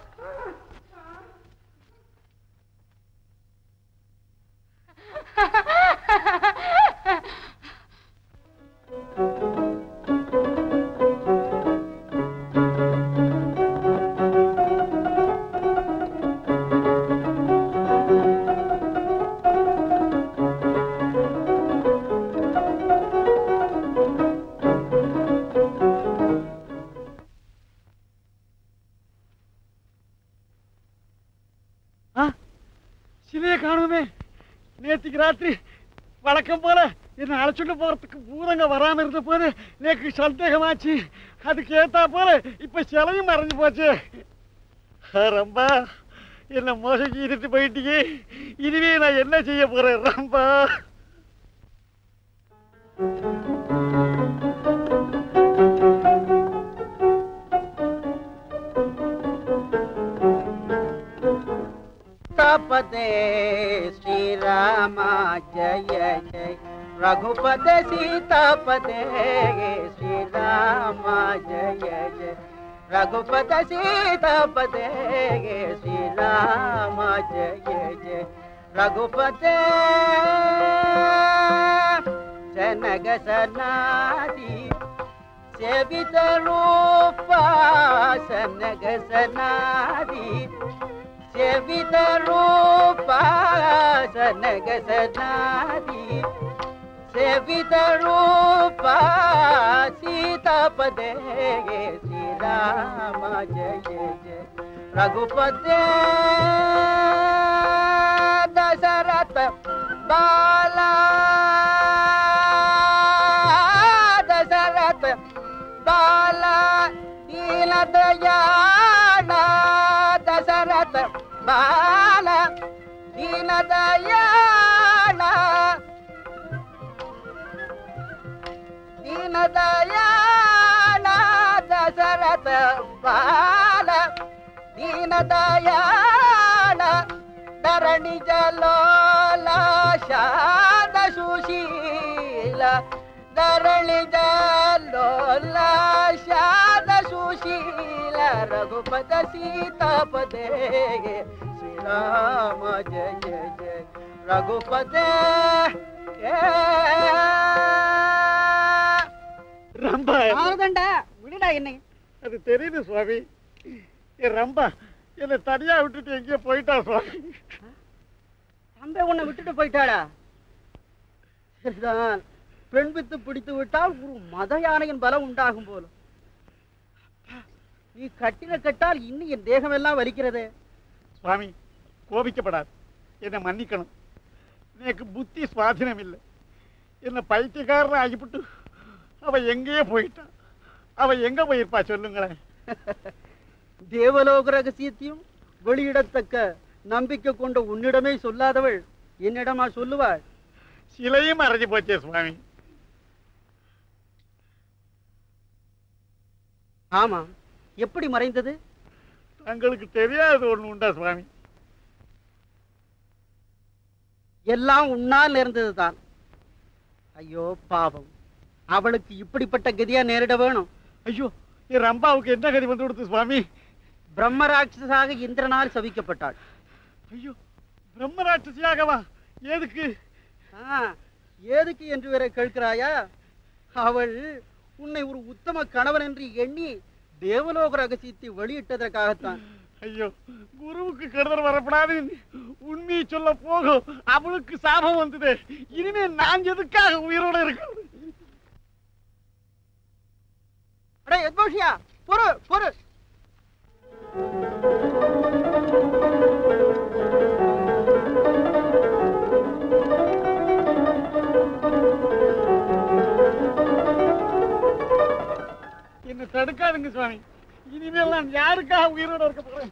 சிலையை காணுமே நேத்திக்கு ராத்திரி வழக்கம் போல என்ன அழைச்சிட்டு போறதுக்கு பூதங்க வராம இருந்த போது எனக்கு சந்தேகமாச்சு அதுக்கு ஏத்தா போல இப்ப சிலையும் மறைஞ்சு போச்சு ரம்பா என்ன மோசம் செய்துட்டு போயிட்டீங்க இனிமே நான் என்ன செய்ய போறேன் ரம்பா सीतापते श्रीराम जय जय रघुपते सीतापते श्रीराम जय जय रघुपते सीतापते श्रीराम जय जय रघुपते जनग सनादि सेवित रूपा सनग सनादि सेवित रूपा सनग सनादि सेवित रूपा सीतापदे श्री राम जय जय रघुपते दशरथ बाला दशरथ बाला दीन दयाला दशरथ बाला दीन दयाला दीन दयाला दशरथ बाला दीन दयाला धरणि जलोला शाद सुशील धरणि जलोला शाद सुशील रघुपत सीतापदे श्री राम जय जय जय रघुपते ரம்பா ஆகுதண்டா விடுடா என்னை அது தெரியுது சுவாமி ஏ ரம்பா என்னை தனியா விட்டுட்டு எங்கேயோ போயிட்டா சுவாமி தம்பை உன்னை விட்டுட்டு போயிட்டாடா சரிதான் பெண் வித்து பிடித்து விட்டால் ஒரு மத யானையின் பலம் உண்டாகும் போலும் அப்பா, நீ கட்டின கட்டால் இன்னும் என் தேகமெல்லாம் வலிக்கிறதே சுவாமி கோபிக்கப்படாது என்னை மன்னிக்கணும் எனக்கு புத்தி சுவாதீனம் இல்லை என்னை பைத்தியக்காரன் ஆகிவிட்டு அவ எங்கேயோ போயிட்டான் அவ எங்க போயிருப்பா சொல்லுங்களேன் தேவலோக ரகசியத்தையும் வெளியிடத்தக்க நம்பிக்கை கொண்ட உன்னிடமே சொல்லாதவள் என்னிடமா சொல்லுவாள் சிலையும் மறைஞ்சு போச்சே சுவாமி ஆமா எப்படி மறைந்தது தங்களுக்கு தெரியாதது ஒண்ணு உண்டா சுவாமி எல்லாம் உன்னால் நேர்ந்ததுதான் ஐயோ பாவம் அவளுக்கு இப்படிப்பட்ட கதியா நேரிட வேணும் ஐயோ என் ரம்பாவுக்கு என்ன கதி வந்து கொடுத்து சுவாமி பிரம்மராட்சசாக இந்திரனால் சபிக்கப்பட்டாள் ஐயோ பிரம்மராட்சசியாகவா எதுக்கு ஆ, எதுக்கு என்று வேற கேட்கிறாயா அவள் உன்னை ஒரு உத்தம கணவன் என்று எண்ணி தேவலோக ரகசியத்தை வெளியிட்டதற்காகத்தான் ஐயோ குருவுக்கு கெடுதல் வரப்படாது உண்மையை சொல்ல போகும் அவளுக்கு சாபம் வந்தது இனிமே நான் எதுக்காக உயிரோட இருக்கணும் அடே எத்மோஷியா பொறு பொறு என்ன தடுக்காதுங்க சுவாமி இனிமேல் நான் யாருக்காக உயிரோட இருக்க போறேன்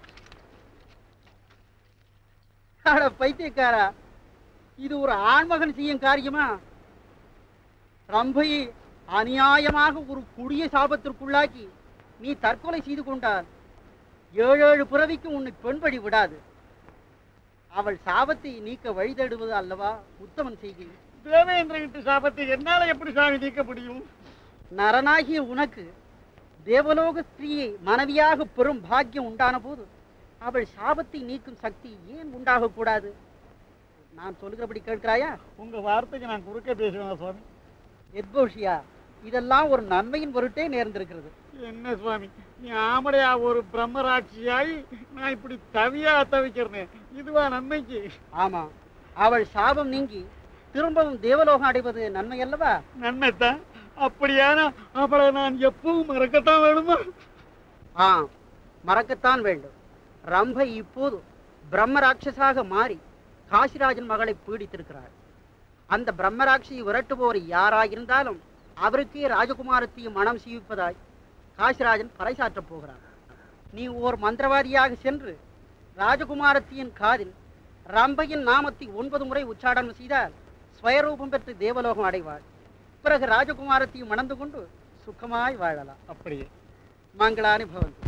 அட பைத்தியக்காரா இது ஒரு ஆண்மகன் செய்யும் காரியமா ரம்பையை அநியாயமாக ஒரு கொடிய சாபத்திற்குள்ளாக்கி நீ தற்கொலை செய்து கொண்டால் ஏழு ஏழு பிறவிக்கு உன்னை பெண்படி விடாது அவள் சாபத்தை நீக்க வழி தேடுவது அல்லவா உத்தமன் செய்கை தேவேந்திர வீட்டு சாபத்தை என்னால எப்படி சாமி நீக்க முடியும் நரனாகிய உனக்கு தேவலோக ஸ்திரீயை மனைவியாக பெறும் பாக்கியம் உண்டான போது அவள் சாபத்தை நீக்கும் சக்தி ஏன் உண்டாகக்கூடாது நான் சொல்லுகிறபடி கேட்கிறாயா உங்க வார்த்தைக்கு நான் குறுக்க பேசுவேன் சுவாமி எத்போஷியா இதெல்லாம் ஒரு நன்மையின் பொருட்டே நேர்ந்திருக்கிறது என்ன சுவாமி நீ ஆமடையா ஒரு பிரம்மராட்சியாய் நான் இப்படி தவியா தவிக்கிறேன் இதுவா நன்மைக்கு ஆமா அவள் சாபம் நீங்கி திரும்பவும் தேவலோகம் அடைவது நன்மை அல்லவா நன்மைத்தான் அப்படியானா அவளை நான் எப்பவும் மறக்கத்தான் வேணுமா ஆ மறக்கத்தான் வேண்டும் ரம்பை இப்போது பிரம்மராட்சசாக மாறி காசிராஜன் மகளை பீடித்திருக்கிறார் அந்த பிரம்மராட்சியை விரட்டுபவர் யாராயிருந்தாலும் அவருக்கே ராஜகுமாரத்தையை மனம் செய்விப்பதாய் காசிராஜன் பறைசாற்றப் போகிறார் நீ ஓர் மந்திரவாதியாக சென்று ராஜகுமாரத்தியின் காதில் ரம்பையின் நாமத்தை ஒன்பது முறை உச்சாடனம் செய்தால் ஸ்வயரூபம் பெற்று தேவலோகம் அடைவாள் பிறகு ராஜகுமாரத்தையும் மணந்து கொண்டு சுகமாய் வாழலாம் அப்படியே மங்களானி பவந்து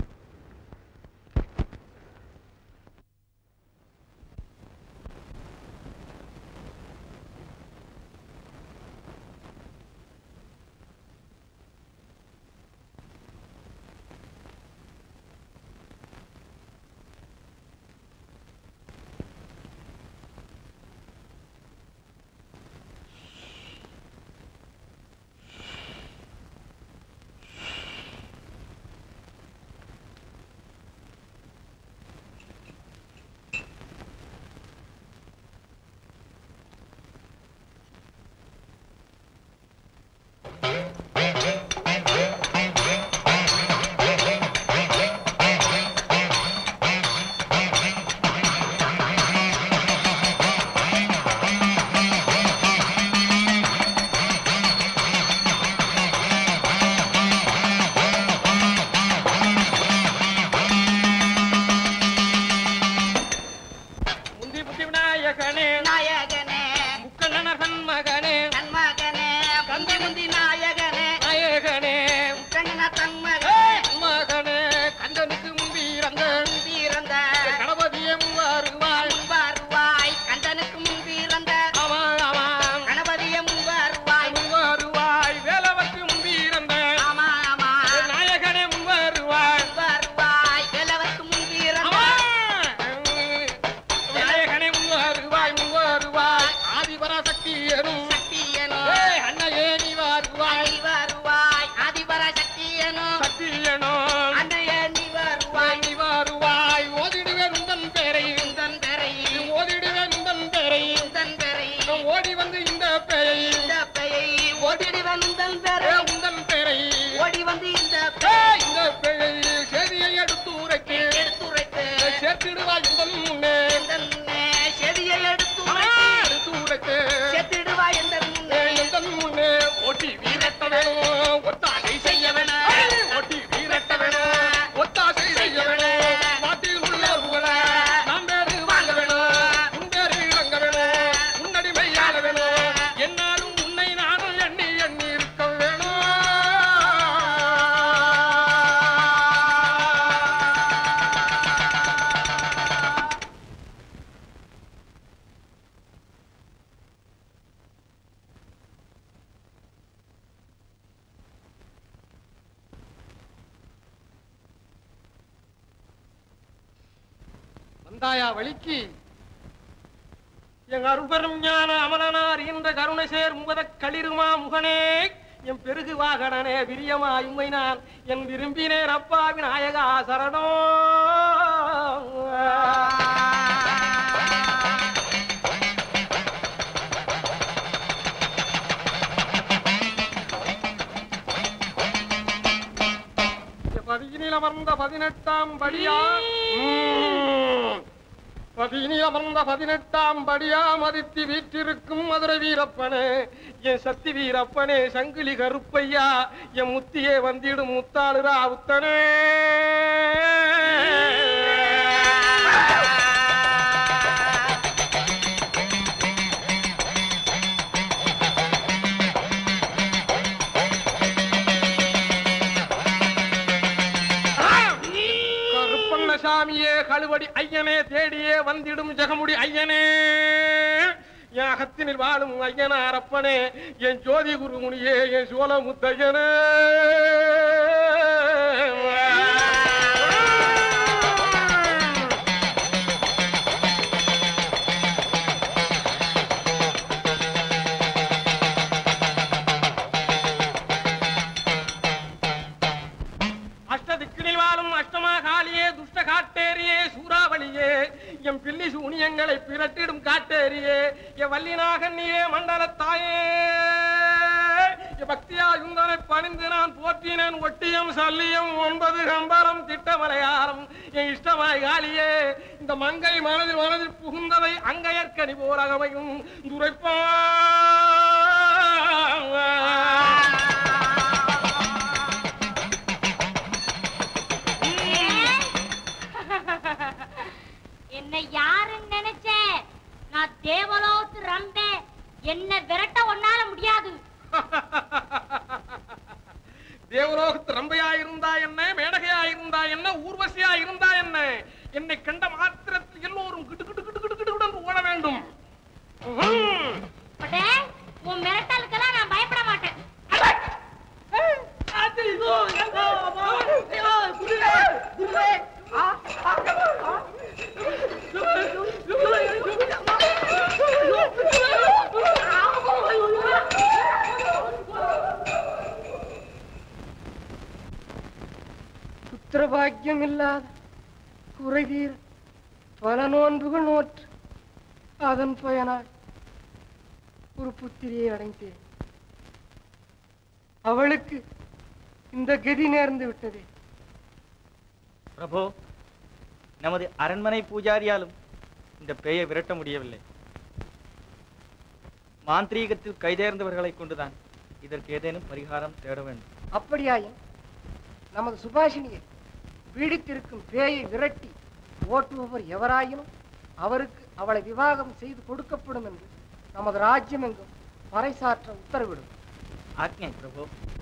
வந்தாயா வழிக்கு என் அருபெரும் ஞான அமலனார் என்ற கருணை சேர் முகத களிருமா முகனே என் பெருகு வாகனனே விரியமா இம்மை நான் என் விரும்பினேன் அப்பா விநாயகா சரணோ பதியினில் அமர்ந்த பதினெட்டாம் படியா ம். பதியினில் அமர்ந்த பதினெட்டாம் படியா மதித்து வீற்றிருக்கும் மதுரை வீரப்பனே என் சக்தி வீரப்பனே சங்கிலி கருப்பையா என் முத்தியே வந்திடும் முத்தாளு ராவுத்தனே கருப்பண்ணசாமியே கழுவடி ஐயனே தேடியே வந்திடும் ஜெகமுடி ஐயனே என் அகத்தினில் வாழும் ஐயனாரப்பனே என் ஜோதி குருமுனியே என் சோழமுத்தையனே அஷ்டதிக்கினில் வாழும் அஷ்டமா காளியே துஷ்ட காட்டேரியே சூறாவளியே என் பில்லி சூனியங்களை பிரட்டிடும் காட்டேரியே என் வள்ளிநாகன்னியே மண்டலத்தாயே என் பக்தியா யுந்தனை பணிந்து நான் போற்றினேன் ஒட்டியம் சல்லியம் ஒன்பது கம்பரம் திட்டமலையாரம் என் இஷ்டமாய் காளியே இந்த மங்கை மனதில் மனதில் புகுந்ததை அங்கையற்கனி போலகமையும் துரைப்பா என்ன யாருன்னு நினைச்ச நான் தேவலோத்து ரம்பே என்ன விரட்ட ஒன்னால முடியாது தேவலோகத்து ரம்பையா இருந்தா என்ன மேடகையா இருந்தா என்ன ஊர்வசியா இருந்தா என்ன என்னை கண்ட மாத்திரத்தில் எல்லோரும் கிட்டு கிட்டு கிட்டு கிட்டு கிட்டு கிட்டு ஓட வேண்டும் ம்ஹும். பட்டே உன் மிரட்டலுக்கெல்லாம் நான் பயப்பட மாட்டேன் புத்திரபாக்கியம் இல்லாத குறைதீர பல நோன்புகள் நோற்று அதன் பயனாய் ஒரு புத்திரியை அடைந்தேன் அவளுக்கு இந்த கதி நேர்ந்து விட்டதே பிரபு நமது அரண்மனை பூஜாரியாலும் இந்த பேயை விரட்ட முடியவில்லை மாந்திரீகத்தில் கைதேர்ந்தவர்களை கொண்டுதான் இதற்கு ஏதேனும் பரிகாரம் தேட வேண்டும் அப்படியாயின் நமது சுபாஷினியை பீடித்திருக்கும் பேயை விரட்டி ஓட்டுபவர் எவராயினும் அவருக்கு அவளை விவாகம் செய்து கொடுக்கப்படும் என்று நமது ராஜ்யம் எங்கும் பறைசாற்ற உத்தரவிடும் ஆக்ஞை பிரபு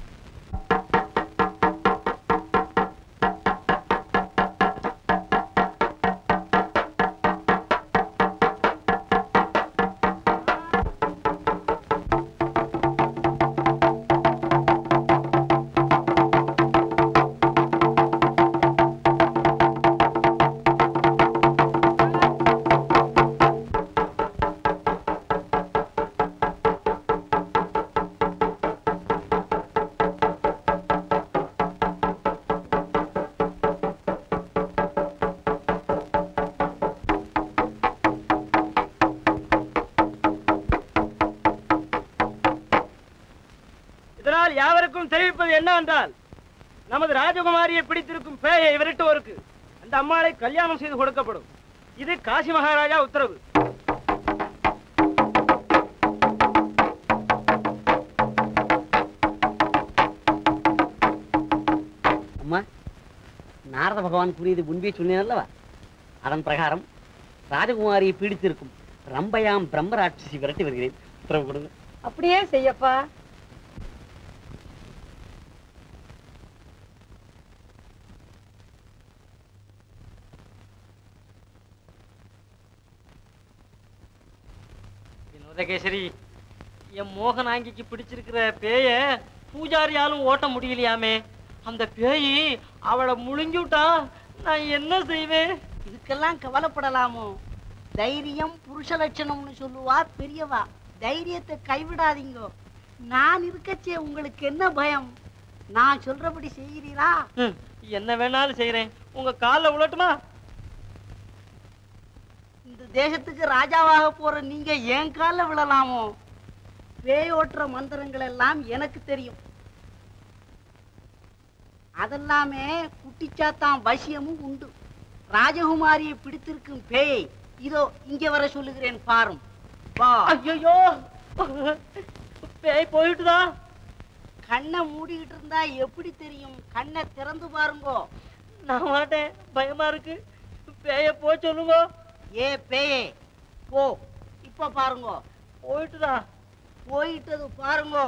இதனால் யாவருக்கும் தெரிவிப்பது என்னவென்றால் நமது ராஜகுமாரியை பிடித்திருக்கும் பேயை விரட்டுவோருக்கு அந்த அம்மாளை கல்யாணம் செய்து கொடுக்கப்படும் இது காசி மகாராஜா உத்தரவு அம்மா நாரத பகவான் கூறியது முன்பே சொன்னேன் அல்லவா அதன் பிரகாரம் ராஜகுமாரியை பீடித்திருக்கும் ரம்பயாம் பிரம்மராட்சி விரட்டி வருகிறேன் உத்தரவு கொடுங்க அப்படியே செய்யப்பா வினோதகேசரி என் மோகனாங்கிக்கு பிடிச்சிருக்கிற பேய பூஜாரியாலும் ஓட்ட முடியலையாமே அந்த பேயி அவளை முழுங்கி விட்டா நான் என்ன செய்வேன் இதுக்கெல்லாம் கவலைப்படலாமோ தைரியம் புருஷ லட்சணம்னு சொல்லுவா பெரியவா தைரியத்தை கைவிடாதீங்க நான் இருக்கச்சே உங்களுக்கு என்ன பயம் நான் சொல்றபடி செய்கிறீரா ம், என்ன வேணாலும் செய்யறேன் உங்க கால்ல விழட்டுமா இந்த தேசத்துக்கு ராஜாவாக போற நீங்க என் கால்ல விழலாமோ பேய் ஓட்டுற மந்திரங்கள் எல்லாம் எனக்கு தெரியும் அதெல்லாமே குட்டிச்சாத்தான் வசியமும் உண்டு ராஜகுமாரியை பிடித்திருக்கும் பேயை இதோ இங்க வர சொல்லுகிறேன் பாரும் வா ஐயோ பேய் போயிட்டுதா கண்ணை மூடிக்கிட்டு இருந்தா எப்படி தெரியும் கண்ணை திறந்து பாருங்கோ நான் மாட்டேன் பயமா இருக்கு பேய போ சொல்லுங்க ஏ பேயே போ இப்ப பாருங்கோ போயிட்டுதா போயிட்டது பாருங்கோ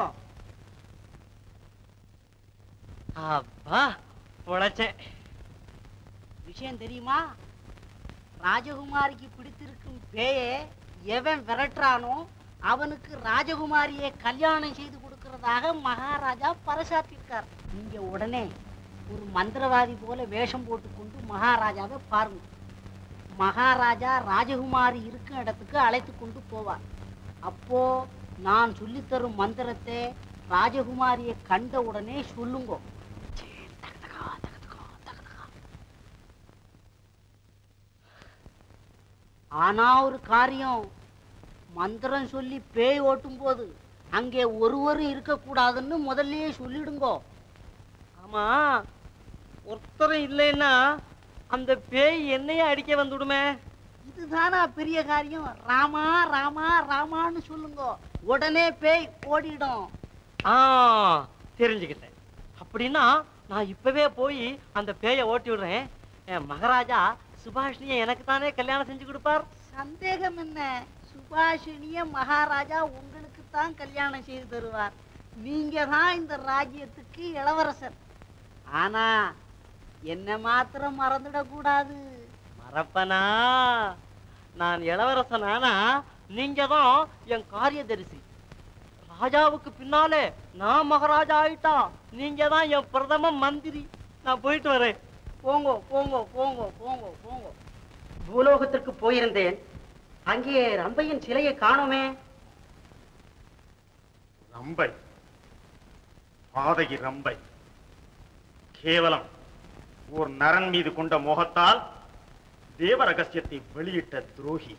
அப்பா உழைச்சேன் விஷயம் தெரியுமா ராஜகுமாரிக்கு பிடித்திருக்கும் பேயை எவன் விரட்டுறானோ அவனுக்கு ராஜகுமாரியை கல்யாணம் செய்து கொடுக்கறதாக மகாராஜா பறைசாற்றிருக்கார் நீங்க உடனே ஒரு மந்திரவாதி போல வேஷம் போட்டுக்கொண்டு மகாராஜாவை பாருங்க மகாராஜா ராஜகுமாரி இருக்கும் இடத்துக்கு அழைத்து கொண்டு போவார் அப்போ நான் சொல்லித்தரும் மந்திரத்தை ராஜகுமாரியை கண்ட உடனே சொல்லுங்க ஆனா ஒரு காரியம் மந்திரம் சொல்லி பேய் ஓட்டும் போது அங்கே ஒருவரும் இருக்கக்கூடாதுன்னு முதல்லயே சொல்லிடுங்கோ ஆமா ஒருத்தரும் இல்லைன்னா அந்த பேய் என்னையே அடிக்க வந்துடுமே இதுதானா பெரிய காரியம் ராமா ராமா ராமான்னு சொல்லுங்க உடனே பேய் ஓடிடும் ஆ தெரிஞ்சுக்கிட்டேன் அப்படின்னா நான் இப்பவே போய் அந்த பேயை ஓட்டி விடுறேன் என் மகாராஜா சுபாஷினியை எனக்கு தானே கல்யாணம் செஞ்சு கொடுப்பார் சந்தேகம் என்ன சுபாஷினிய மகாராஜா உங்களுக்கு தான் கல்யாணம் செய்து தருவார் நீங்க தான் இந்த ராஜ்யத்துக்கு இளவரசர் ஆனா என்ன மாத்திரம் மறந்துடக்கூடாது மறப்பனா நான் இளவரசன் ஆனா நீங்க தான் என் காரியதரிசி ராஜாவுக்கு பின்னாலே நான் மகாராஜா ஆயிட்டா நீங்க தான் என் பிரதம மந்திரி நான் போயிட்டு வரேன் போங்கோ போங்கோ போங்கோ போங்கோ போங்கோ பூலோகத்திற்கு போயிருந்தேன் அங்கே ரம்பையின் சிலையை காணோமே ரம்பை பாதகி ரம்பை கேவலம் ஓர் நரன் மீது கொண்ட மோகத்தால் தேவ ரகசியத்தை வெளியிட்ட துரோகி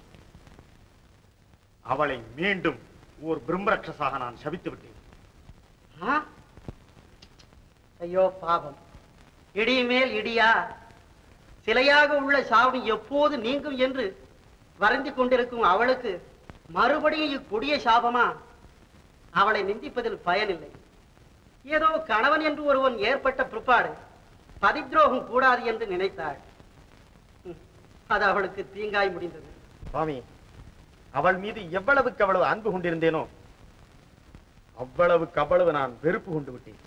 அவளை மீண்டும் ஓர் பிரம்மரட்சசாக நான் சபித்து விட்டேன் ஆ? ஐயோ பாவம் இடி மேல் இடியா சிலையாக உள்ள சாவி எப்போது நீங்கும் என்று வருந்தி கொண்டிருக்கும் அவளுக்கு மறுபடியும் இக்கொடிய சாபமா அவளை நிந்திப்பதில் பயனில்லை ஏதோ கணவன் என்று ஒருவன் ஏற்பட்ட பிற்பாடு பதித்ரோகம் கூடாது என்று நினைத்தாள் ம், அது அவளுக்கு தீங்காய் முடிந்தது சுவாமி அவள் மீது எவ்வளவுக்கு அவ்வளவு அன்பு கொண்டிருந்தேனோ அவ்வளவுக்கு அவ்வளவு நான் வெறுப்பு கொண்டு விட்டேன்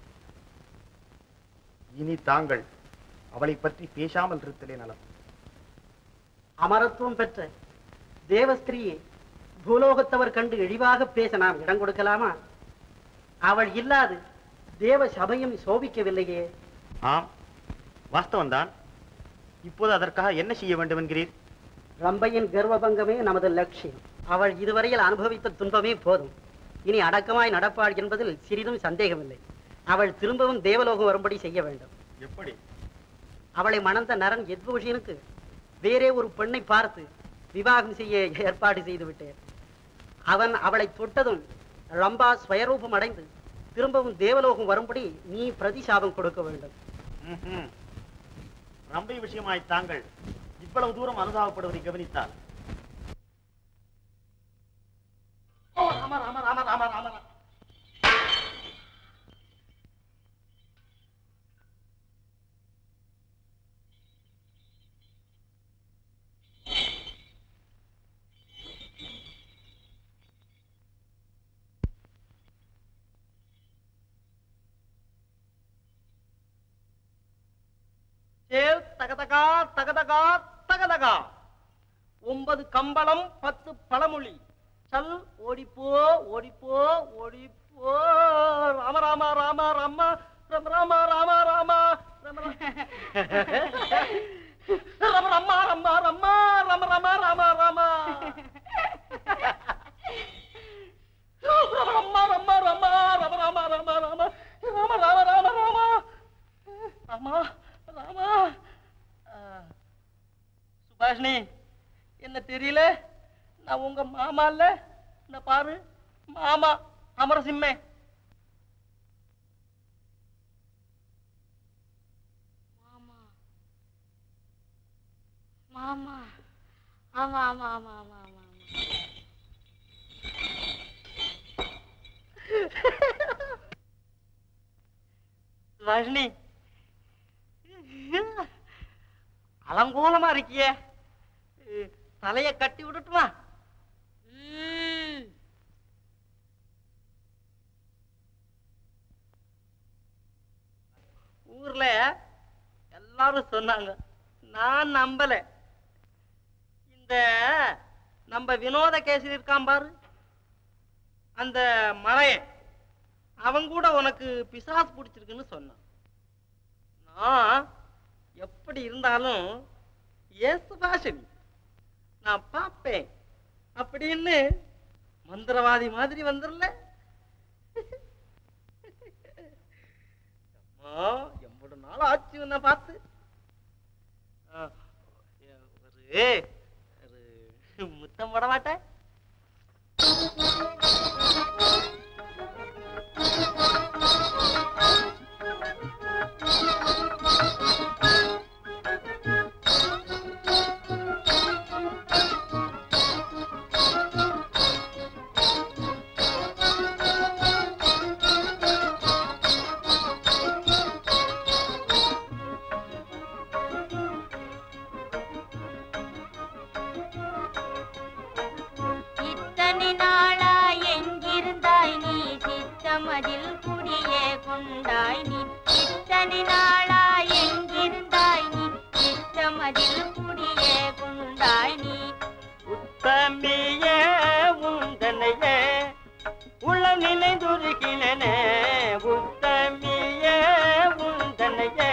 இனி தாங்கள் அவளை பற்றி பேசாமல் இருத்தலே நலம் அமரத்துவம் பெற்ற தேவஸ்திரியை பூலோகத்தவர் கண்டு இழிவாக பேச நாம் இடம் கொடுக்கலாமா அவள் இல்லாது தேவ சபையும் சோபிக்கவில்லையே ஆம் வாஸ்தவம்தான் இப்போது அதற்காக என்ன செய்ய வேண்டும் என்கிறீர் ரம்பையின் கர்வபங்கமே நமது லட்சியம் அவள் இதுவரையில் அனுபவித்த துன்பமே போதும் இனி அடக்கமாய் நடப்பாள் என்பதில் சிறிதும் சந்தேகமில்லை அவள் திரும்பவும் தேவலோகம் வரும்படி செய்ய வேண்டும் எப்படி அவளை மணந்த நரன் எத்வஷியனுக்கு வேறே ஒரு பெண்ணை பார்த்து விவாகம் செய்ய ஏற்பாடு செய்து விட்டேன் அவன் அவளை தொட்டதும் ரம்பா ஸ்வயரூபம் அடைந்து திரும்பவும் தேவலோகம் வரும்படி நீ பிரதிசாபம் கொடுக்க வேண்டும் ம்ஹும். ரம்பை விஷயமாய் தாங்கள் இவ்வளவு தூரம் அனுதாபப்படுவதை கவனித்தால் ஓ ராம ராம ராம ராம ராம ராம. சேல் தகதகா தகதகா தகதகா ஒன்பது கம்பளம் பத்து பழமொழி சல் ஓடிப்போ ஓடிப்போ ஓடிப்போ ராம ராம ராம ராம ராம ராம ராம ராம ராம ராம ராம ராம ராம சுபாஷினி என்ன தெரியல நான் உங்க மாமா இல்ல இந்த பாரு மாமா அமரசிம்மே மாமா ஆமா ஆமா ஆமா ஆமா ஆமா சுபாஷினி அலங்கோலமா இருக்கியே அஹ், தலைய கட்டி விடட்டுமா ஊர்ல எல்லாரும் சொன்னாங்க நான் நம்பல இந்த நம்ம வினோத கேசரி இருக்கான் பாரு அந்த மலைய அவன் கூட உனக்கு பிசாசு பிடிச்சிருக்குன்னு சொன்னான் நான் எப்படி இருந்தாலும் ஏசு பாஷன் நான் பார்ப்பேன் அப்படின்னு மந்திரவாதி மாதிரி வந்துடல அம்மா எவ்வளவு நாள் ஆச்சு உன்னை பார்த்து ஆ, ஒரு ஒரு முத்தம் போட மாட்டேன் இத்தனை நாளா எங்கிருந்தாய் நீ சித்தமதில் குடியே கொண்டாய் நீ இத்தனை நாளா எங்கிருந்தாய் நீ சித்தமதில் குடியே கொண்டாய் நீ உத்தமியே உந்தனையே உள்ள நினைந்துருகினே உத்தமியே உந்தனையே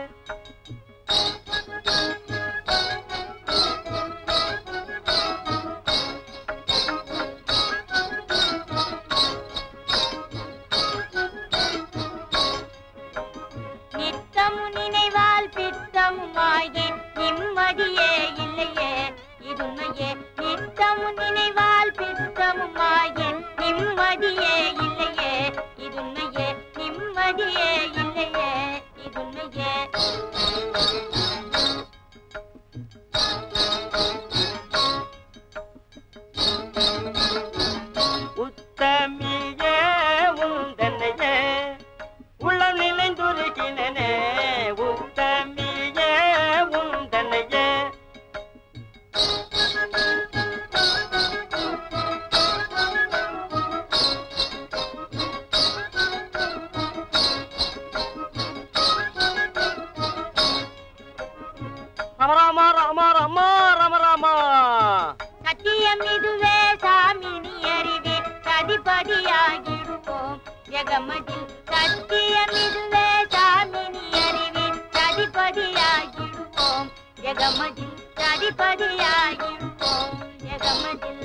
நித்தமும் நினைவால் பித்தமுமாகி நிம்மதியே இல்லையே இதுமையே நித்தமும் நினைவால் பித்தமுமாகி நிம்மதியே இல்லையே இதுமையே நிம்மதியே இல்லையே இதுமையே உத்தமியே உந்தனையே உள்ள நினைந்துருகினே உத்தமியே உந்தனையே ராம ராம ராம ராம ராம சத்தியம் இதுவே சாமி நீ அறிவே சதிபதியாகிடுவோம் ஜெகமதில் சத்தியம் இதுவே சாமி நீ அறிவே சதிபதியாகிடுவோம் ஜெகமதில் சதிபதியாகிடுவோம் ஜெகமதில்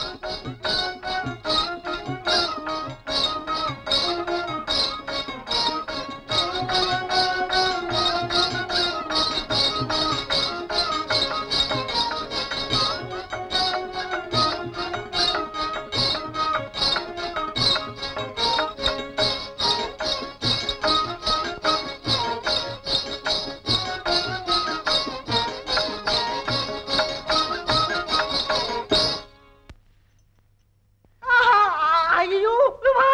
ஐயோ வா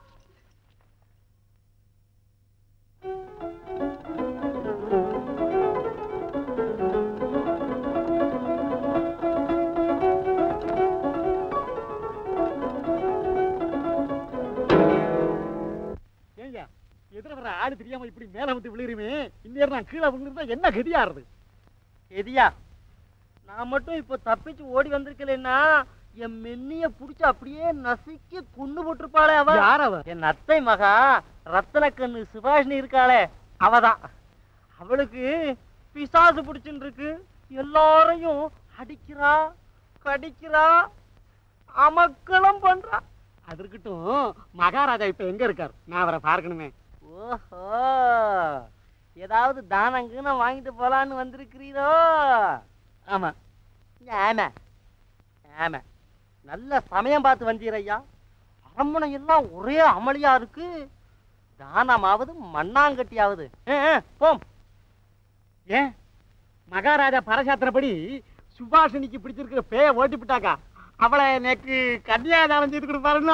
ஏய்யா எதிர வர ஆடு தெரியாம இப்படி மேல வந்து விழுகிறீமே இந்நேரம் நான் கீழே விழுந்திருந்தா என்ன கதியாருது எதியா நான் மட்டும் இப்போ தப்பிச்சு ஓடி வந்திருக்கலன்னா என் மென்னிய புடிச்சு அப்படியே நசுக்கி கொண்டு போட்டிருப்பாளே அவ யார் அவ? என் அத்தை மகா ரத்தன கண்ணு சுபாஷினி இருக்காளே அவதான் அவளுக்கு பிசாசு பிடிச்சுன்னு இருக்கு எல்லாரையும் அடிக்கிறா கடிக்கிறா அமக்களம் பண்றா அது இருக்கட்டும் மகாராஜா இப்ப எங்க இருக்கார் நான் அவரை பார்க்கணுமே ஓஹோ ஏதாவது தானங்கன்னு வாங்கிட்டு போலான்னு வந்திருக்கிறீரோ ஆமா ஆமா ஆமா நல்ல சமயம் பார்த்து வந்தீர் ஐயா அரண்மனை எல்லாம் ஒரே அமளியா இருக்கு தானமாவது மண்ணாங்கட்டியாவது ஆ, ஆ, போம் ஏன் மகாராஜா பரசாத்திரப்படி சுபாஷினிக்கு பிடிச்சிருக்கிற பேய ஓட்டி விட்டாக்கா அவளை எனக்கு கன்னியாதானம் செய்து கொடுப்பாருன்னா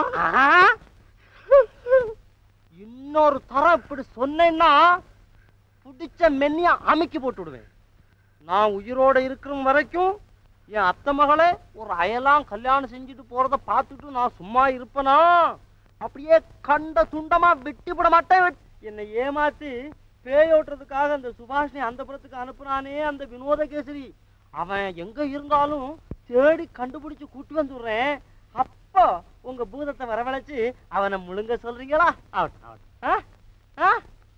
இன்னொரு தரம் இப்படி சொன்னேன்னா பிடிச்ச மென்னிய அமுக்கி போட்டு விடுவேன் நான் உயிரோட இருக்கிற வரைக்கும் என் அத்தை மகளே ஒரு அயலாம் கல்யாணம் செஞ்சுட்டு போறத பார்த்துட்டு நான் சும்மா இருப்பேனா அப்படியே கண்ட துண்டமா வெட்டி விட மாட்டேன் வெட்- என்னை ஏமாத்தி பேயோட்டுறதுக்காக அந்த சுபாஷினி அந்த புறத்துக்கு அனுப்புனானே அந்த வினோதகேசரி அவன் எங்க இருந்தாலும் தேடி கண்டுபிடிச்சு கூட்டி வந்துடுறேன் அப்போ உங்க பூதத்தை வரவழைச்சு அவனை முழுங்க சொல்றீங்களா ஆகட்டும் ஆகட்டும் ஆ? ஆ?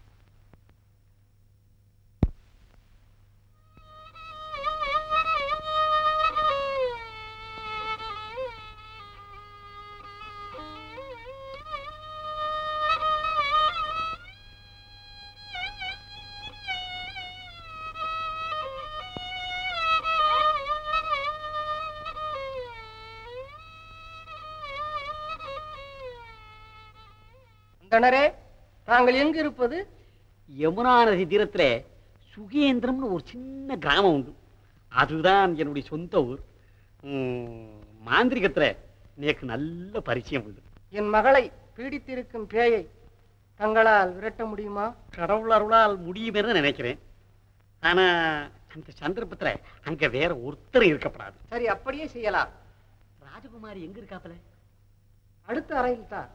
அந்தணரே தாங்கள் எங்கு இருப்பது யமுனா நதி தீரத்துல சுகேந்திரம்னு ஒரு சின்ன கிராமம் உண்டு அதுதான் என்னுடைய சொந்த ஊர் ம், மாந்திரிகத்துல எனக்கு நல்ல பரிச்சயம் உண்டு என் மகளை பீடித்திருக்கும் பேயை தங்களால் விரட்ட முடியுமா கடவுள் அருளால் முடியுமென்னு நினைக்கிறேன் ஆனா அந்த சந்தர்ப்பத்துல அங்க வேற ஒருத்தர் இருக்கப்படாது சரி அப்படியே செய்யலாம் ராஜகுமாரி எங்க இருக்காப்பல அடுத்த அறையில் தான்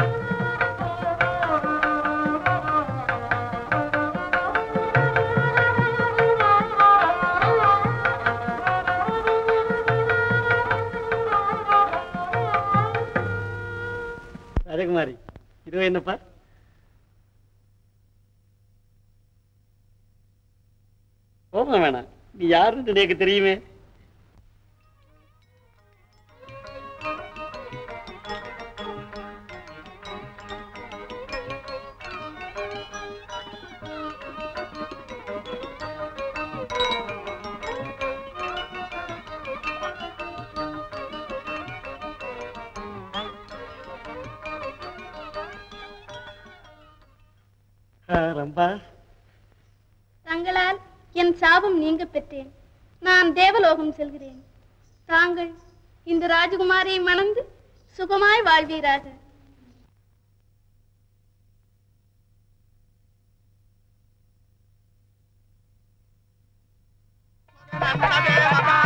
ராஜகுமாரி இதோ என்னப்பா போக வேணாம் நீ யாருன்னு எனக்கு தெரியுமே ஆ, ரம்பா தங்களால் என் சாபம் நீங்க பெற்றேன் நான் தேவலோகம் செல்கிறேன் தாங்கள் இந்த ராஜகுமாரியை மணந்து சுகமாய் வாழ்வீராக மகாதேவ